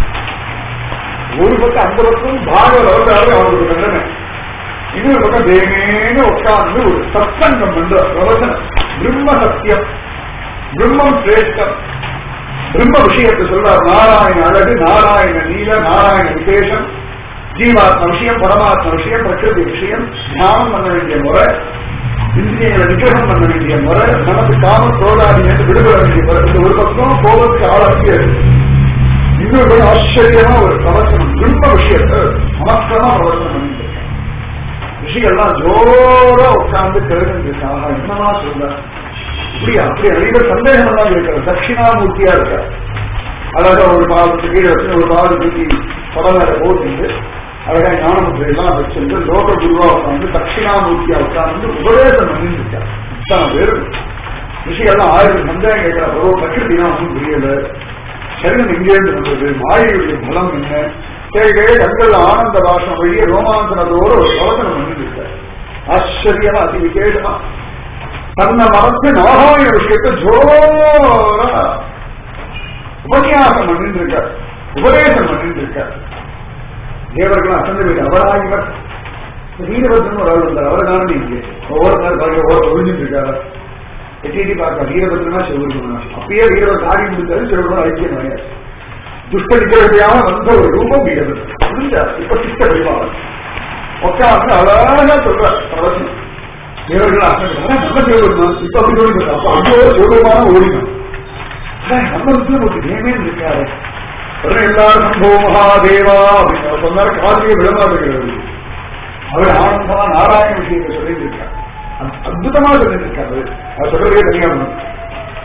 ஒரு பக்கம் அந்த பக்கம் பாகவத வரலாறு அவருக்கு நிலைமை இன்னொரு பக்கம் தேமேன்னு உட்கார்ந்து ஒரு சத்சங்கம் பண்ற பிரவச்சனம் பிரம்ம சத்தியம் பிரம்மம் சிரேஷ்டம் பிரம்ம விஷயத்தை சொல்றார் நாராயண அழகு நாராயண நீல நாராயண விசேஷம் ஜீவாத்ம விஷயம் பரமாத்ம விஷயம் பிரகிருதி விஷயம் தியானம் பண்ண வேண்டிய முறை இந்திரியங்களை நிகிரகம் பண்ண வேண்டிய முறை நமக்கு காம சோதாதி என்று விடுபட வேண்டிய முறை இந்த ஒரு பக்கம் கோபத்துக்கு ஆளாக்கிய இன்னொரு பக்கம் ஆச்சரியமா ஒரு பிரவச்சனம் பிரம்ம விஷயத்தை சமஸ்கிரமா பிரவச்சனம் பண்ணிட்டு இருக்காங்க. ரிஷிகள்லாம் ஜோரா உட்கார்ந்து கேளுங்க என்னமா சொல்ற இப்படியா அப்படி நிறைய பேர் சந்தேகம் எல்லாம் இருக்கிற தட்சிணாமூர்த்தியா இருக்கார் அழகா ஒரு பாவத்துக்கு கீழே வச்சு ஒரு பாவத்துக்கு படவேற போட்டு அழகா ஞானமுத்திரை எல்லாம் வச்சிருந்து லோக குருவா உட்கார்ந்து தட்சிணாமூர்த்தியா உட்கார்ந்து உபதேசம் பண்ணிட்டு இருக்கார் இத்தனை பேர் ரிஷிகள்லாம் ஆயிரம் சந்தேகம் கேட்கிற பரவ பிரகிருதினா ஒன்றும் புரியல சரீரம் எங்கேருந்து வந்தது மாயையுடைய பலம் என்ன கேட்கவே கண்கள் ஆனந்த பாஷம் வழியே ரோமாந்தனத்தோடு ஒரு பிரவச்சனம் பண்ணிட்டு இருக்கார் ஆச்சரியமா அதி விசேஷமா தன்னை மறந்து நாராயண விஷயத்தை ஜோரா உபன்யாசம் பண்ணிட்டு இருக்கார் உபதேசம் பண்ணிட்டு இருக்கார் தேவர்கள் அசந்த வீடு அவராகிவர் வீரபத்ரன் ஒரு ஆள் வந்தார் அவரை காரணம் இங்கே ஒவ்வொரு நாள் பாருங்க ஒவ்வொரு ஒழிஞ்சிட்டு இருக்காரு எட்டி பார்க்க வீரபத்ரனா சிவபெருமான் அப்பயே வீரவர் காரி முடிந்தாரு சிவபெருமான் ஐக்கியம் கிடையாது துஷ்ட நிகழ்ச்சியாக வந்த ஒரு ரூபம் வீரபத்ரன் புரிஞ்சார் இப்ப சித்த வழிபாடு உட்காந்து அழகா சொல்ற பிரவசனம் தேவர்கள் அசங்க நல்ல சிவபெருமான் இப்ப அப்படி ஓடினார் அப்ப அவ்வளோ சிவபெருமான ஓடினான் நம்ம விஷ்ணுமூர்த்தி நேமே இருக்காரு உடனே எல்லாரும் சம்போ மகாதேவா அப்படின்னு அவர் சொன்னாரு காதியை விடமாட்டுகிறது அவர் ஆனந்தமா நாராயண விஷயத்தை சொல்லிட்டு இருக்கார் அத்~ அற்புதமா சொல்லிட்டு இருக்காரு அவர் சொல்றதே தெரியாம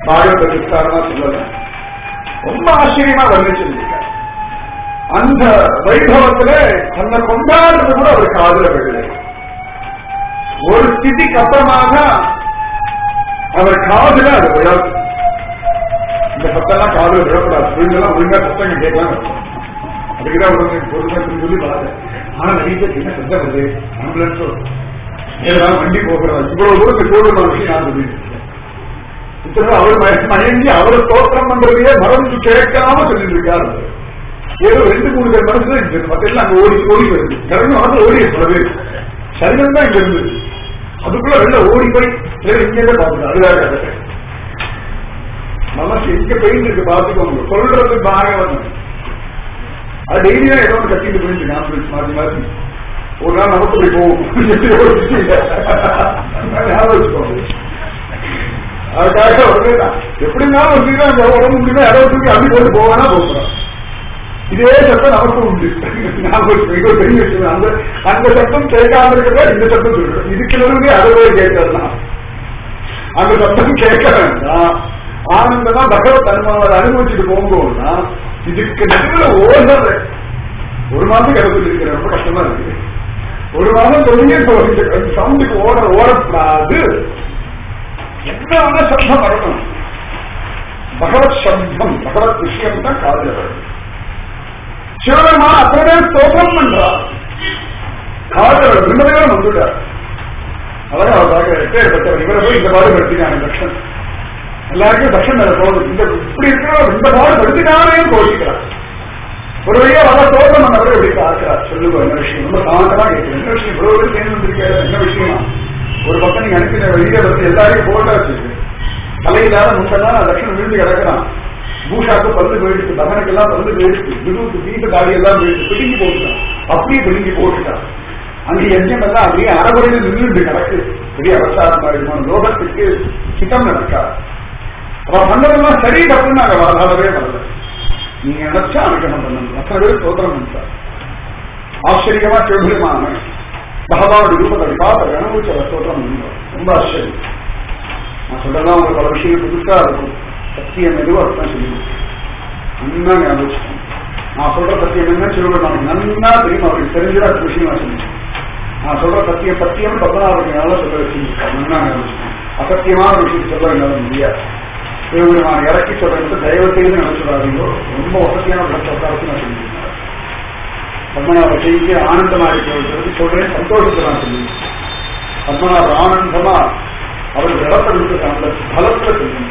பாகவத விஸ்தாரமா சொல்லல ரொம்ப ஆச்சரியமா வர்ணிச்சிருந்திருக்கார் அந்த வைபவத்துல தன்னை கொண்டாடுறது கூட அவர் காதல விடலை ஒரு ஸ்திதிக்கு அப்புறமாக அவர் காதுல அது விழாது இந்த சத்தம்லாம் காதுல விழக்கூடாது வீடுலாம் ஒழுங்கா சத்தங்க கேட்கலாம் அதுக்குதான் ஒரு பொருள் சொல்லி பார்த்தேன் ஆனா நிறைய பேர் என்ன சத்தம் வருது ஆம்புலன்ஸோ ஏதாவது வண்டி போகிறதா இவ்வளவு தூரம் கோவில் விஷயம் நான் சொல்லிட்டு இருக்கேன். இத்தனை அவர் மய- மயங்கி அவரை தோற்றம் பண்றதையே மறந்து கேட்காம சொல்லிட்டு இருக்காரு அவரு. ஏதோ ரெண்டு மூணு பேர் மனசுல இருக்கு மத்த எல்லாம் அங்க ஓடி ஓடி வருது கிளம்பி வந்து ஓடி இருக்கிறது சரீரம் தான் இங்க இருந்து அதுக்குள்ள வெளில ஓடி போய் சரி இங்கே பார்த்துட்டு அதுக்காக நமக்கு எங்க பெயின் இருக்கு பாத்துக்கோங்க சொல்றது பாகவதம் அது டெய்லியா ஏதோ ஒன்று கட்டிட்டு போயிட்டு கான்ஃபரன்ஸ் மாற்றி மாற்றி ஒரு நாள் நமக்கு போய் போகும் எப்படி ஒரு விஷயம் இல்லை. ஞாபகம் வச்சுக்கோங்க அதுக்காக வந்து எப்படி இருந்தாலும் வந்தீங்கன்னா அந்த உடம்பு முடியுமா யாரோ தூக்கி அள்ளி போட்டு போவானா போகிறோம் இதே சட்டம் நமக்கு உண்டு ஞாபகம் வச்சுக்கோங்க. இது ஒரு பெரிய விஷயம் அந்த அந்த சட்டம் கேட்காம இருக்கிறதா இந்த சட்டம் சொல்றோம் இதுக்கு நடுவே அதை போய் கேட்கறதுலாம் அந்த சத்தம் கேட்க வேண்டாம் ஆனந்தமா பகவத் அனுபவம் அனுபவிச்சுட்டு போகும்போதுனா இதுக்கு நடுவில் ஓடுறது ஒரு மாதம் கிடப்பில் இருக்கிற ரொம்ப கஷ்டமா இருக்கு ஒரு மாதம் தொழிலே சவுண்டுக்கு ஓட ஓடக்கூடாது என்ன வேணா சப்தம் வரணும் பகவத் சப்தம் பகவத் விஷயம் தான் காதல வரும் சிவபெருமா அத்தனை ஸ்தோத்திரம் பண்றார் காதல விரும்பவே வந்துட்டார் அழகா அவராக எப்பேற்பட்டவர் இவரை போய் இந்த பாடு படுத்தினாங்க தக்ஷன் எல்லாருக்கும் தக்ஷன் மேல தோணுது இந்த இப்படி இருக்கிற இந்த பாடு படுத்தினானே கோஷிக்கிறார் ஒரு வழியா வர தோற்றம் பண்ணவரை எப்படி பார்க்கிறார் சொல்லுங்க என்ன விஷயம் ரொம்ப சாந்தமா கேட்கிறேன் என்ன விஷயம் இவ்வளவு பேர் சேர்ந்து வந்திருக்காரு என்ன விஷயமா ஒரு பக்கம் நீங்க அனுப்பின வெளியில வந்து எல்லாரையும் போட்டா வச்சிருக்கு தலையில்லாத முட்டெல்லாம் தட்சணம் விழுந்து கிடக்கிறான் பூஷாக்கு பல்லு போயிடுச்சு தகனுக்கெல்லாம் பல்லு போயிடுச்சு விடுவுக்கு வீட்டு தாடி எல்லாம் போயிடுச்சு பிடுங்கி போட்டுட்டான் அப்படியே பிடுங்கி போட்டுட்டான் அங்க யஜ்யம் எல்லாம் அப்படியே அறகுறையில் நின்று கிடக்கு பெரிய அவசாரம் ஆயிடுமா லோகத்துக்கு சித்தம் நடக்காது அவன் பண்ணதெல்லாம் சரி தப்புன்னு நாங்க வரவே வரல நீங்க நினைச்சா அனுகிரகம் பண்ணணும் அத்தனை பேர் சோதனம் பண்ணிட்டார் ஆச்சரியமா சிவபெருமான பகவானுடைய ரூபத்தை பார்த்து அனுபவிச்ச சோதனம் பண்ணுறோம் ரொம்ப ஆச்சரியம் நான் சொல்றதெல்லாம் உங்களுக்கு பல விஷயம் புதுசா இருக்கும் சத்தியம் எதுவும் அர்த்தம் சொல்லுங்க நன்னா ஞாபகம் நான் சொல்ற சத்தியம் என்ன சிவபெருமான் நன்னா தெரியும் அவருக்கு தெரிஞ்சதா அடுத்த விஷயம் நான் சொல்லுங்க நான் சொல்ற சத்தியம் சத்தியம் பத்மநாபருக்கு நல்லா சொல்ல வச்சிருக்கேன் நன்னா ஞாபகம் அசத்தியமான ஒரு விஷயம் சொல்ல என்னால முடியாது சிவபெருமான் இறக்கி சொல்றது தயவு செய்து நினைச்சுடாதீங்களோ ரொம்ப வசதியான ஒரு பிரச்சாரத்தை நான் சொல்லியிருக்கேன் பத்மநாப செய்திக்கு ஆனந்தமா இருக்கிறது சொல்றேன் சந்தோஷத்தை நான் சொல்லுவேன் பத்மநாப ஆனந்தமா அவர் ஜலத்தை விட்டு அந்த பலத்துல சொல்லுங்க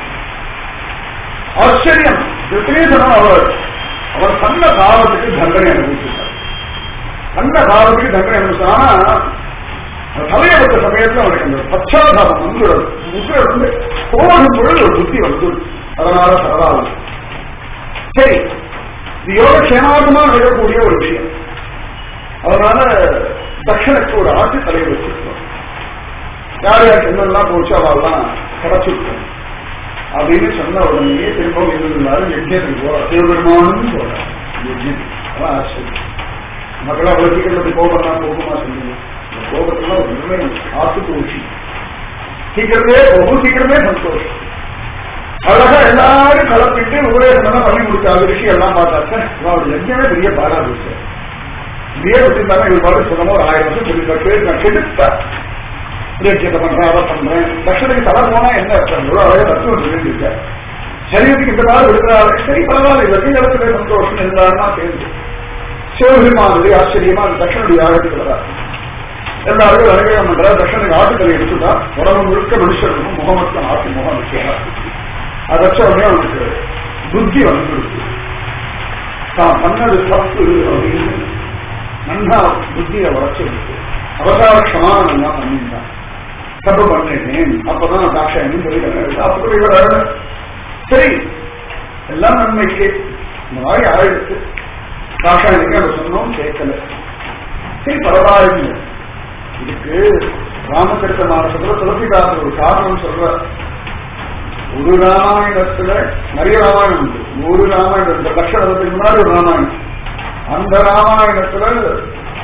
ஆச்சரியம் விபரீதனம் அவர் அவர் தன்ன காலத்துக்கு தண்டனை அனுபவிச்சிருக்கார் தன்ன காலத்துக்கு தண்டனை அனுபவிச்சார் ஆனா அந்த தலையை வந்த சமயத்துல அவருக்கு அந்த பச்சாதாபம் வந்து முக்கிய வந்து போகும் பொழுது ஒரு புத்தி வந்து அதனால சரதாவும் சரி இது யோக சேனாகமா நடக்கக்கூடிய ஒரு விஷயம் அதனால தட்சணுக்கு ஒரு ஆட்சி தலையை வச்சிருக்கோம் யார் யார் என்னெல்லாம் போச்சு அவெல்லாம் கிடைச்சிருக்கோம் அப்படின்னு சொன்ன உடனே திரும்பவும் இருந்தாலும் யஜ்யத்துக்கு போறா சிவபெருமானும் போறான் யஜ்யம் அதான் ஆச்சரியம் மக்கள் அவ்வளவு சீக்கிரம் கோபம் போகுமா சொல்லுங்க இந்த கோபத்துல ஒரு நிர்ணயம் ஆத்துக்கு ஊசி சீக்கிரமே போகும் சீக்கிரமே சந்தோஷம் அழகா எல்லாரும் கலப்பிட்டு ஊரே எல்லாம் பண்ணி முடிச்சாங்க விஷயம் எல்லாம் பார்த்தாக்க அவர் யஜ்யமே பெரிய பாராது இதே வச்சிருந்தாங்க இவர் பாட்டு சொன்னமோ ஒரு ஆயிரம் வருஷம் சொல்லி பேர் நான் கெடுத்தேன் இலக்கியத்தை பண்றேன் அதை பண்றேன் தட்சணைக்கு தலை போனா என்ன அர்த்தம் எவ்வளவு அழகா தத்துவம் சொல்லியிருக்கேன் சரீரத்துக்கு இந்த நாள் விடுறாரு சரி பரவாயில்ல வெற்றி இடத்துல சந்தோஷம் இருந்தாருன்னா சேர்ந்து சிவபெருமானுடைய ஆச்சரியமா அந்த தட்சணுடைய யாகத்துக்கு வர்றார் எல்லாருக்கும் அனுகிரகம் பண்ற தட்சணுக்கு ஆட்டுக்களை எடுத்துட்டா உடம்பு முழுக்க மனுஷனுக்கும் முகமத்து ஆட்டு முகம் நிச்சயம் அதை வச்ச உடனே அவனுக்கு புத்தி வந்துடுச்சு தான் பண்ணது தப்பு அப்படின்னு நன்னா புத்தியை வளர்ச்சிருக்கு அவசாரக்ஷமா நல்லா பண்ணியிருந்தான் தப்பு பண்ணிட்டேன் அப்பதான் தாட்சாயணும் சொல்லி அப்படி இவர் சரி எல்லாம் நன்மைக்கு இந்த மாதிரி ஆயிடுச்சு தாட்சாயனுக்கு அதை சொன்னோம் கேட்கல சரி பரவாயில்லை இதுக்கு ராமச்சரித்த மாசத்துல துளசிதாசர் ஒரு காரணம் சொல்ற ஒரு ராமாயணத்துல நிறைய ராமாயணம் உண்டு ஒரு ராமாயணம் இந்த லட்சணத்துக்கு முன்னாடி ஒரு ராமாயணம் அந்த ராமாயணத்துல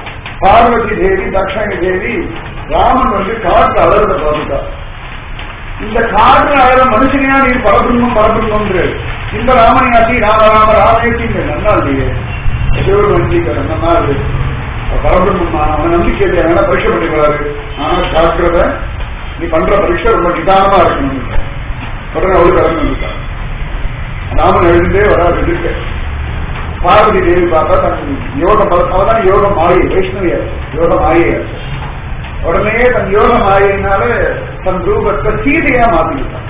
பார்வதி தேவி தட்சாயணி தேவி ராமன் வந்து காட்டு அலர்ந்த பார்த்துட்டா இந்த காற்று அழக மனுஷனையா நீ பரபிரம்மம் பரபிரம்மம் இந்த ராமனையாத்தி ராம ராம ராமேத்தி நல்லா இல்லையே ஏதோ ஒரு வஞ்சீகரம் நல்லா இருக்கு பரபிரம்மம் அவன் நம்பிக்கை இல்லை அதனால பரீட்சை பண்ணிக்கிறாரு ஆனா ஜாக்கிரத நீ பண்ற பரீட்சை ரொம்ப நிதானமா இருக்கணும் உடனே அவரு கிளம்பி வந்துட்டார் ராமன் எழுந்தே வராது இருக்கு பார்வதி தேவி பார்த்தா தன் யோகம் அவதான் யோக மாயை வைஷ்ணவியர் யோக மாயை உடனே தன் யோக மாயினால தன் ரூபத்தை சீதையா மாத்திக்கிட்டான்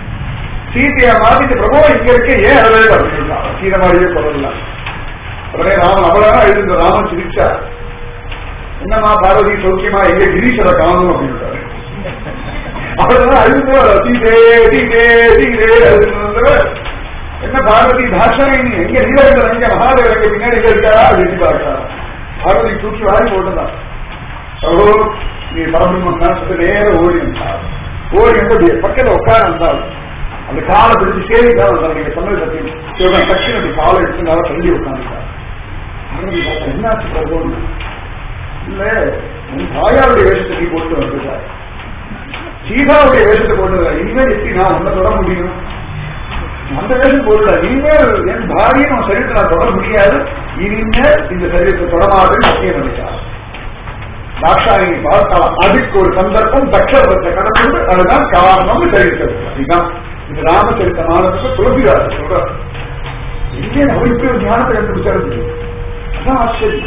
சீதையா மாத்திட்டு பிரபு இங்க இருக்க ஏன் அழவே அப்படின்ட்டான் சீதை மாதிரியே சொல்லலாம் உடனே ராமன் அவ்வளவு எழுந்த ராமன் சிரிச்சா என்னம்மா பார்வதி சௌக்கியமா எங்க கிரீஷரை காணும் அப்படின்ட்டாரு அவ்வளவுதான் அழுந்து சீதே சீதே சீதே அழுது என்ன பார்வதி தாஷனை நீ எங்க நீலகண்டர் எங்க மகாதேவர் எங்க பின்னாடி இருக்காரா அப்படின்னு பார்க்கிறா பார்வதி தூக்கி வாரி போட்டுதான் சகோ நீ பரபிரம்மன் தான் சொல்லி நேரம் ஓடி வந்தார் ஓடி வந்து பக்கத்துல உட்கார வந்தாள் அந்த காலை பிடிச்சு சேரி தான் வந்தார் நீங்க சொன்னது சத்தியம் சிவன் டக்குனு அப்படி காலை எடுத்துனால தள்ளி உட்காந்துட்டார் பார்வதி பார்த்தா என்னாச்சு பிரபோன்னு இல்ல உன் தாயாருடைய வேஷத்தை நீ போட்டு வந்துட்டார் சீதாவுடைய வேஷத்தை போட்டு இனிமேல் எப்படி நான் உன்னை தொட முடியும் அந்த வேஷம் போடல இனிமேல் என் பாரியை நம்ம சரீரத்தை நான் தொட முடியாது இனிமேல் இந்த சரீரத்தை தொடமாதுன்னு சத்தியம் பண்ணிட்டார் தாட்சாயணி பார்த்தால் அதுக்கு ஒரு சந்தர்ப்பம் தட்சபத்தை கடந்து அதுதான் காரணம் சரித்திரம் அதுதான் இந்த ராமச்சரித்தமானதுக்கு துளசிராஜ் சொல்றார் இங்கே அவருக்கு ஒரு ஞானத்தை கண்டுபிடிச்சாரு அதான் ஆச்சரியம்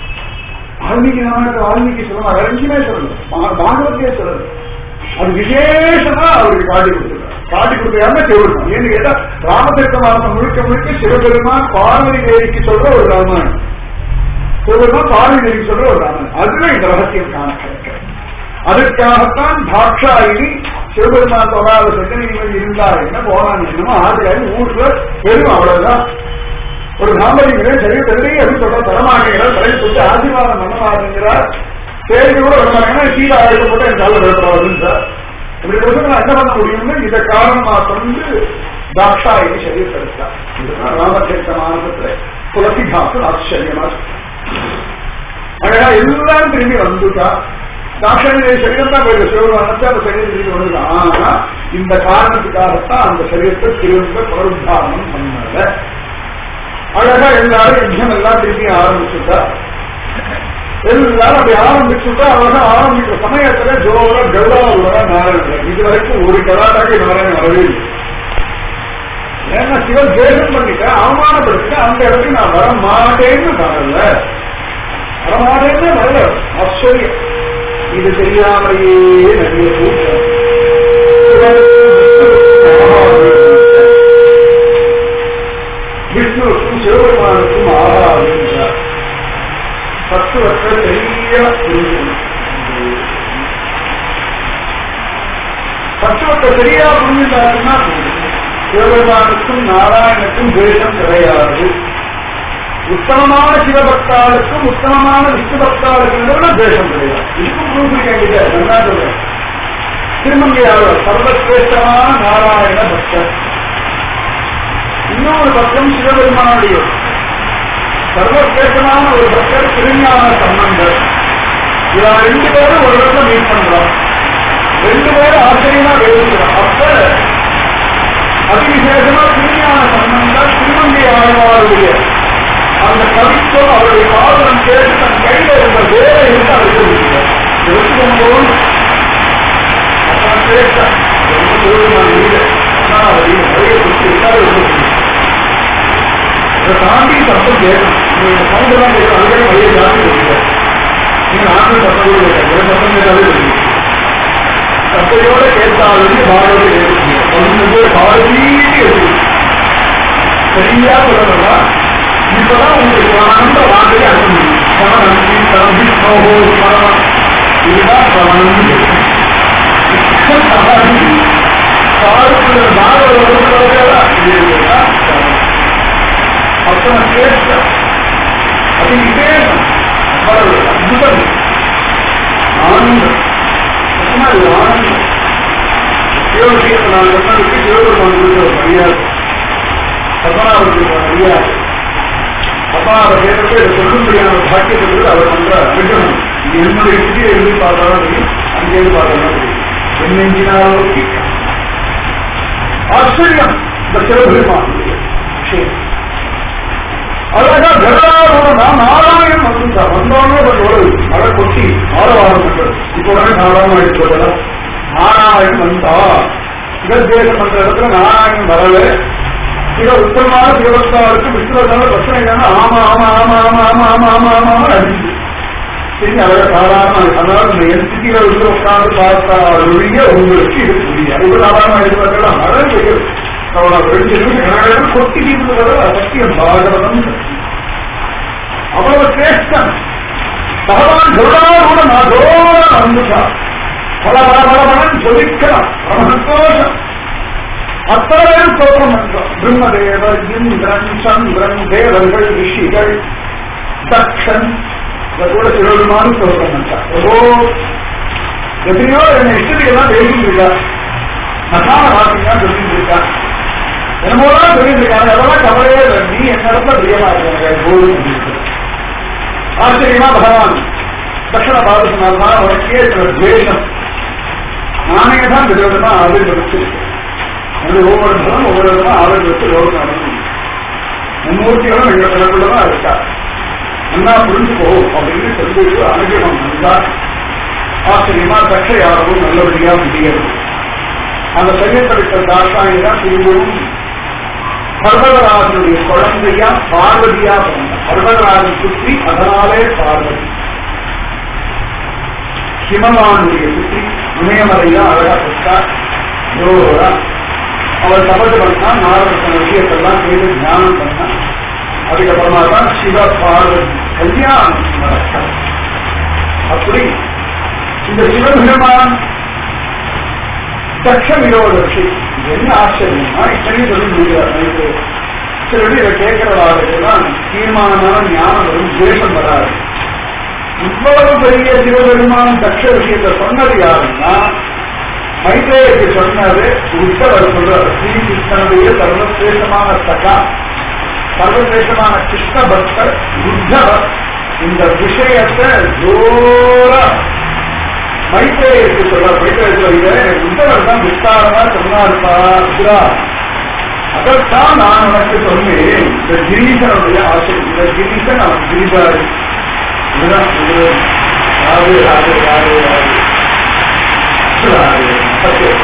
வால்மீகி ராமாயணத்தை வால்மீகி சொல்லணும் வேற எங்கேயுமே சொல்லல பாகவத்தையே சொல்லல அது விசேஷமா அவருக்கு காட்டி கொடுத்துருக்காரு காட்டி கொடுத்தாருன்னா சிவபெருமான் ஏன்னு கேட்டா ராமச்சரித்தமானத்தை முழுக்க முழுக்க சிவபெருமான் பார்வதி தேவிக்கு சொல்ற ஒரு ராமாயணம் சிவபெருமான் பார்வதி தேவிக்கு சொல்ற ஒரு ராமாயணம் அதுல இந்த ரகசியம் காண கிடைக்கிறது அதுக்காகத்தான் தாட்சாயினி சிவபெருமான் தொடாத செகண்ட் இவன் இருந்தார் என்ன போனான் என்னமோ ஆதிராயி ஊர்ல பெரும் அவ்வளவுதான் ஒரு நாம்பரிங்களே சரி தள்ளி அப்படின்னு சொல்ற தரமாட்டேங்கிறார் தலை போட்டு ஆசீர்வாதம் பண்ண மாட்டேங்கிறார் சரி கூட வர மாட்டேங்கன்னா கீழே ஆயுத போட்டு என் கால விழுப்புறாருன்னு சார் இப்படி சொல்ல நான் என்ன பண்ண முடியும்னு இதை காரணமா கொண்டு தாட்சாயினி சரீரப்படுத்தார் இதுதான் ராமச்சரித்த மானத்துல துளசிதாசன் ஆச்சரியமா அழகா எல்லாம் திரும்பி வந்துட்டா தாட்சாயணி சரீரம் தான் போயிருக்கு சிவபெருமானத்தை அந்த சரீரம் திரும்பி வந்துட்டான் ஆனா இந்த காரணத்துக்காகத்தான் அந்த சரீரத்தை திரும்ப புனருத்தாரணம் பண்ணல அழகா எல்லாரும் யஜ்யம் எல்லாம் திரும்பி ஆரம்பிச்சுட்டா எல்லாரும் அப்படி ஆரம்பிச்சுட்டா அழகா ஆரம்பிக்கிற சமயத்துல ஜோர கல்லா உள்ளதா நாராயணன் இது வரைக்கும் ஒரு கலாட்டாக்கு நாராயணன் வரவே இல்லை ஏன்னா சிவன் தேசம் பண்ணிட்ட அவமானப்படுத்த அந்த இடத்துக்கு நான் வர மாட்டேன்னு வரல வரமாட்டேன்னு வரல ஆச்சரியம் இது தெரியாமலேயே நிறைய கூட்டம் விஷ்ணுவுக்கும் சிவபெருமானுக்கும் ஆகாதுன்றார் தத்துவத்தை சரியா புரிஞ்சுக்கணும் தத்துவத்தை சரியா புரிஞ்சுட்டாருன்னா சிவபெருமானுக்கும் நாராயணுக்கும் தேசம் கிடையாது உத்தமமான சிவபக்தாளுக்கும் உத்தமமான விஷ்ணு பக்தாளுக்கும் தேசம் கிடையாது இதுக்கும் புரிஞ்சுக்க நல்லா சொல்றேன் திருமங்கையாளர் சர்வசிரேஷ்டமான நாராயண பக்தர் இன்னொரு பக்கம் சிவபெருமானுடைய சர்வசிரேஷ்டமான ஒரு பக்தர் திருஞான சம்பந்தர் இவா ரெண்டு பேரும் ஒரு இடத்துல மீட் பண்றோம் ரெண்டு பேரும் ஆச்சரியமா பேசுகிறோம் அப்ப அதிவிசேஷமா திருஞான சம்பந்தர் திருமங்கை ஆழ்வாருடைய அந்த கவித்துவம் அவருடைய பாதனம் கேட்டு தன் கையில இருந்த வேலை இருந்து அவர் சொல்லியிருக்கிறார் எடுத்துக்கொண்டோம் அதான் கேட்டார் ரொம்ப தூரமான வீடு ஆனால் அவர் நிறைய கொடுத்து எல்லாரும் இதை தாண்டி சத்தம் கேட்கணும் நீங்க சவுண்ட் எல்லாம் கேட்கணும் அதுவே நிறைய ஜாதி கொடுத்தார் நீங்க ஆண்கள் சத்தம் கூட கேட்க ஒரு சத்தம் கேட்டாலே தெரியும் சத்தையோட கேட்டாலும் பாடோட கேட்குறீங்க ஒன்று பேர் பாடலீட்டு இருக்கு சரியா சொல்லணும்னா இப்பதான் உங்களுக்கு ஆனந்த வார்த்தையை அர்த்தம் முடியும் சமணம் கீர்த்தனம் விஷ்ணோகோ ஸ்மரணம் இதுதான் சமணம் பாடுகிற பாடல் அத்தனை கேட்க அது விசேஷம் அவ்வளவு அற்புதம் ஆனந்தம் சும்மா இது ஆனந்தம் சிவவிஷயத்தை நான் சொன்னதுக்கு சிவபெருமான் கொடுத்த ஒரு மரியாதை பத்மநாபத்துக்கு ஒரு மரியாதை பத்மநாப கேட்டது இதை சொல்லும்படியான பாக்கியத்துக்கு அவர் பண்ற விடணும் என்னுடைய புதிய எழுதி பார்த்தாலும் தெரியும் அங்கேயிருந்து பார்த்தாலும் தெரியும் என்னெஞ்சினாலோ ஆச்சரியம் இந்த சிவபெருமானுடைய விஷயம் அழகா கருடாரோட நாராயணன் வந்துட்டார் வந்தோடனே ஒரு ஒரு மழை கொட்டி ஆரவாரம் பண்றது இப்போ உடனே நாராயணம் ஆயிடுச்சு போதா நாராயணன் வந்தா சிவதேசம் பண்ற இடத்துல நாராயணன் வரவே சிவ உத்தரமான சிவபக்தாவுக்கு விஷ்ணுவதால பிரச்சனை இல்லைன்னா ஆமா ஆமா ஆமா ஆமா ஆமா ஆமா ஆமா ஆமா ஆமா அடிச்சு சரி அழகா சாதாரண அதாவது இந்த என்சிட்டியில வந்து உட்கார்ந்து பார்த்தா ஒழிய உங்களுக்கு இது புரியாது இது சாதாரண எதிர்பார்க்கலாம் மழை பெய்யும் அவனை ரெண்டு நிமிஷம் கனகடன்னு கொட்டி தீர்ந்து சத்தியம் பாகவதம் அவ்வளவு சிரேஷ்டம் பகவான் கருடாரூட நாதோட வந்துட்டா பல பல பல பலன் சொல்லிக்கலாம் பரம சந்தோஷம் அத்தனை பேர் ஸ்தோத்திரம் பண்றோம் பிரம்மதேவ இந்திரன் சந்திரன் தேவர்கள் ரிஷிகள் தக்ஷன் இத கூட சிவபெருமானும் ஸ்தோத்திரம் பண்றார் ஓ எத்தனையோ என்ன இஷ்டத்துக்கு எல்லாம் பேசிட்டு இருக்கா நசான வாசிங்க சொல்லிட்டு இருக்கா என்னமோதான் சொல்லிட்டு இருக்காங்க அதெல்லாம் கவலையே இல்லை நீ என்னிடத்துல பிரியமா இருக்காங்க போதும் ஆச்சரியமா பகவான் தட்சண பாதுசனாத்மா உனக்கே சில துவேஷம் நானே தான் விதவிதமா ஆவிர்வச்சு அது ஒவ்வொரு விதம் ஒவ்வொரு விதமா ஆவிர்வச்சு யோகம் நடக்கும் மும்மூர்த்திகளும் எங்க பிறகுள்ளதான் இருக்கா நல்லா புரிஞ்சுக்கோ அப்படின்னு சொல்லி அனுகிரகம் வந்தா ஆச்சரியமா தட்ச யாரும் நல்லபடியா முடியாது அந்த சையத்தடுத்த தாசாயி தான் திரும்பவும் பர்வதராஜனுடைய குழந்தையா பார்வதியா பிறந்த பர்வதராஜன் சுற்றி அதனாலே பார்வதி ஹிமவானுடைய சுற்றி இமயமலையா அழகா பெற்றா ஜோரா அவள் தபது பண்ணா நாரதன விஷயத்தெல்லாம் கேட்டு தியானம் பண்ணா அதுக்கப்புறமா தான் சிவ பார்வதி கல்யாணம் நடக்கும் அப்படி இந்த சிவபெருமான் தட்ச விரோதத்தை என்ன ஆச்சரியமா இத்தனையும் சொல்லி முடிகிறார் நைட்டு சில பேர் இதை கேட்கிறவாருக்குதான் தீர்மானமான ஞானம் வரும் துவேஷம் வராது இவ்வளவு பெரிய சிவபெருமான் தட்ச விஷயத்தை சொன்னது யாருன்னா மைத்ரேயருக்கு சொன்னது உத்தவர் சொல்றார் ஸ்ரீகிருஷ்ணனுடைய சர்வசிரேஷமான சகா சர்வசிரேஷமான கிருஷ்ண பக்தர் உத்தவர் இந்த விஷயத்தை ஜோரா மைத்ரேயருக்கு சொல்ற மைத்ரேயத்தில் இதை உத்தவர் தான் விஸ்தாரமா சொன்னாருப்பா சுரா அதற்கான் நான் உனக்கு சொன்னேன் இந்த கிரீசனுடைய ஆசை இந்த கிரீசன் அவன் கிரிதாரி இதுதான் இது ராது ராது ராது ராது ராது சத்தியம்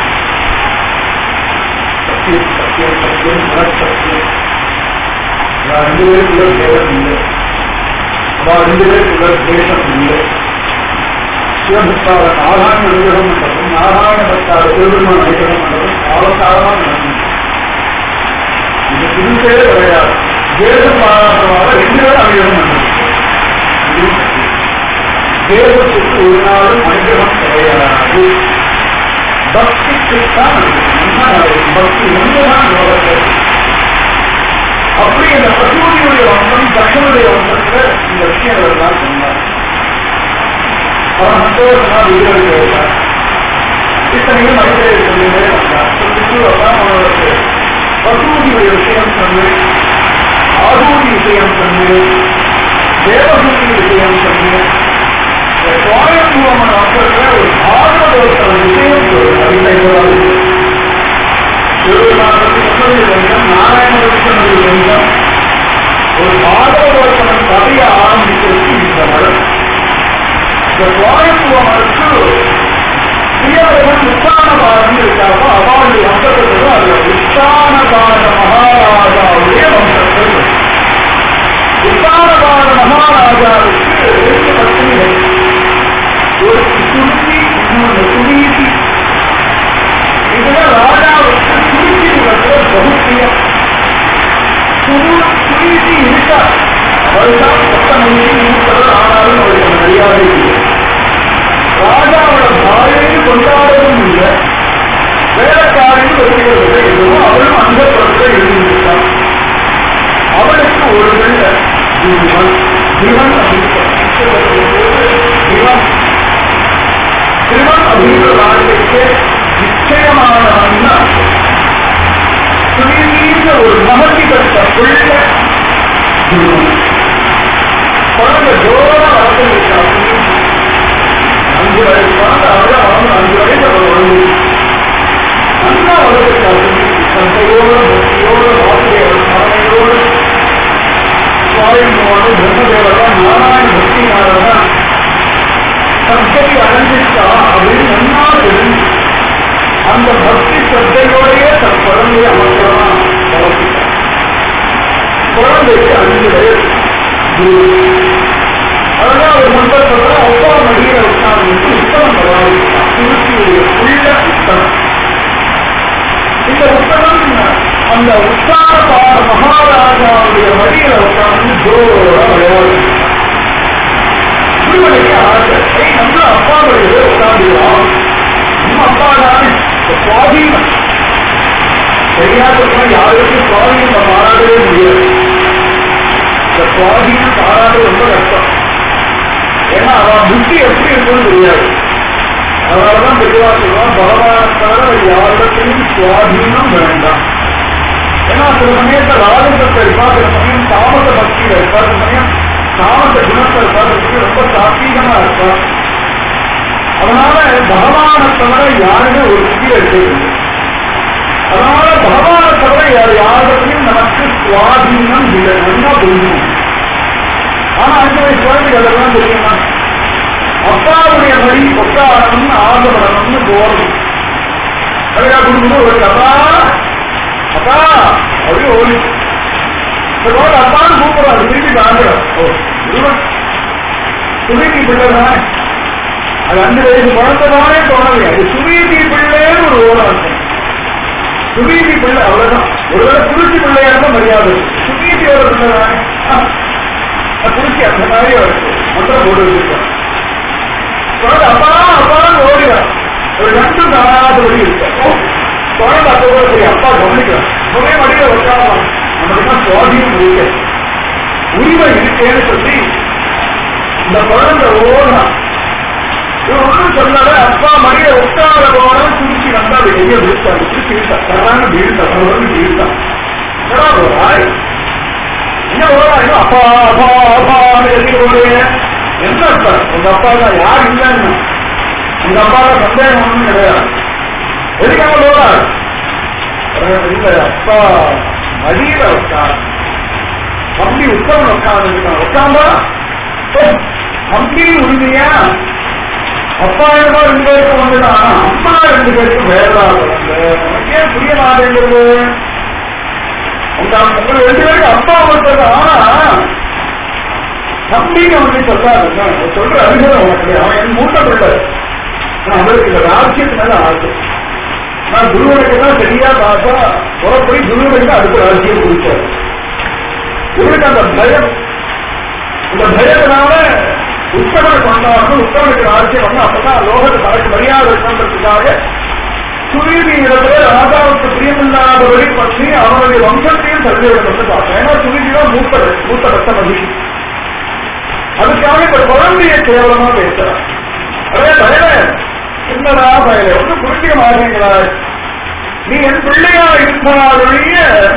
சத்தியம் சத்தியம் சத்தியம் மனசத்தியம் ரெண்டு பேருக்குள்ள தேவன் இல்லை அவ ரெண்டு பேருக்குள்ள தேசம் இல்லை சிவபக்தாவை நாராயண அனுகிரகம் பண்றதும் நாராயண பக்தாவை திருவிழா அனுகிரகம் பண்றதும் காலகாலமாக நடக்கும் இது புதுசே கிடையாது தேசம் மாறாதவாக ரெண்டு பேரும் அனுகிரகம் பண்றது தேவத்துக்கு ஒரு நாளும் அனுகிரகம் கிடையாது பக்திக்குத்தான் அனுகிரகம். பக்தி ஒன்றுதான் லோகத்தில் அப்படி இந்த பசுமதியுடைய வம்சம் தட்சனுடைய வம்சத்துல இந்த விஷயங்கள் எல்லாம் சொன்னார் அவன் சந்தோஷமா வீரர்கள் கேட்டார் இத்தனையும் மனிதரை சொல்லியே வந்தார் சொல்லிட்டு அதான் அவனுக்கு பசுமதியுடைய விஷயம் சொன்னு ஆதூதி விஷயம் சொன்னு தேவசூதி விஷயம் சொன்னு சுவாயம்பூவமன் வம்சத்துல ஒரு ஆர்வதோஷம் விஷயம் சொல்லு அதில் திருவிழாவுக்கு சொன்னது கொஞ்சம் நாராயணனுக்கு சொன்னது கொஞ்சம் ஒரு பாகவதோஷனம் கதையை ஆரம்பிக்கிறது இந்த மரம் இந்த சுவாயத்துவ மரத்து பிரியவர்கள் உத்தான பாரம் இருக்காப்போ அவளுடைய வம்சத்துக்கு அது உத்தான பார மகாராஜாவுடைய வம்சத்தில் உத்தான பார மகாராஜாவுக்கு ரெண்டு பத்திரிகள் ஒரு சுருத்தி இன்னொன்று சுரீதி இதுல ராஜாவுக்கு சுருத்தி உள்ளது பகுத்தியம் சுரு சுரீதி இருக்கா வருஷம் பத்தொன்பது நூற்றது ஆனாலும் அவருக்கு மரியாதை இல்லை ராஜாவோட பாதையை கொண்டாடவும் இல்லை வேலைக்காரியும் வருகிறது எதுவும் அவளும் அந்த புறத்தை எழுதியிருக்கான் அவளுக்கு ஒரு வெள்ள ஜீவன் ஜீவன் ஜீவன் திருமண் அப்படின்ற வாழ்க்கைக்கு நிச்சயமானவன்னா சுயநீந்த ஒரு மகத்தி பெற்ற புள்ள ஜீவன் குழந்தை ஜோர வளர்த்து அஞ்சு வயசு குழந்தை அவரை அவங்க அஞ்சு வயசு அவர் வளர்ந்து நல்லா வளர்த்துருக்காரு கிடையாது அதெல்லாம் ஒரு நண்பர் சொல்ற அப்பா மடியில உட்கார்ந்து உத்தமம் பரவாயில்லை திருச்சியுடைய உள்ள உத்தமம் இந்த உத்தமம் அந்த உத்தார மகாராஜாவுடைய மடியில உட்கார்ந்து ஜோரா விளையாடு திருமலைக்கு ஆசை ஏய், நம்ம அப்பா மடியில உட்காந்துக்கலாம் நம்ம அப்பா தானே இந்த சுவாதீனம் சரியா சொன்னா யாருக்கும் சுவாதீனம் மாறாடவே முடியாது இந்த சுவாதீனம் பாராட்டு ரொம்ப கஷ்டம் ஏன்னா அவன் புத்தி எப்படி இருக்குன்னு தெரியாது அதனாலதான் பெரியவா சொல்லுவான் பகவான தவிர யாரிடத்திலும் சுவாதீனம் வேண்டாம் ஏன்னா சில சமயத்தை ராஜசத்தை இருக்கா சில சமயம் தாமச பக்தியில இருக்கா சில சமயம் தாமச குணத்தை இருக்கா சில சமயம் ரொம்ப சாத்வீகமா இருக்கா அதனால பகவானை தவிர யாருமே ஒரு புத்தியில இருக்கிறது அதனால பகவானை தவிர யார் யாரிடத்திலும் நமக்கு சுவாதீனம் இல்லை நல்லா புரிஞ்சுக்கணும் ஆனா அஞ்சு வயசு குழந்தைக்கு அதெல்லாம் தெரியுமா அப்பாவுடைய வழி ஒட்டாரணும்னு ஆசைப்படணும்னு போறது அதுக்கா குடும்பம் ஒரு அப்பா அப்பா அப்படியே ஓடி இதோட அப்பான்னு கூப்பிடுறாரு திருப்பி தாங்குறோம் ஓ இவன் சுவீதி பிள்ளை தானே அது அஞ்சு வயசு குழந்தைதானே தோணலை அது சுவீதி பிள்ளைன்னு ஒரு ஓரம் இருக்கும் சுவீதி பிள்ளை அவ்வளவுதான் ஒருவேளை குளிர்ச்சி பிள்ளையா இருந்தா மரியாதை சுவீதியோட பிள்ளை தானே குளிர்ச்சி அந்த மாதிரி இருக்கு மந்திரம் போட்டு வச்சிருக்கோம் குழந்தை அப்பா அப்பான்னு ஓடிடும் ஒரு ரெண்டு நாலாவது வழி இருக்கு ஓ, குழந்தை அப்போ கூட சரி அப்பா கவனிக்கிறோம் ஒரே வழியில உட்காரலாம் நமக்கு தான் சுவாதீனம் இருக்கு உரிமை இருக்கேன்னு சொல்லி இந்த குழந்தை ஓடலாம் இவன் ஒன்றும் சொல்லல அப்பா மடிய உட்கார போறோம் குடிச்சு வந்தா அது எங்க விழுத்தாங்க குடிச்சு வீழ்த்தான் தரான்னு வீழ்த்தான் தரவன்னு வீழ்த்தான் என்னடா போறாய் என்ன ஓடா இன்னும் அப்பா அப்பா அப்பான்னு எழுதி போடுறீங்க என்ன அப்பா உங்க அப்பா தான் யார் இல்லைன்னு உங்க அப்பா தான் சந்தேகம் ஒண்ணும் கிடையாது எதுக்காக ஓடா இல்ல அப்பா மடியில உட்கார் தம்பி உத்தவன் உட்கார்ந்து உட்காந்தா தம்பி உரிமையா அப்பா என்னமோ ரெண்டு பேருக்கும் வந்துதான் ஆனா அம்மா ரெண்டு பேருக்கும் வேறதா உனக்கு ஏன் புரிய மாட்டேங்கிறது உங்க உங்க ரெண்டு பேருக்கு அப்பா ஒருத்தர் ஆனா தம்பிக்கு வந்து சொல்லாது நான் சொல்ற அறிமுகம் உனக்கு அவன் என் மூத்த பிள்ளை நான் அவருக்கு இந்த ராஜ்யத்து மேல ஆசை நான் குருவனுக்கு தான் சரியா பார்த்தா புறப்படி குருவனுக்கு தான் அடுத்த ராஜ்யம் குடிச்சாரு இவருக்கு அந்த பயம் இந்த பயத்தினால உத்தமனை கொண்டாடணும் உத்தமனுக்கு ராஜ்யம் வந்து அப்பதான் லோகத்தை தனக்கு மரியாதை இருக்கணுன்றதுக்காக சுவீதி இடத்துல ராஜாவுக்கு பிரியமில்லாதபடி பற்றி அவனுடைய வம்சத்தையும் தள்ளிவிட வந்து பார்த்தேன் ஏன்னா சுவீதி தான் மூத்த மூத்த ரத்த மகிழ்ச்சி அதுக்காக இப்ப குழந்தைய கேவலமா பேசுறான் அதே பயல என்னடா பயல ஒன்றும் புரிஞ்சுக்க மாட்டீங்களா நீ என் பிள்ளையா இருந்தாலுடைய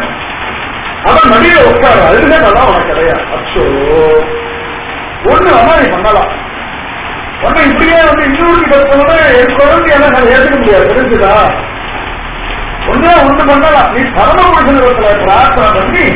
அவன் மடியில உட்கார அதுதான் உனக்கு கிடையாது அச்சோ ஒண்ணு அம்மா நீ பண்ணலாம் ஒண்ணு இப்படியே வந்து இன்னொரு கிட்ட என் குழந்தையெல்லாம் நான் ஏற்றுக்க முடியாது தெரிஞ்சுதா ஒண்ணு ஒண்ணு பண்ணலாம் நீ பரமபுருஷனிடத்துல பிரார்த்தனை பண்ணி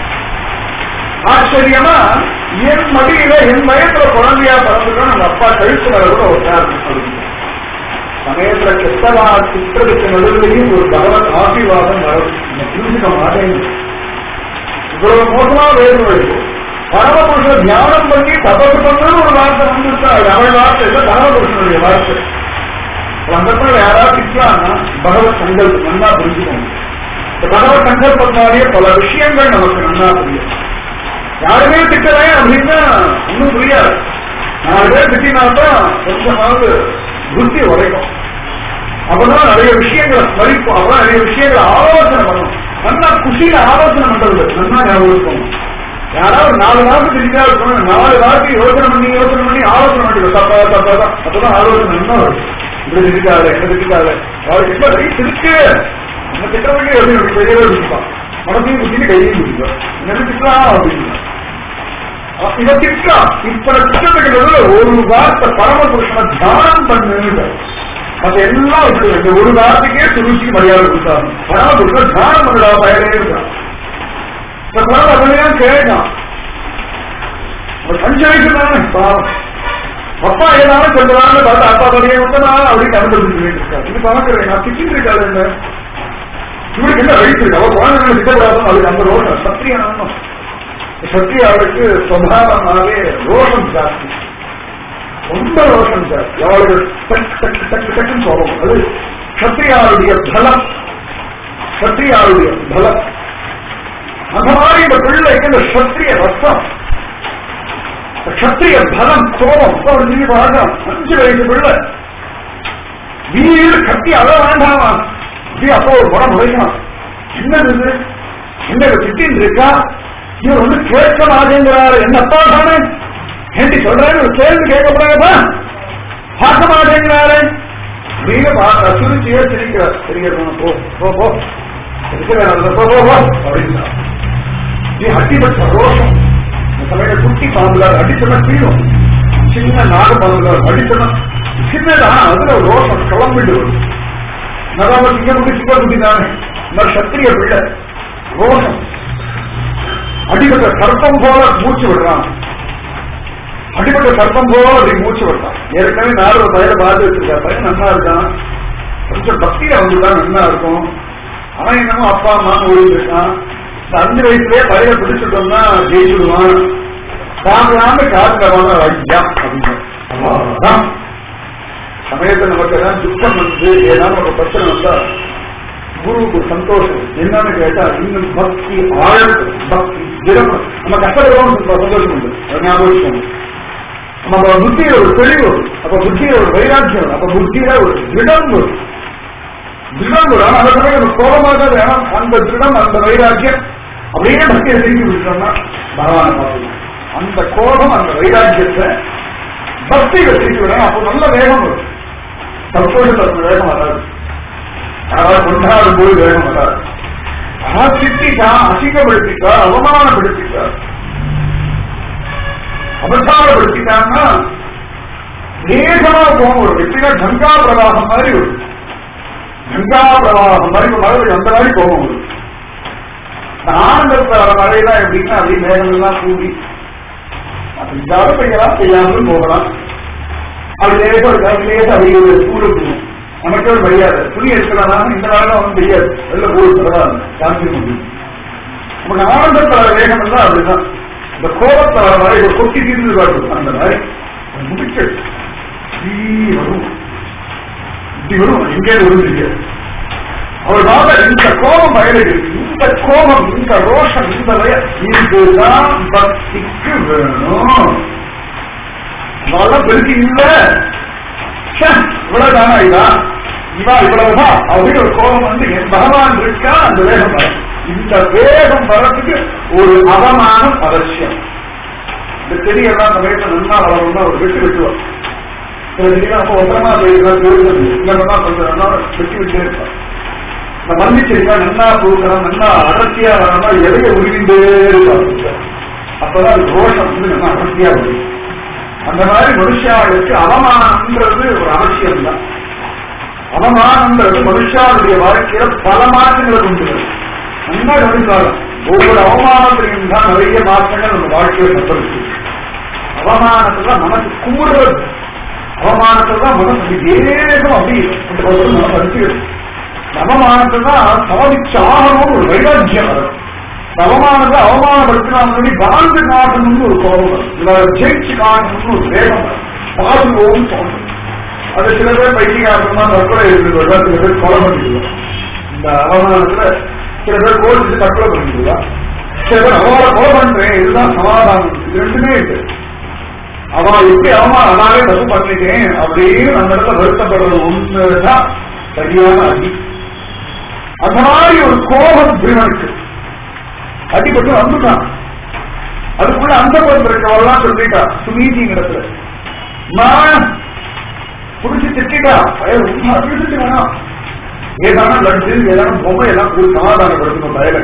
ஆச்சரியமா என் மடியில என் வயசுல குழந்தையா பிறந்துக்கணும் நம்ம அப்பா கழுத்து மேல கூட ஒரு காரணம் அப்படின்னு சமயத்துல கெட்டவா சித்திரத்துக்கு நடுவிலையும் ஒரு பகவத் ஆசீர்வாதம் வரும் நம்ம புரிஞ்சுக்க மாட்டேங்குது இவ்வளவு மோசமா வேறு வழி பரமபுருஷ தியானம் பண்ணி தபசு பண்ணு ஒரு வார்த்தை வந்துருச்சா அது அவள் வார்த்தை இல்லை பரமபுருஷனுடைய வார்த்தை அந்த இடத்துல யாராவது திட்டாங்கன்னா பகவத் சங்கல்பம் நல்லா புரிஞ்சுக்கணும் இந்த பகவத் சங்கல்பத்தினாலேயே பல விஷயங்கள் நமக்கு நல்லா புரியும் யாருமே திட்டலை அப்படின்னா ஒன்றும் புரியாது நாலு பேர் திட்டினால்தான் கொஞ்சமாவது புத்தி உடைக்கும் அப்பதான் நிறைய விஷயங்களை ஸ்மரிப்போம் அப்பதான் நிறைய விஷயங்களை ஆலோசனை பண்ணணும் நல்லா குஷியில ஆலோசனை பண்றது நல்லா ஞாபகம் இருக்கணும் யாராவது நாலு நாளுக்கு தெரிஞ்சா இருக்கணும் நாலு நாளுக்கு யோசனை பண்ணி யோசனை பண்ணி ஆலோசனை பண்ணிட்டு தப்பா தப்பா தான் அப்பதான் ஆலோசனை என்ன வரும் இப்படி திட்டாத என்ன திட்டாத அவருக்கு எப்ப ரைட் இருக்கு நம்ம திட்ட வேண்டிய யோசனை பெரியவே இருப்பான் மனசையும் குட்டிட்டு கையையும் குடிப்பான் என்ன திட்டலாம் அப்படின்னு இவ திட்டம் இப்ப திட்டத்துக்கு நடுவுல ஒரு வார்த்தை பரமபுருஷனை தியானம் பண்ணுங்க மத்த எல்லாம் இப்படி இந்த ஒரு வார்த்தைக்கே சுருச்சி மரியாதை கொடுத்தாங்க பரமபுருஷன் தியானம் பண்ணடா பயனே இருக்கான் இந்த குழந்தை அப்படிதான் கேட்கான் அஞ்சு வயசு தானே பாவம் அப்பா ஏதாவது சொல்றாங்க பார்த்தா அப்பா தனியே விட்டனா அப்படின்னு அனுபவிச்சு இருக்காரு இது பார்க்கிறேன் நான் திட்டிட்டு இருக்காது என்ன இவருக்கு என்ன வயசு இருக்கு அவ குழந்தை திட்டப்படாதுன்னு அதுக்கு அந்த ரோடு சத்திரியான சத்தியாவுக்கு சுவாவமாவே ரோஷம் ஜாஸ்தி ரொம்ப ரோஷம் ஜாஸ்தி அவளுக்கு டக்கு டக்கு டக்கு டக்குன்னு கோபம் அது சத்தியாருடைய பலம் சத்தியாருடைய பலம் அந்த மாதிரி இந்த பிள்ளைக்கு இந்த சத்திரிய ரசம் சத்திரிய பலம் கோபம் ஒரு நீ பாகம் அஞ்சு வயசு பிள்ளை வீடு கட்டி அழ வேண்டாமா இது அப்போ ஒரு படம் முறைக்கலாம் என்னது இது என்ன திட்டின்னு இருக்கா இவர் வந்து கேட்க மாட்டேங்கிறாரு என்னப்பா தானே ஏண்டி சொல்றாரு ஒரு கேள்வி கேட்கப்படாதா பார்க்க மாட்டேங்கிறாரு நீங்க பார்க்க சுருச்சியே சிரிக்கிறார் சிரிக்கிறவங்க போ போ போ இருக்கிறார் போ போ போ அப்படின்னா நீ அடிபட்ட ரோஷம் இந்த சமயம் குட்டி பாம்புல அடிச்சனா தீரும் சின்ன நாடு பாம்புல அடிச்சனா சின்னதா அதுல ஒரு ரோஷம் கிளம்பிட்டு வரும் நடாம சிங்கக்குட்டி சிங்கக்குட்டி தானே இந்த சத்திரிய பிள்ளை ரோஷம் அடிபட்ட சர்ப்பம் போல மூச்சு விடுறான் அடிபட்ட சர்ப்பம் போல அப்படி மூச்சு விடுறான் ஏற்கனவே நாலு ஒரு பயில பார்த்து வச்சிருக்கா பையன் நல்லா இருக்கான் கொஞ்சம் பக்தியா வந்துதான் நல்லா இருக்கும் அவன் என்னமோ அப்பா அம்மா ஓடிட்டு இருக்கான் இந்த அஞ்சு வயசுலயே பயிரை பிடிச்சிட்டோம்னா ஜெயிச்சுடுவான் தாங்கலாம காத்துல வாங்க ஐயா அப்படின்னு அவ்வளவுதான். சமயத்துல நமக்கு ஏதாவது துக்கம் வந்து ஏதாவது ஒரு பிரச்சனை வந்தா குருவுக்கு சந்தோஷம் என்னன்னு கேட்டா இன்னும் பக்தி ஆழத்து பக்தி திடம் நம்ம கஷ்டப்படுறோம் சந்தோஷம் உண்டு அதை ஞாபகம் வச்சுக்கோங்க. நம்ம புத்தியில ஒரு தெளிவு வரும். அப்ப புத்தியில ஒரு வைராக்கியம் வரும். அப்ப புத்தியில ஒரு திடம் வரும் திருடம் வரும் ஆனா அந்த சமயம் நம்ம கோபமாக தான் வேணும் அந்த திருடம் அந்த வைராக்கியம் அப்படியே பக்தியை திருப்பி விட்டோம்னா பகவானை பார்க்கலாம் அந்த கோபம் அந்த வைராக்கியத்தை பக்தியில திருப்பி விடணும் அப்போ நல்ல வேகம் வரும் சந்தோஷத்துல அந்த வேகம் வராது யாராவது கொண்டாடும் போது வேகம் வராது ஆனா திட்டா அசிங்கப்படுத்திட்டா அவமானப்படுத்திட்டா அபசாரப்படுத்திட்டான்னா வேகமா கோபம் வரும் எப்படின்னா கங்கா பிரவாகம் மாதிரி வரும் கங்கா பிரவாகம் மாதிரி மழை அந்த மாதிரி கோபம் வரும் ஆனந்தத்துல வர மழையெல்லாம் எப்படின்னா அப்படியே மேகங்கள்லாம் கூடி செஞ்சாலும் செய்யலாம் செய்யாமலும் போகலாம் அது லேசா ஒரு லேசா அப்படி ஒரு சூடு நமக்கு ஒரு மரியாதை துணி எடுக்கலாம் இந்த நாளில் அவனும் தெரியாது வெளில போய் பரவாயில்ல சாந்தி முடியும் நமக்கு ஆனந்தத்துல வர வேகம் எல்லாம் அப்படிதான் இந்த கோபத்துல வர மாதிரி ஒரு கொட்டி தீர்ந்து காட்டும் அந்த மாதிரி முடிச்சு வரும் இப்படி வரும் எங்கே வரும் தெரியாது அவர்களால இந்த கோபம் வயலுக்கு இந்த கோபம் இந்த ரோஷம் இந்த வய- இதுதான் பக்திக்கு வேணும் அதனால பெருக்கி இல்ல ச்சே, இவ்வளவுதானா இதா இவா இவ்வளவுதான் அப்படின்னு ஒரு கோபம் வந்து என் பகவான் இருக்கா அந்த வேகம் வரும் இந்த வேகம் வரத்துக்கு ஒரு அவமானம் அவசியம் இந்த செடியெல்லாம் சமயத்தை நல்லா வளரணும்னா ஒரு வெட்டு வெட்டுவோம் சில செடியெல்லாம் அப்போ ஒன்றமா போயிருந்தா இல்லைன்னா கொஞ்சம் நல்லா வெட்டி விட்டே இருப்பான் இந்த மல்லி செடிலாம் நல்லா பூக்கணும் நல்லா அடர்த்தியா வரணும்னா எதைய உருவிண்டே இருப்பாங்க அப்பதான் அது ரோஷம் வந்து நல்லா அடர்த்தியா வரும் அந்த மாதிரி மனுஷாவுக்கு அவமானம்ன்றது ஒரு அவசியம் தான் அவமானம்ன்றது மனுஷாவுடைய வாழ்க்கையில பல மாற்றங்களை கொண்டு வரும் நல்லா கவனிச்சாலும் ஒவ்வொரு அவமானத்திலையும் தான் நிறைய மாற்றங்கள் நம்ம வாழ்க்கையில சம்பளிச்சு அவமானத்துல மனசு குமுறுறது அவமானத்துல தான் மனசு ஏதோ அப்படி அந்த பக்கம் மனசு அடிச்சுக்கிறது அவமானத்தை தான் சாதிச்சாகணும் ஒரு வைராக்கியம் வரும் அவமானத்தை அவமானப்படுத்தினாலும் சொல்லி வாழ்ந்து காட்டணும்னு ஒரு கோபம் வரும் இல்ல ஜெயிச்சு காட்டணும்னு ஒரு வேகம் வரும் பாதுகாவும் தோணும் அது சில பேர் பைத்தியகாரமா தற்கொலை இருந்துருவா சில பேர் கொலை பண்ணிடுவா இந்த அவமானத்துல சில பேர் கோரிச்சு தற்கொலை பண்ணிடுவா சில பேர் அவளை கொலை பண்றேன் இதுதான் சமாதானம் இது ரெண்டுமே இருக்கு அவ எப்படி அவமானம் நானே தப்பு பண்ணிட்டேன் அப்படின்னு அந்த இடத்துல வருத்தப்படுறது ஒண்ணுதான் சரியான அடி அந்த மாதிரி ஒரு கோபம் பீமனுக்கு அடிபட்டு வந்துட்டான் அதுக்குள்ள அந்த பக்கம் இருக்கவெல்லாம் சொல்லிட்டா சுமீதிங்க இடத்துல நான் புடிச்சு திட்டா பிடிச்சிட்டு வேணாம் ஏதான லட்டு ஏதான பொம்மை எல்லாம் கூட சமாதானப்படுத்தணும் பயல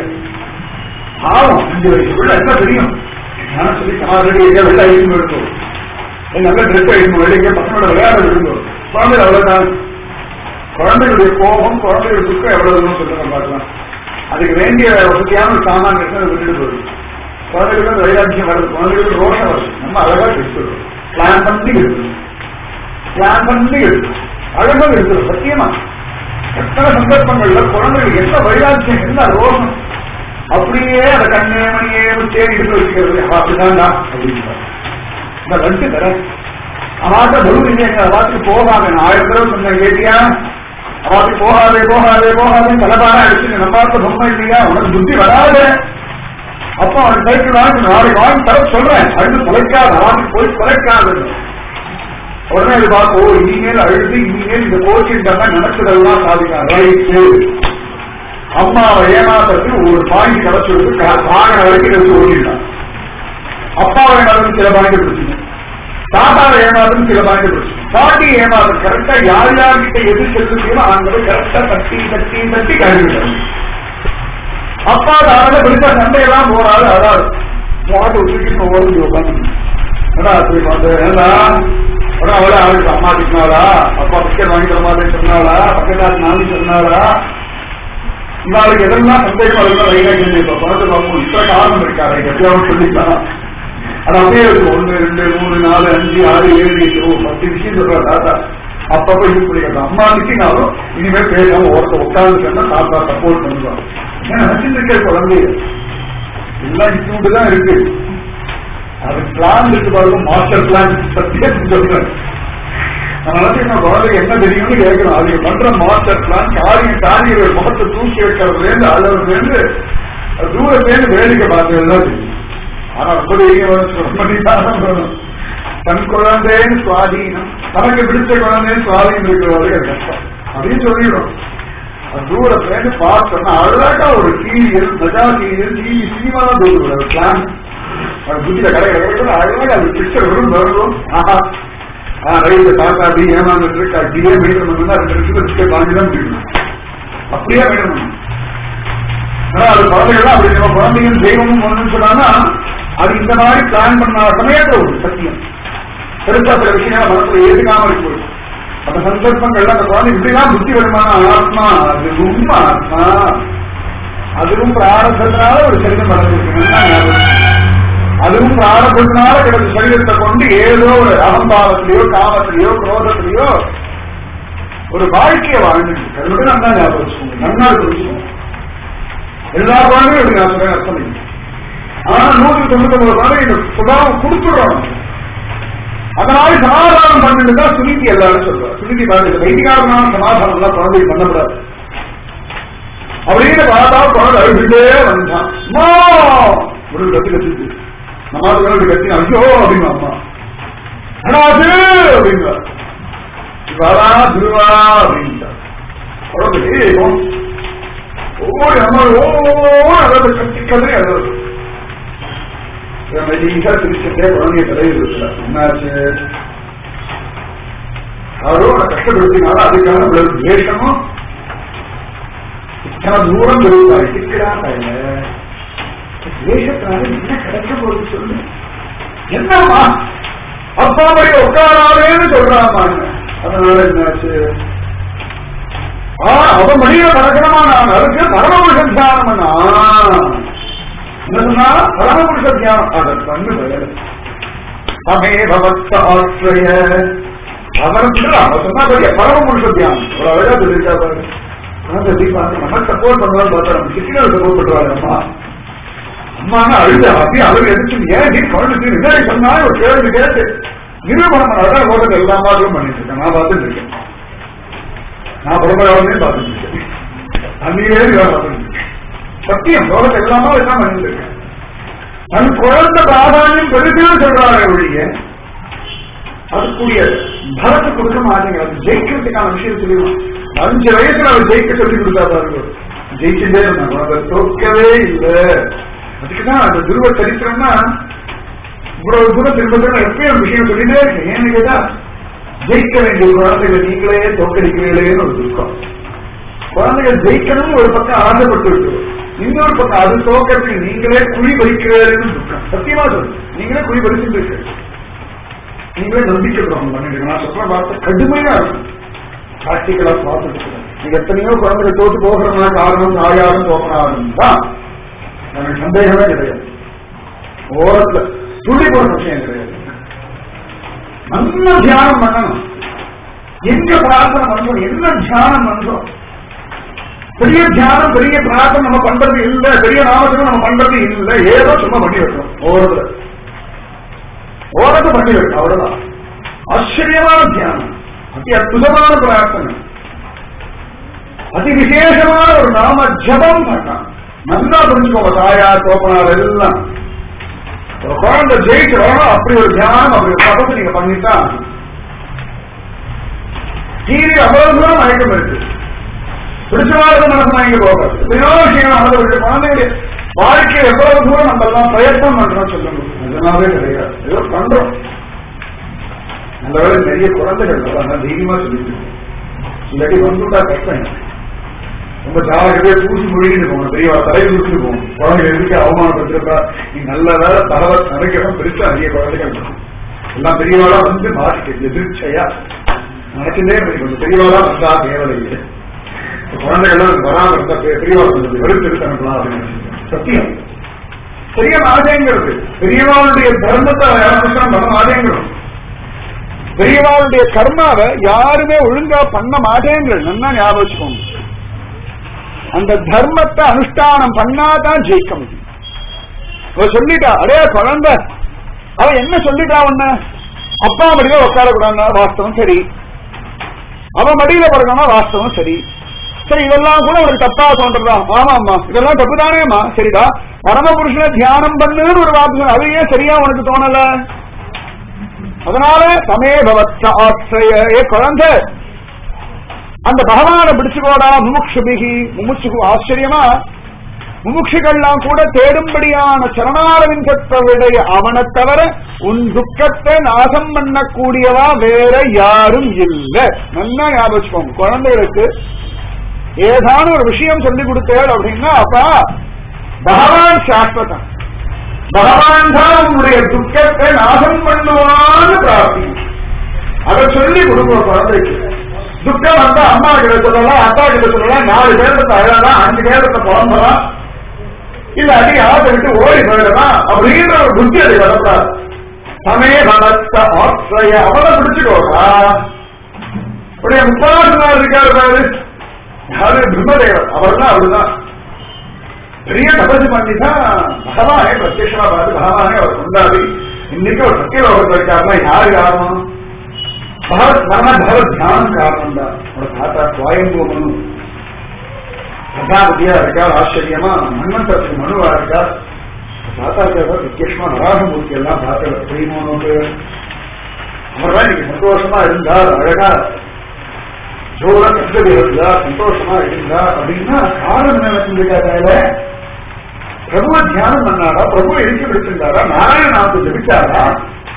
ஆகும் அஞ்சு வயசுக்குள்ள என்ன தெரியும் நான் சொல்லி சமாதானம் எங்க வெளில ஐந்து எடுத்தோம் நல்ல ட்ரெஸ் அடிக்கணும் வெளியே பசங்களோட விளையாட இருந்தோம் குழந்தை அவ்வளவுதான் குழந்தைகளுடைய கோபம் குழந்தைகளுடைய துக்கம் எவ்வளவு சொல்லுங்க பார்க்கலாம் அதுக்கு வேண்டிய வசதியான ஒரு சாமான் இருக்கிறத விட்டுட்டு போகுது குழந்தைகளுக்கு அந்த வைராக்கியம் வருது குழந்தைகளுக்கு ரோஷம் வருது நம்ம அழகா எடுத்துருவோம் பிளான் பண்ணி எடுக்கணும் பிளான் பண்ணி எடுக்கணும் அழகா எடுத்துரும் சத்தியமா எத்தனை சந்தர்ப்பங்கள்ல குழந்தைகளுக்கு என்ன வைராக்கியம் என்ன ரோஷம் அப்படியே அந்த கண்ணே மணியே தேடி எடுத்து வைக்கிறது அப்படிதான்டா அப்படின்னு இந்த ரெண்டு தரேன் அவாட்ட பலூன் எங்க அவாத்துக்கு போகாத நான் ஆயிரம் தடவை சொன்னேன் கேட்டியா அவாத்துக்கு போகாதே போகாதே போகாதே தலைபாரா அடிச்சு நம்ம பார்த்த பொம்மை இல்லையா உனக்கு புத்தி வராது அப்போ அவன் சைக்கிள் வாங்கி நாளைக்கு வாங்கி தர சொல்றேன் அழுது தொலைக்காது அவாத்துக்கு போய் தொலைக்காது உடனே இது பார்த்து ஓ இனிமேல் அழுது இனிமேல் இந்த கோச்சிங் நடக்குதெல்லாம் சாதிக்கான் ரைட்டு அம்மாவை ஏமாத்துறதுக்கு ஒரு பாயிண்ட் கிடைச்சிருக்கு வாங்கின வரைக்கும் எடுத்து ஓடிட்டான் அப்பாவை ஏமாத்தும் சில பாயிண்ட் பிடிச்சிங்க தாத்தாவை ஏமாத்தும் சில பாயிண்ட் பிடிச்சிங்க பாட்டி ஏமாத்தும் கரெக்டா யார் யார்கிட்ட எது செலுத்தியோ அங்க கரெக்டா தட்டி தட்டி தட்டி கழுவிட்டாங்க அப்பா தாராள பெருசா சண்டையெல்லாம் போறாரு அதாவது பாட்டு விட்டுட்டு ஓடி உட்காந்து என்னடா அப்படி பார்த்து ஏண்டா உடனே அவளே அவளுக்கு அம்மா திட்டினாளா அப்பா பிஸ்கட் வாங்கி தர மாட்டேன்னு சொன்னாளா பக்கத்தாரு நானும் சொன்னாளா இவாளுக்கு எதெல்லாம் சந்தேகம் அதெல்லாம் வைராக்கியம் இப்ப பணத்தை பார்ப்போம் இப்ப காரணம் இருக்காரு எப்பயாவது சொல்லிக்கலாம் அது அப்படியே இருக்கு ஒண்ணு ரெண்டு மூணு நாலு அஞ்சு ஆறு ஏழு எட்டு ஓ, பத்து விஷயம் சொல்ற தாத்தா அப்பப்ப யூஸ் பண்ணிக்கிறது அம்மா திட்டினாலும் இனிமேல் பேசாம ஒருத்த உட்கார்ந்து தாத்தா சப்போர்ட் பண்ணுவாங்க ஏன்னா நினைச்சிட்டு இருக்க குழந்தை எல்லாம் இத்தூண்டு தான் இருக்கு அது பிளான் இருக்கு பாருங்க மாஸ்டர் பிளான் சத்தியம் சொல்றேன் அதனால என்ன குழந்தைக்கு என்ன தெரியும்னு கேட்கணும் அது பண்ற மாஸ்டர் பிளான் காரியம் காரியங்கள் முகத்தை தூக்கி வைக்கிறதுல இருந்து அளவுல இருந்து தூரத்துல வேடிக்கை பார்த்தது தான் தெரியும் ஆனா ரொம்ப தைரியம் வேணும் தன் குழந்தைன்னு சுவாதீனம் தனக்கு பிடிச்ச குழந்தைன்னு சுவாதீனம் இருக்கிறது கஷ்டம் அப்படின்னு சொல்லிடும் அது தூரத்துல இருந்து பார்த்தோம்னா அழகா ஒரு serial mega serial TV cinema தான் தூரம் பிளான் அது புத்தியில கடை கிடைக்கிறது அழகாக அது பிக்சர் வரும் வரும் ஆஹா ஆஹ் ரைட்டு தாத்தா அப்படி ஏமாந்துட்டு இருக்கா டிவே மெயின்டைன் பண்ணா ரெண்டு நிமிஷம் டிக்கெட் வாங்கி தான் முடியும் அப்படியே மெயின்டைன் பண்ணணும் ஆனா அது குழந்தைகள்லாம் அப்படி நம்ம குழந்தைகள் தெய்வமும் ஒண்ணுன்னு சொன்னாங்கன்னா அது இந்த மாதிரி பிளான் பண்ண சமயத்துல ஒரு சத்தியம் பெருசா சில விஷயங்கள் மனசுல ஏற்றுக்காம இருக்கு அந்த சந்தர்ப்பங்கள்ல அந்த குழந்தை இப்படிலாம் புத்தி வருமான ஆத்மா அது ரொம்ப ஆத்மா அதுவும் பிராரம்பத்தினால ஒரு சரிதம் நடந்திருக்கு அதுவும் பிராரம்பத்தினால கிடந்த சரீரத்தை கொண்டு ஏதோ ஒரு அகம்பாவத்திலேயோ காமத்திலேயோ குரோதத்திலேயோ ஒரு வாழ்க்கையை வாழ்ந்துட்டு அதனுடைய நல்லா ஞாபகம் வச்சுக்கோங்க நல்லா புரிஞ்சுக்கோங்க எல்லா குழந்தையும் எப்படி நான் சொல்றேன் அர்த்தம் இல்லை ஆனா நூத்தி தொண்ணூத்தி ஒன்பது குழந்தை இந்த சுபாவம் கொடுத்துடுறோம் அதனால சமாதானம் பண்ணிட்டு தான் சுனிதி எல்லாரும் சொல்றாரு சுனிதி பாருங்க வைதிகாரமான சமாதானம் எல்லாம் குழந்தைக்கு பண்ணக்கூடாது அப்படின்னு பார்த்தா குழந்தை அழுதுட்டே வந்தான் அம்மா ஒரு கத்து கத்துச்சு நம்ம குழந்தை கத்தி ஐயோ அப்படின்னு அம்மா அடாது அப்படின்னா இவாரா திருவா அப்படின்ட்டா குழந்தை ஓடி அம்மா ஓ அதாவது கத்தி கதை அதாவது மெடிக்கா திருச்சிட்டே குழந்தைய தலையில் இருக்கிறார் என்னாச்சு அவரோ அவனை கஷ்டப்படுத்தினால அதுக்கான துவேஷமும் இத்தனை தூரம் இருந்தாரு இருக்கிறா கையில துவேஷத்தினால என்ன கிடைக்க போகுது சொல்லு என்னம்மா அப்பா மாதிரி உட்காராதேன்னு சொல்றாமா அதனால என்னாச்சு ஆ அவன் மணியில பறக்கணுமா நான் அதுக்கு பரமபுருஷ தியானம் பண்ணா என்ன சொன்னா பரமபுருஷ தியானம் அதை பண்ணு பயன் அமே பவத்த ஆசிரிய அவனுக்கு அவன் சொன்னா பெரிய பரமபுருஷ தியானம் ஒரு அழகா சொல்லியிருக்கா பாருங்க நம்ம சப்போர்ட் பண்ணுவான்னு பார்த்தா நம்ம சிட்டிகள் சப்போர்ட் பண்றாரு அம்மா அம்மானா அழுத அப்படியே அழுது எடுத்து ஏன் நீ குழந்தை என்ன சொன்னா ஒரு கேள்வி கேட்டு நிரூபணம் பண்ணாதான் ஓட்டத்தை எல்லா மாதிரியும் பண்ணிட்டு இருக்கேன் நான் பார்த்துட்டு இருக்கேன் நான் பரம்பராவே பார்த்துட்டு இருக்கேன் தண்ணீரே பார்த்துட்டு இருக்கேன் சத்தியம் லோகத்தை எல்லாமே எல்லாம் பண்ணிட்டு இருக்கேன் தன் குழந்தை பிராதானியம் பெருசுன்னு சொல்றாரு ஒழிய அதுக்குரிய பலத்தை கொடுக்க மாட்டேங்க அது ஜெயிக்கிறதுக்கான விஷயம் சொல்லிடுவோம் அஞ்சு வயசுல அவர் ஜெயிக்க சொல்லி கொடுத்தா பாருங்க ஜெயிச்சுட்டே இருந்தாங்க அதை தோற்கவே இல்லை அதுக்குதான் அந்த துருவ சரித்திரம்னா இவ்வளவு தூரம் திரும்ப திரும்ப எப்பயும் விஷயம் சொல்லிட்டே இருக்கேன் ஏன்னு கேட்டா ஜெயிக்க வேண்டிய குழந்தைகளை நீங்களே தோக்கடிக்கிறீங்களேன்னு ஒரு துக்கம் குழந்தைகள் ஜெயிக்கணும்னு ஒரு பக்கம் ஆசைப்பட்டு இருக்கு இன்னொரு பக்கம் அது தோக்கறதுக்கு நீங்களே குழி பறிக்கிறீர்கள்னு துக்கம் சத்தியமா சொல்லு நீங்களே குழி பறிச்சுட்டு இருக்கு நீங்களே நம்பிக்கை துரோகம் பண்ணிட்டு நான் சொல்ற வார்த்தை கடுமையா இருக்கும் பிராக்டிக்கலா பார்த்துட்டு இருக்கேன். நீங்க எத்தனையோ குழந்தைகள் தோத்து போகிறவங்க காரணம் தாயாரும் தோக்கணும் தான் எனக்கு சந்தேகமே கிடையாது ஓரத்துல துளி போற விஷயம் கிடையாது நல்ல தியானம் பண்ணணும் எங்க பிரார்த்தனை பண்றோம் என்ன தியானம் பண்றோம் பெரிய தியானம் பெரிய பிரார்த்தனை நம்ம பண்றது இல்ல பெரிய நாமத்துக்கு நம்ம பண்றது இல்ல ஏதோ சும்மா பண்ணி வைக்கிறோம் ஒவ்வொருத்தர் ஓரத்தை பண்ணி வைக்கிறோம் அவ்வளவுதான் ஆச்சரியமான தியானம் அதி அற்புதமான பிரார்த்தனை அதி விசேஷமான ஒரு நாம ஜபம் பண்ணலாம் நல்லா புரிஞ்சுக்கோங்க தாயார் தோப்பனார் எல்லாம் ஒரு குழந்தை ஜெயிச்சு வரணும் அப்படி ஒரு தியானம் அப்படி ஒரு தபத்தை நீங்க பண்ணித்தான் கீழே அவ்வளவு தூரம் மயக்கம் இருக்கு பிடிச்சவாளுக்கு மனசு மயங்க போகாது எத்தனையோ விஷயங்கள் நடந்து இருக்கு குழந்தைங்க வாழ்க்கை எவ்வளவு தூரம் நம்ம எல்லாம் பிரயத்னம் பண்றோம் சொல்லணும் அதனாலே கிடையாது ஏதோ பண்றோம் நல்ல வேலை நிறைய குழந்தைகள் வராங்க தைரியமா சொல்லிட்டு இல்லாட்டி வந்துட்டா கஷ்டம் எனக்கு. ரொம்ப ஜாகிரதையா தூசி மொழின்னு போகணும் பெரியவா தலையை தூசிட்டு போகணும் குழந்தைகள் எதுக்கு அவமானப்பட்டிருக்கா நீ நல்ல வேலை தகவ நிறைக்கிறோம் பெருசா நிறைய குழந்தைகள் இருக்கும். எல்லாம் பெரியவாளா வந்து மாறிட்டு எதிர்ச்சையா நடக்குதே இருக்கு. கொஞ்சம் பெரியவாளா வந்தா தேவையில்லை குழந்தைகள் வராம இருந்தா பெ- பெரியவா கொஞ்சம் வெறுத்து எடுத்து அனுப்பலாம் அப்படின்னு நினைச்சிருக்கேன். சத்தியம் பெரிய மாதேங்கிறது பெரியவாளுடைய தர்மத்தை யாரும் பண்ண மாதேங்கிறோம் பெரியவாளுடைய கர்மாவை யாருமே ஒழுங்கா பண்ண மாட்டேங்கிறது நல்லா ஞாபகம் வச்சுக்கோங்க அந்த தர்மத்தை அனுஷ்டானம் பண்ணாதான் ஜெயிக்க முடியும் அவ சொல்லிட்டா அடே குழந்தை அவ என்ன சொல்லிட்டா உன்ன அப்பா மடியில உட்கார கூடாது வாஸ்தவம் சரி அவ மடியில படுக்கணும் வாஸ்தவம் சரி சரி இதெல்லாம் கூட உனக்கு தப்பா தோன்றதா ஆமா அம்மா இதெல்லாம் தப்பு தானேம்மா சரிடா பரமபுருஷனை தியானம் பண்ணுன்னு ஒரு வார்த்தை சொன்ன. அது ஏன் சரியா உனக்கு தோணல அதனால சமேபவத்த ஆசிரிய ஏ குழந்தை அந்த பகவானை பிடிச்சுக்கோடா முமுட்சுபிகி முமுட்சுகு ஆச்சரியமா முமுட்சுகள்லாம் கூட தேடும்படியான சரணாரவிந்தத்தை விடைய அவனை தவிர உன் துக்கத்தை நாசம் பண்ணக்கூடியவா வேற யாரும் இல்ல நல்லா ஞாபகம் வச்சுக்கோங்க குழந்தைகளுக்கு ஏதான ஒரு விஷயம் சொல்லி கொடுத்தேள் அப்படின்னா அப்பா பகவான் சாஸ்வதம் பகவான் தான் உன்னுடைய துக்கத்தை நாசம் பண்ணுவான்னு பிரார்த்தி அதை சொல்லி கொடுங்க குழந்தைக்கு துக்கம் வந்தா அம்மா கிட்ட சொல்லலாம் அப்பா கிட்ட சொல்லலாம் நாலு பேரத்தை அழலாம் அஞ்சு பேரத்தை புலம்பலாம் இல்ல அடி ஆசை விட்டு ஓடி போயிடலாம் அப்படின்ற ஒரு புத்தி அது வரக்கூடாது சமய பலத்த ஆசிரிய அவளை பிடிச்சுக்கோடா உடைய முப்பாவது நாள் இருக்காரு பாரு யாரு பிரம்மதேவர் அவர் தான் அவருதான் பெரிய தபசு பண்ணி தான் பகவானே பிரத்யட்சமா பார்த்து பகவானே அவர் கொண்டாடி இன்னைக்கு ஒரு சத்தியலோகத்தில் இருக்காருன்னா யாரு காரணம் பகவத் மரண பகவத் தியானம் காரணம் தான் ஒரு தாத்தா சுவாயம்பூமனு பிரஜாபதியா இருக்கார் ஆச்சரியமா மன்மந்தத்துக்கு மனுவா இருக்கார் தாத்தா இருக்கார் பிரத்யட்சமா நராகமூர்த்தி எல்லாம் பார்க்கல தெரியுமோன்னு அவர் தான் இன்னைக்கு சந்தோஷமா இருந்தார் அழகா ஜோரா கஷ்டடி இருந்தா சந்தோஷமா இருந்தா அப்படின்னா காரணம் என்ன செஞ்சுக்காதால பிரபுவ தியானம் பண்ணாரா பிரபு எழுச்சி விடுத்திருந்தாரா நாராயண நாமத்தை ஜபிச்சாரா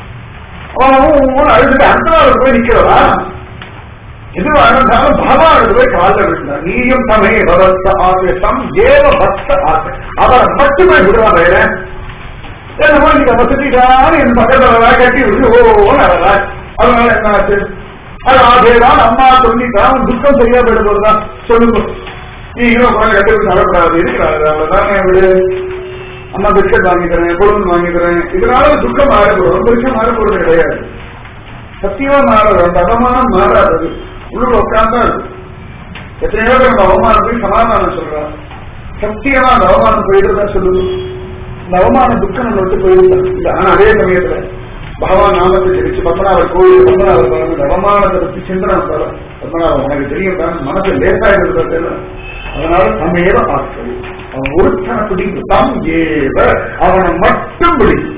அவன் அழுதுட்டு அந்த நாள் போய் நிக்கிறதா எது வாழ்ந்தாலும் பகவான் போய் காலில் விழுந்தார் நீயும் தமே பவத்த ஆவேசம் ஏவ பக்த ஆசை அவரை மட்டுமே விடுவா வேற என்னமோ நீங்க வசதிதான் என் பக்கத்துல கட்டி விட்டு ஓன்னு அழகா அதனால என்ன ஆச்சு அது ஆசைதான் அம்மா சொல்லிட்டான் உன் துக்கம் சரியா போயிட போறதா சொல்லுங்க நீங்களும் குழந்தை கட்டி விட்டு அழக்கூடாது இருக்கிறாரு அவ்வளவுதான் விடு அம்மா பிஸ்கட் வாங்கி தரேன் பொருள் வாங்கி தரேன் இதனால துக்கம் மாற போறோம் பெருசா மாற போறது கிடையாது சத்தியமா மாறாது அந்த அவமானம் மாறாது உள்ள உட்கார்ந்தா இருக்கு. எத்தனையோ பேர் அந்த அவமானம் போய் சமாதானம் சொல்றான் சத்தியமா அந்த அவமானம் போயிட்டு தான் சொல்லுது இந்த அவமான துக்கம் நம்ம விட்டு போயிருக்கு இல்ல ஆனா அதே சமயத்துல பகவான் நாமத்தை தெரிச்சு பத்மநாபர் கோயில் பத்மநாபர் பாருங்க இந்த அவமானத்தை பத்தி சிந்தனை பாரு பத்மநாபன் உனக்கு தெரியும் தான் மனசு லேசா இருக்கிறது அதனால நம்ம ஏதோ ஆட்கள் அவன் ஒருத்தனை பிடிக்கும் தம் ஏவ அவனை மட்டும் பிடிக்கும்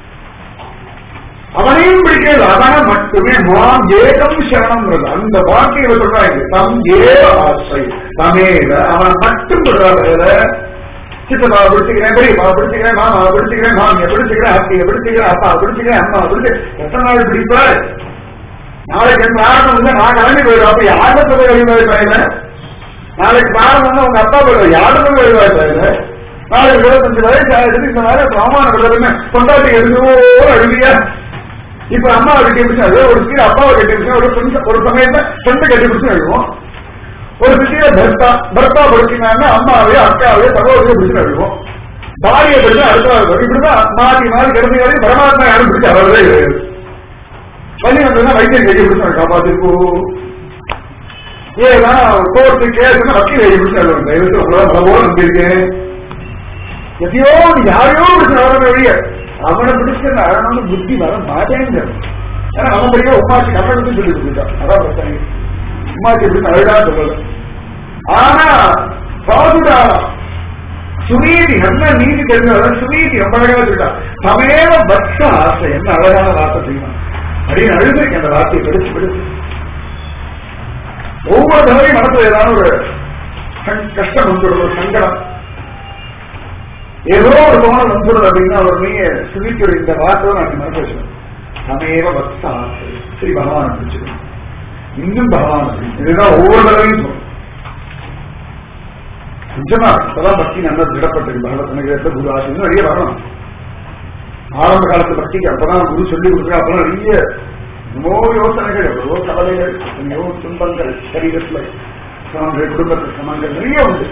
அவனையும் பிடிக்கல அவனை மட்டுமே மாம் ஏகம் சரணம்ன்றது அந்த வார்த்தையை சொல்றாங்க தம் ஏவ ஆசை தமேவ அவனை மட்டும் சொல்றாங்க சித்தப்பா பிடிச்சிக்கிறேன் பெரியப்பா பிடிச்சிக்கிறேன் மாமா பிடிச்சிக்கிறேன் மாமியை பிடிச்சிக்கிறேன் அத்தையை பிடிச்சிக்கிறேன் அப்பா பிடிச்சிக்கிறேன் அம்மா பிடிச்சி எத்தனை நாள் பிடிப்பாரு நாளைக்கு எந்த ஆரம்பம் இல்லை நான் கிளம்பி போயிடுவோம் அப்ப யாருக்கு போய் வழிபாடு நாளைக்கு பாரம் வந்து உங்க அப்பா போயிடுவோம் யாருக்கும் வழிபாடு பாருங்க நாளைக்கு இருபத்தஞ்சு வயசு ஆயிடுச்சு இந்த மாதிரி பிரமாண விடுறதுன்னு கொண்டாட்டி எதுவோ அழுவியா இப்ப அம்மாவை கட்டி பிடிச்சா ஒரு சீர் அப்பாவை கட்டி பிடிச்சா ஒரு friend- ஒரு சமயத்தை ஃப்ரெண்டு கட்டி பிடிச்சு எழுதுவோம் ஒரு சிட்டியில பர்த்தா பர்த்தா படிச்சிங்கன்னா அம்மாவையோ அக்காவையோ சகோதரியோ பிடிச்சு எழுதுவோம் பாரியை பிடிச்சா அடுத்த வரும் இப்படிதான் மாறி மாறி கிடந்து வரையும் பரமாத்மா யாரும் பிடிச்சு அவரே கிடையாது வழி வந்ததுன்னா வைத்தியம் கட்டி பிடிச்சு காப்பாத்திருக்கோம் ஏன்னா கோர்ட்டு கேஸ் வக்கீல் எழுதி பிடிச்சாங்க தயவுக்கு உங்களை பல போல நம்பியிருக்கேன் எதையோ ஒண்ணு யாரையோ பிடிச்சு அவன வழிய அவனை பிடிச்சு அழகான புத்தி வர மாட்டேங்கிறது ஏன்னா நம்ம பெரிய உமாச்சி கண்ணை பத்தி சொல்லி கொடுத்துட்டான் அதான் பிரச்சனை உமாச்சி எப்படி அழகா சொல்லல ஆனா பாதுடா சுனீதி நல்ல நீதி தெரிஞ்சவங்க சுனீதி ரொம்ப அழகா சொல்லிட்டா சமேவ பக்ஷ ஆசை என்ன அழகான வார்த்தை செய்யணும் அப்படின்னு அழுதுருக்கு அந்த வார்த்தையை படிச்சு படிச்சு ஒவ்வொரு தடவையும் மனசுல ஏதாவது ஒரு சங்- கஷ்டம் வந்துடும் ஒரு சங்கடம் ஏதோ ஒரு தோணல் வந்துடுது அப்படின்னா அவர் நீங்க சுனிக்கிற இந்த வார்த்தை நான் மனசு வச்சுக்கணும் சமேவ பக்த ஆசை ஸ்ரீ பகவான் பிடிச்சிக்கணும் இன்னும் பகவான் அப்படி. இதுதான் ஒவ்வொரு தடவையும் சொல்லும் நிஜமா இப்பதான் பக்தி நல்லா திடப்பட்டிருக்கு பகவத் அனுகிரகத்தை குரு ஆசை இன்னும் நிறைய வரணும் ஆரம்ப காலத்து பக்திக்கு அப்பதான் குரு சொல்லி கொடுக்குற அப்பதான் நிறைய எவ்வளோ யோசனைகள் எவ்வளவோ கவலைகள் எத்தனையோ துன்பங்கள் சரீரத்துல சமங்கள் குடும்பத்தில் சமங்கள் நிறைய உண்டு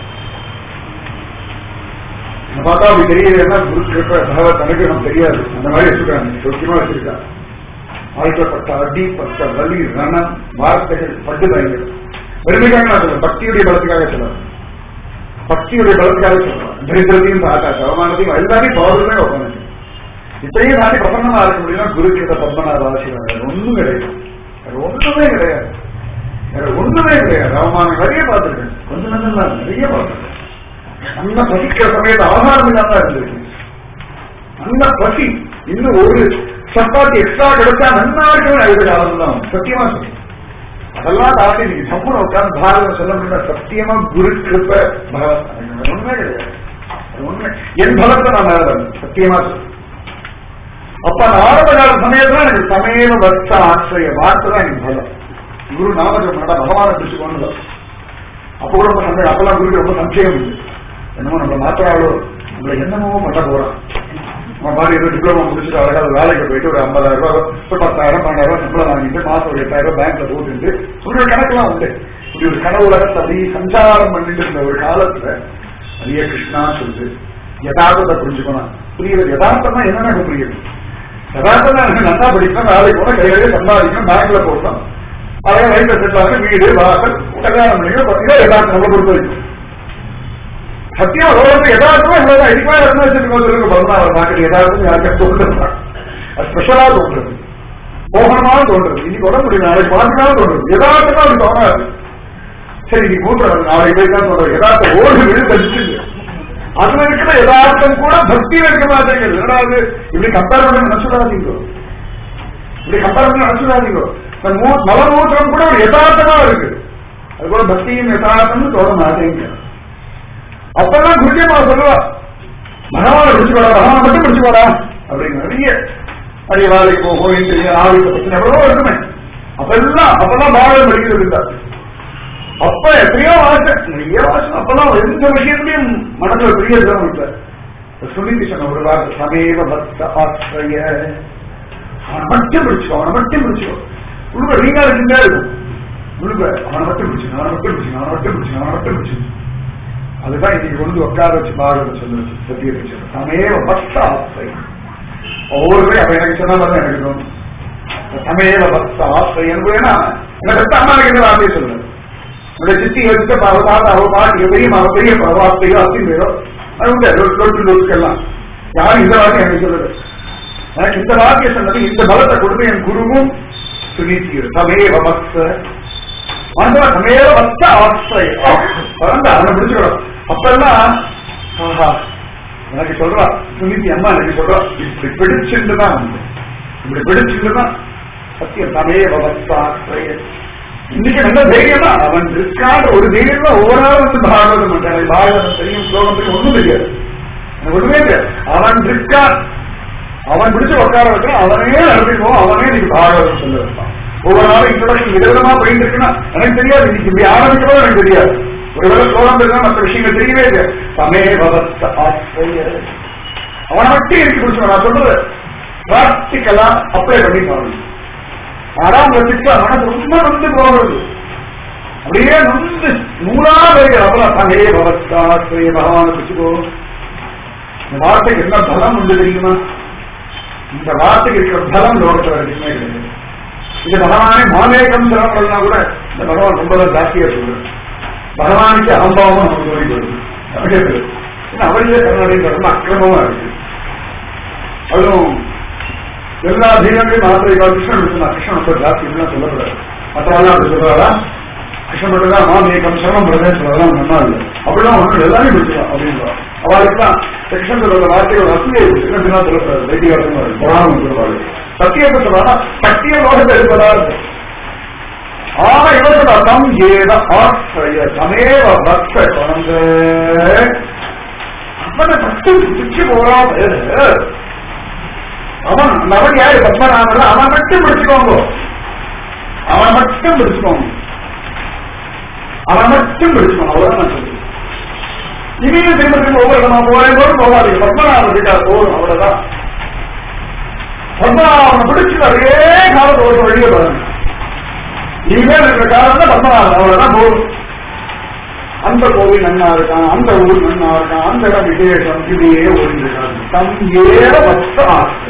இதை பார்த்தா அப்படி தெரியலன்னா குரு கிருப்ப பகவத் அனுகிரகம் தெரியாது அந்த மாதிரி வச்சிருக்காங்க சொக்கியமா வச்சிருக்காங்க வாழ்க்கப்பட்ட அடி பட்ட வலி ரணம் வார்த்தைகள் பட்டுதாய்கள் பெருமைக்காக நான் சொல்ல பக்தியுடைய பலத்துக்காக சொல்லலாம் பக்தியுடைய பலத்துக்காக சொல்லலாம் தரித்திரத்தையும் தாக்காச்சு அவமானத்தையும் எல்லாத்தையும் பவர்லமே உட்காந்து இத்தனையும் தாண்டி பிரசன்னமா இருக்க முடியும்னா குரு கிட்ட பத்மநாத ஆசீர்வாதம் வேற ஒண்ணும் கிடையாது வேற ஒண்ணுமே கிடையாது வேற ஒண்ணுமே கிடையாது அவமானம் நிறைய பார்த்திருக்கேன் கொஞ்சம் கொஞ்சம் தான் நிறைய பார்த்திருக்கேன் நல்ல பசிக்கிற சமயத்து ஆகாரம் இல்லாம இருந்திருக்கு நல்ல பசி இன்னும் ஒரு சப்பாத்தி எக்ஸ்ட்ரா கிடைச்சா நன்னா இருக்கணும் எழுத காலம் தான் சத்தியமா சொல்றேன் அதெல்லாம் தாண்டி நீங்க சம்பளம் உட்கார்ந்து பாரதம் சொல்ல முடியல சத்தியமா குரு கிருப்ப பகவத் அனுகிரகம். உண்மை கிடையாது அது உண்மை என் பலத்தை நான் மேல சத்தியமா சொல்றேன் அப்ப அந்த ஆரம்ப கால சமயத்துல எனக்கு சமயம பக்த ஆசிரிய வார்த்தை தான் எனக்கு பலம் குரு நாமஜம் பண்ணா பகவானை பிடிச்சு கொண்டு அப்ப கூட ரொம்ப சந்தேகம் அப்பெல்லாம் குருக்கு ரொம்ப சந்தேகம் உண்டு என்னமோ நம்ம மாத்திராளோ நம்மள என்னமோ பண்ண போறான் நம்ம மாதிரி ஏதோ டிப்ளமா முடிச்சுட்டு அழகா ஒரு வேலைக்கு போயிட்டு ஒரு ஐம்பதாயிரம் ரூபாய் ஒரு பத்தாயிரம் பன்னெண்டாயிரம் ரூபாய் சம்பளம் வாங்கிட்டு மாசம் ஒரு எட்டாயிரம் ரூபாய் பேங்க்ல போட்டுட்டு ஒரு கணக்கெல்லாம் உண்டு இப்படி ஒரு கனவு உலகத்தை அப்படியே சஞ்சாரம் பண்ணிட்டு இருந்த ஒரு காலத்துல ஹரியே கிருஷ்ணா சொல்லுது யதார்த்தத்தை புரிஞ்சுக்கணும் புரியுது யதார்த்தமா என்னன்னு எனக்கு புரியுது யதார்த்தம் எனக்கு நல்லா படிக்கணும் வேலைக்கு போனா கையிலே சம்பாதிக்கணும் பேங்க்ல போட்டோம் அதே லைஃப்ல செட்டில் ஆகணும் வீடு வாசல் கல்யாணம் பண்ணிக்கணும் பார்த்தீங்கன்னா யதார்த்தம் நம்ம பொறுத்த வரைக்கும் சத்தியம் உலகத்துக்கு யதார்த்தமா இவ்வளவுதான் இதுக்கு மேல என்ன வச்சிருக்கோம் பலனா அவர் பாக்கெட் யதார்த்தம் யாருக்கும் தோன்றது அது ஸ்பெஷலா தோன்றது மோகனமாக தோன்றது இன்னைக்கு உடம்பு முடியும் நாளைக்கு பார்க்கலாம் தோன்றது யதார்த்தமா அது தோணாது சரி நீ மூன்று நாளைக்கு போய் தான் சொல்றேன் யதார்த்தம் ஓடு விழு தடிச்சுங்க அதுல இருக்கிற யதார்த்தம் கூட பக்தியில இருக்க மாட்டேங்குது என்னடா அது இப்படி கம்பேர் பண்ண நினைச்சுடாதீங்க இப்படி கம்பேர் பண்ண நினைச்சுடாதீங்க மலமூத்திரம் கூட ஒரு யதார்த்தமா இருக்கு அது கூட பக்தியும் யதார்த்தம்னு தோண மாட்டேங்க அப்பெல்லாம் குருஜியமா சொல்லுவா பகவானை பிடிச்சுக்கோடா பகவானை மட்டும் பிடிச்சுக்கோடா அப்படின்னு நிறைய நிறைய வேலைக்கு போகும் இன்டர்வியூ ஆளுக்கு பிரச்சனை எவ்வளவோ இருக்குமே அப்பெல்லாம் அப்பெல்லாம் பாரதம் படிக்கிறது இல்லை அப்ப எத்தனையோ வாசை நிறைய வாசை அப்பெல்லாம் எந்த விஷயத்திலையும் மனசுல பெரிய தினம் இல்லை சுனிதி சொன்ன ஒரு வார்த்தை சமேவ பக்த ஆசிரிய அவனை மட்டும் பிடிச்சுக்கோ அவனை மட்டும் பிடிச்சுக்கோ உள்ள ரீங்கால சிந்தா இருக்கும் உள்ள அவனை மட்டும் பிடிச்சுக்கோ அவனை மட்டும் பிடிச்சுக்கோ அவனை மட்டும் பிடிச்சுக்கோ அவனை மட்டும் பிடிச்சுக்கோ அதுதான் இன்னைக்கு கொண்டு உட்கார வச்சு பாரத சொல்லு சத்திய வச்சு சமேவ பக்த ஆசிரிய ஒவ்வொருமே அப்ப எனக்கு சொன்ன மாதிரி எனக்கு தோணும் சமேவ பக்த ஆசிரியன் வேணா எனக்கு பெத்த அம்மா கிட்ட வார்த்தையை சொல்லுங்க என்னுடைய சித்தி எடுத்த அவ தாத்தா அவ பாட்டி பெரிய அவ பெரிய வார்த்தையோ அத்தி பேரோ அது உண்டு லொட்டு லொட்டுக்கெல்லாம் யாரும் இந்த வார்த்தை எனக்கு சொல்லுது எனக்கு இந்த வார்த்தையை சொன்னது இந்த பலத்தை கொடுத்து என் குருவும் சுனித்தீர் சமேவ பக்த மனசுல சமேவ பக்த ஆசிரியம் பறந்த அவனை பிடிச்சுக்கிறோம் அப்பெல்லாம் ஆஹா எனக்கு சொல்றா சுனிதி அம்மா எனக்கு சொல்றா இப்படி பிடிச்சிட்டு தான் வந்து இப்படி பிடிச்சிட்டு தான் சத்தியம் சமேவ பக்த ஆசிரியம் இன்னைக்கு நல்ல தைரியம் தான் அவன் இருக்காத ஒரு தைரியம் தான் ஒவ்வொரு நாளும் வந்து பாகவதம் பண்றான் பாகவதம் தெரியும் ஸ்லோகம் தெரியும் ஒண்ணும் தெரியாது எனக்கு ஒண்ணுமே தெரியாது அவன் இருக்கான் அவன் பிடிச்சு உட்கார வைக்கிறான் அவனே நடத்திக்குவோம் அவனே நீங்க பாகவதம் சொல்ல வைப்பான் ஒவ்வொரு நாளும் இன்ட்ரோடக்ஷன் விதவிதமா போயிட்டு இருக்குன்னா எனக்கு தெரியாது இன்னைக்கு இப்படி ஆரம்பிக்கிறோம் எனக்கு தெரியாது ஒருவேளை ஸ்லோகம் தெரிஞ்சா மற்ற விஷயங்கள் தெரியவே இல்லை சமே பவத்த ஆசிரிய அவனை மட்டும் எனக்கு பிடிச்சவன் நான் சொல்றது பிராக்டிக்கலா அப்ளை பண்ணி பாருங்க ஆறாம் வச்சுட்டு மனசு ரொம்ப நொந்து போகிறது அப்படியே நொந்து நூலா வருகிற அப்பலாம் தங்கே பவத்தாசிரிய பகவான பிடிச்சுக்கோ இந்த வார்த்தைக்கு என்ன பலம் உண்டு தெரியுமா இந்த வார்த்தைக்கு இருக்கிற பலம் லோகத்தில் இருக்குமே கிடையாது இந்த பகவானே மாமேகம் சிரமங்கள்னா கூட இந்த பகவான் ரொம்ப ஜாஸ்தியா சொல்றாரு பகவானுக்கு அகம்பாவம் நமக்கு சொல்லி வருது அப்படிங்கிறது ஏன்னா அவரையே கர்நாடக ரொம்ப அக்கிரமமா இருக்கு அதுவும் எல்லா தீனங்களையும் மாத்திரை கிருஷ்ணன் சொன்னா கிருஷ்ணன் ரொம்ப ஜாஸ்தி எல்லாம் சொல்லக்கூடாது மற்றவெல்லாம் அப்படி சொல்றாரா கிருஷ்ணன் மட்டும் தான் மாமேகம் சிரமம் பிரதேசம் சொல்லலாம் நல்லா இல்லை அப்படிலாம் ஒன்று எல்லாமே பிடிச்சிடும் அப்படின்றா அவளுக்குலாம் கிருஷ்ணன் சொல்ற வார்த்தைகள் அசூயை கிருஷ்ணன் சொல்லக்கூடாது வைத்தியாசம் புராணம் சொல்லுவாரு சத்தியத்தை சொல்றாங்க சத்திய லோகத்தை இருப்பதா இருக்கு ஆனா இவர்களோட தம் ஏத ஆசிரிய தமேவ பக்த குழந்த அவனை மட்டும் பிடிச்சு போறான் அவன் அவன் யாரு பத்மநாபன் அவன் மட்டும் பிடிச்சுக்கோங்க அவன் மட்டும் பிடிச்சுக்கோங்க அவன் மட்டும் பிடிச்சுக்கோங்க அவ்வளவுதான் நான் சொல்லுவேன் இனியும் திரும்ப திரும்ப ஒவ்வொரு நம்ம போறேன் போது போகாதீங்க பத்மநாபன் கிட்ட போதும் அவ்வளவுதான் பத்மநாபனை பிடிச்சு அதே காலத்து ஒரு வழியை பாருங்க இனிமேல் இருக்கிற காலம் தான் பத்மநாபன் அவ்வளவுதான் போதும் அந்த கோவில் நன்னா இருக்கான் அந்த ஊர் நன்னா இருக்கான் அந்த இடம் விசேஷம் இதையே ஓடிருக்காங்க தம் ஏற வச்ச ஆசை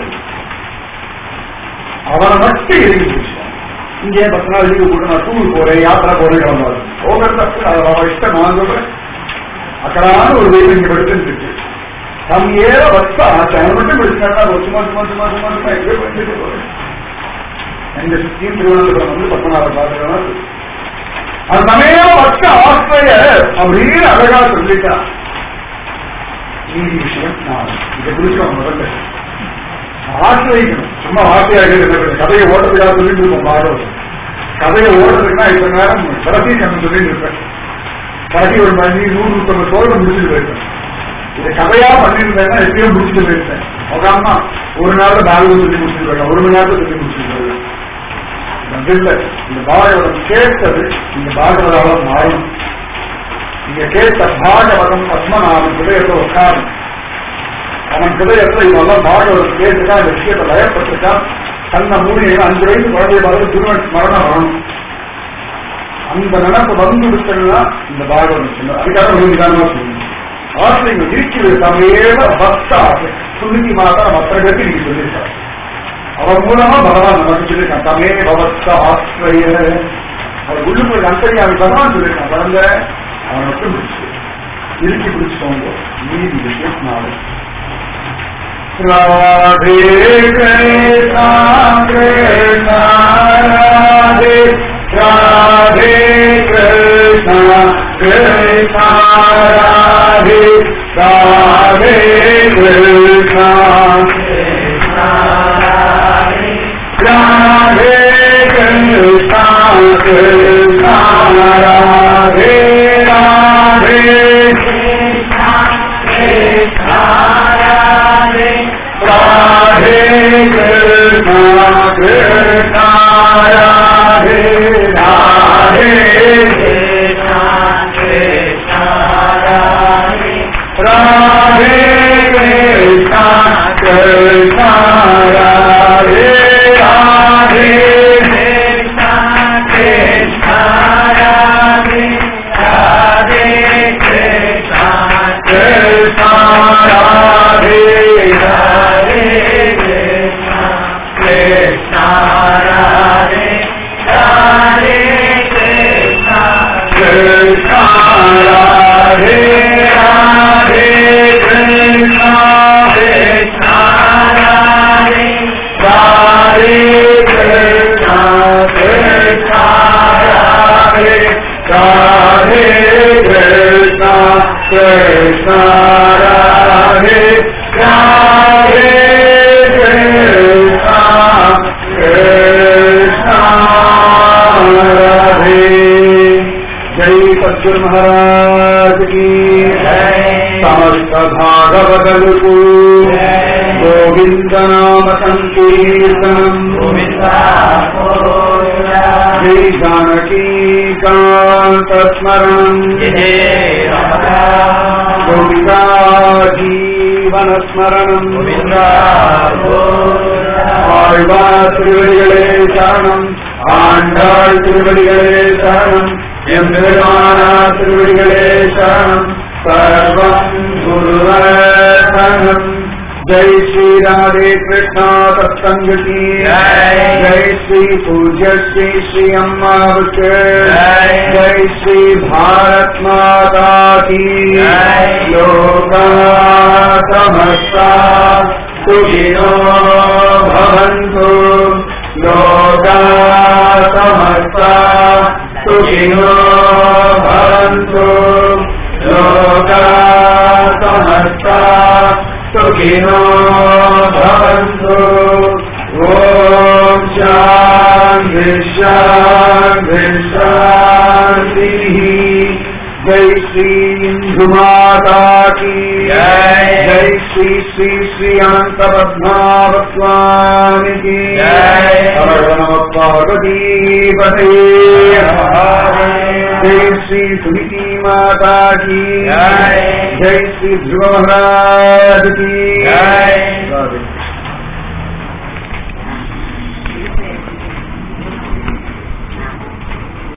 அவனை மட்டும் எழுதி பிடிச்சான் இங்கே பத்து நாள் லீவு போட்டு நான் டூர் போறேன் யாத்திரை போறேன் கிளம்பாரு போகிறது அவன் இஷ்டம் நான் சொல்றேன் அக்கடான ஒரு தெய்வம் இங்க படுத்துட்டு இருக்கு தம் ஏற வச்ச ஆசை அவன் மட்டும் பிடிச்சாங்க சும்மா சும்மா சும்மா சும்மா சும்மா எங்கே பண்ணிட்டு போறேன் எங்க சுத்தியும் திருவனந்தபுரம் வந்து பத்மநாப பாதுகாப்பு அது சமயம் வச்ச ஆசிரிய அப்படின்னு அழகா சொல்லிட்டான் நீதி விஷயம் நான் இதை குறிச்சோம் முதல்ல ஆசிரியக்கணும் சும்மா ஆசையாக கதையை ஓட்டுறதுக்காக சொல்லிட்டு இருக்கோம் பாடல் கதையை ஓடுறதுக்குன்னா இப்ப நேரம் கடைசி கண்ணு சொல்லிட்டு இருப்பேன் கடைசி ஒரு மணி நூறு நூற்றம்பது சோழ முடிச்சுட்டு போயிருப்பேன் இது கதையா பண்ணிருந்தேன்னா எப்பயும் முடிச்சுட்டு போயிருப்பேன் அவங்க அம்மா ஒரு நாள் பாகவம் சொல்லி முடிச்சுட்டு போயிருக்கேன் ஒரு மணி நேரத்தை சொல்லி முடிச்சுட்டு போயிருக்கேன் இல்ல இந்த பாகவதம் கேட்டது இந்த பாகவதால மாறும் நீங்க கேட்ட பாகவதம் பத்மநாபன் ஹிருதயத்தை உட்காரும் அவன் ஹிருதயத்துல இவெல்லாம் பாகவதம் கேட்டுதான் இந்த விஷயத்தை லயப்பட்டிருக்கான் தன்னை மூணு அஞ்சு வயசு குழந்தைய பார்த்து திருவன் மரணம் வரணும் அந்த நினைப்பு வந்து விட்டதுன்னா இந்த பாகவதம் சொன்ன அதுக்காக ஒரு நிதானமா சொல்லணும் ஆசிரியர்கள் இருக்கிறது தமையேவ பக்த ஆசை சுருதி மாதா மற்ற கட்டி நீங்க சொல்லியிருக்காரு அவன் மூலமா பகவான் நமக்கு சொல்லியிருக்கான் தமே பவத்த ஆசிரிய அவர் உள்ளுக்குள்ள அந்தரியாமி பகவான் சொல்லியிருக்கான் குழந்த அவன் மட்டும் பிடிச்சு இறுக்கி பிடிச்சுக்கோங்க நீதி விஷயம் நாளை ராதே கிருஷ்ணா கிருஷ்ணா ராதே ராதே கிருஷ்ணா கிருஷ்ணா ராதே ராதே கிருஷ்ணா ராதே கிருஷ்ணா கிருஷ்ணா ராதே ராதே ராதே கிருஷ்ணா கிருஷ்ணா ராதே ராதே ராதே கிருஷ்ணா கிருஷ்ணா ராதே ராதே கிருஷ்ணா ராதே கிருஷ்ணா ராதே ராதே கிருஷ்ணா ராதே கிருஷ்ணா கிருஷ்ணா ராதே ராதே கிருஷ்ணா கிருஷ்ணா ராதே ராதே கிருஷ்ணா கிருஷ்ணா ராதே जय सद्गुरु महाराज की समस्त भागवत को गोविंद नाम संकीर्तनम जय जानकी कांत स्मरणम गोपिका जीवन स्मरणम ஆழ்வா திருவடிகளே சரணம் ஆண்டாள் திருவடிகளே சரணம் எம்பெருமானா திருவடிகளே சரணம் சர்வம் குருவரணம் जय श्री राधे कृष्णा सत्संग की जय। जय श्री पूज्य श्री श्री अम्मावत जय। जय श्री भारत माता की जय। लोका समस्ता सुखिनो भवन्तु लोका समस्ता सुखिनो भवन्तु लोका समस्ता सुखिनो भवन्तु ॐ शान्ति शान्ति शान्तिः जय श्री इंदु माता की जय। जय श्री श्री श्री अनंत पद्मावत्वानि की जय। हर नम पार्वती पते जय श्री सुनीति माता की जय। जय श्री ध्रुव महाराज की जय। राधे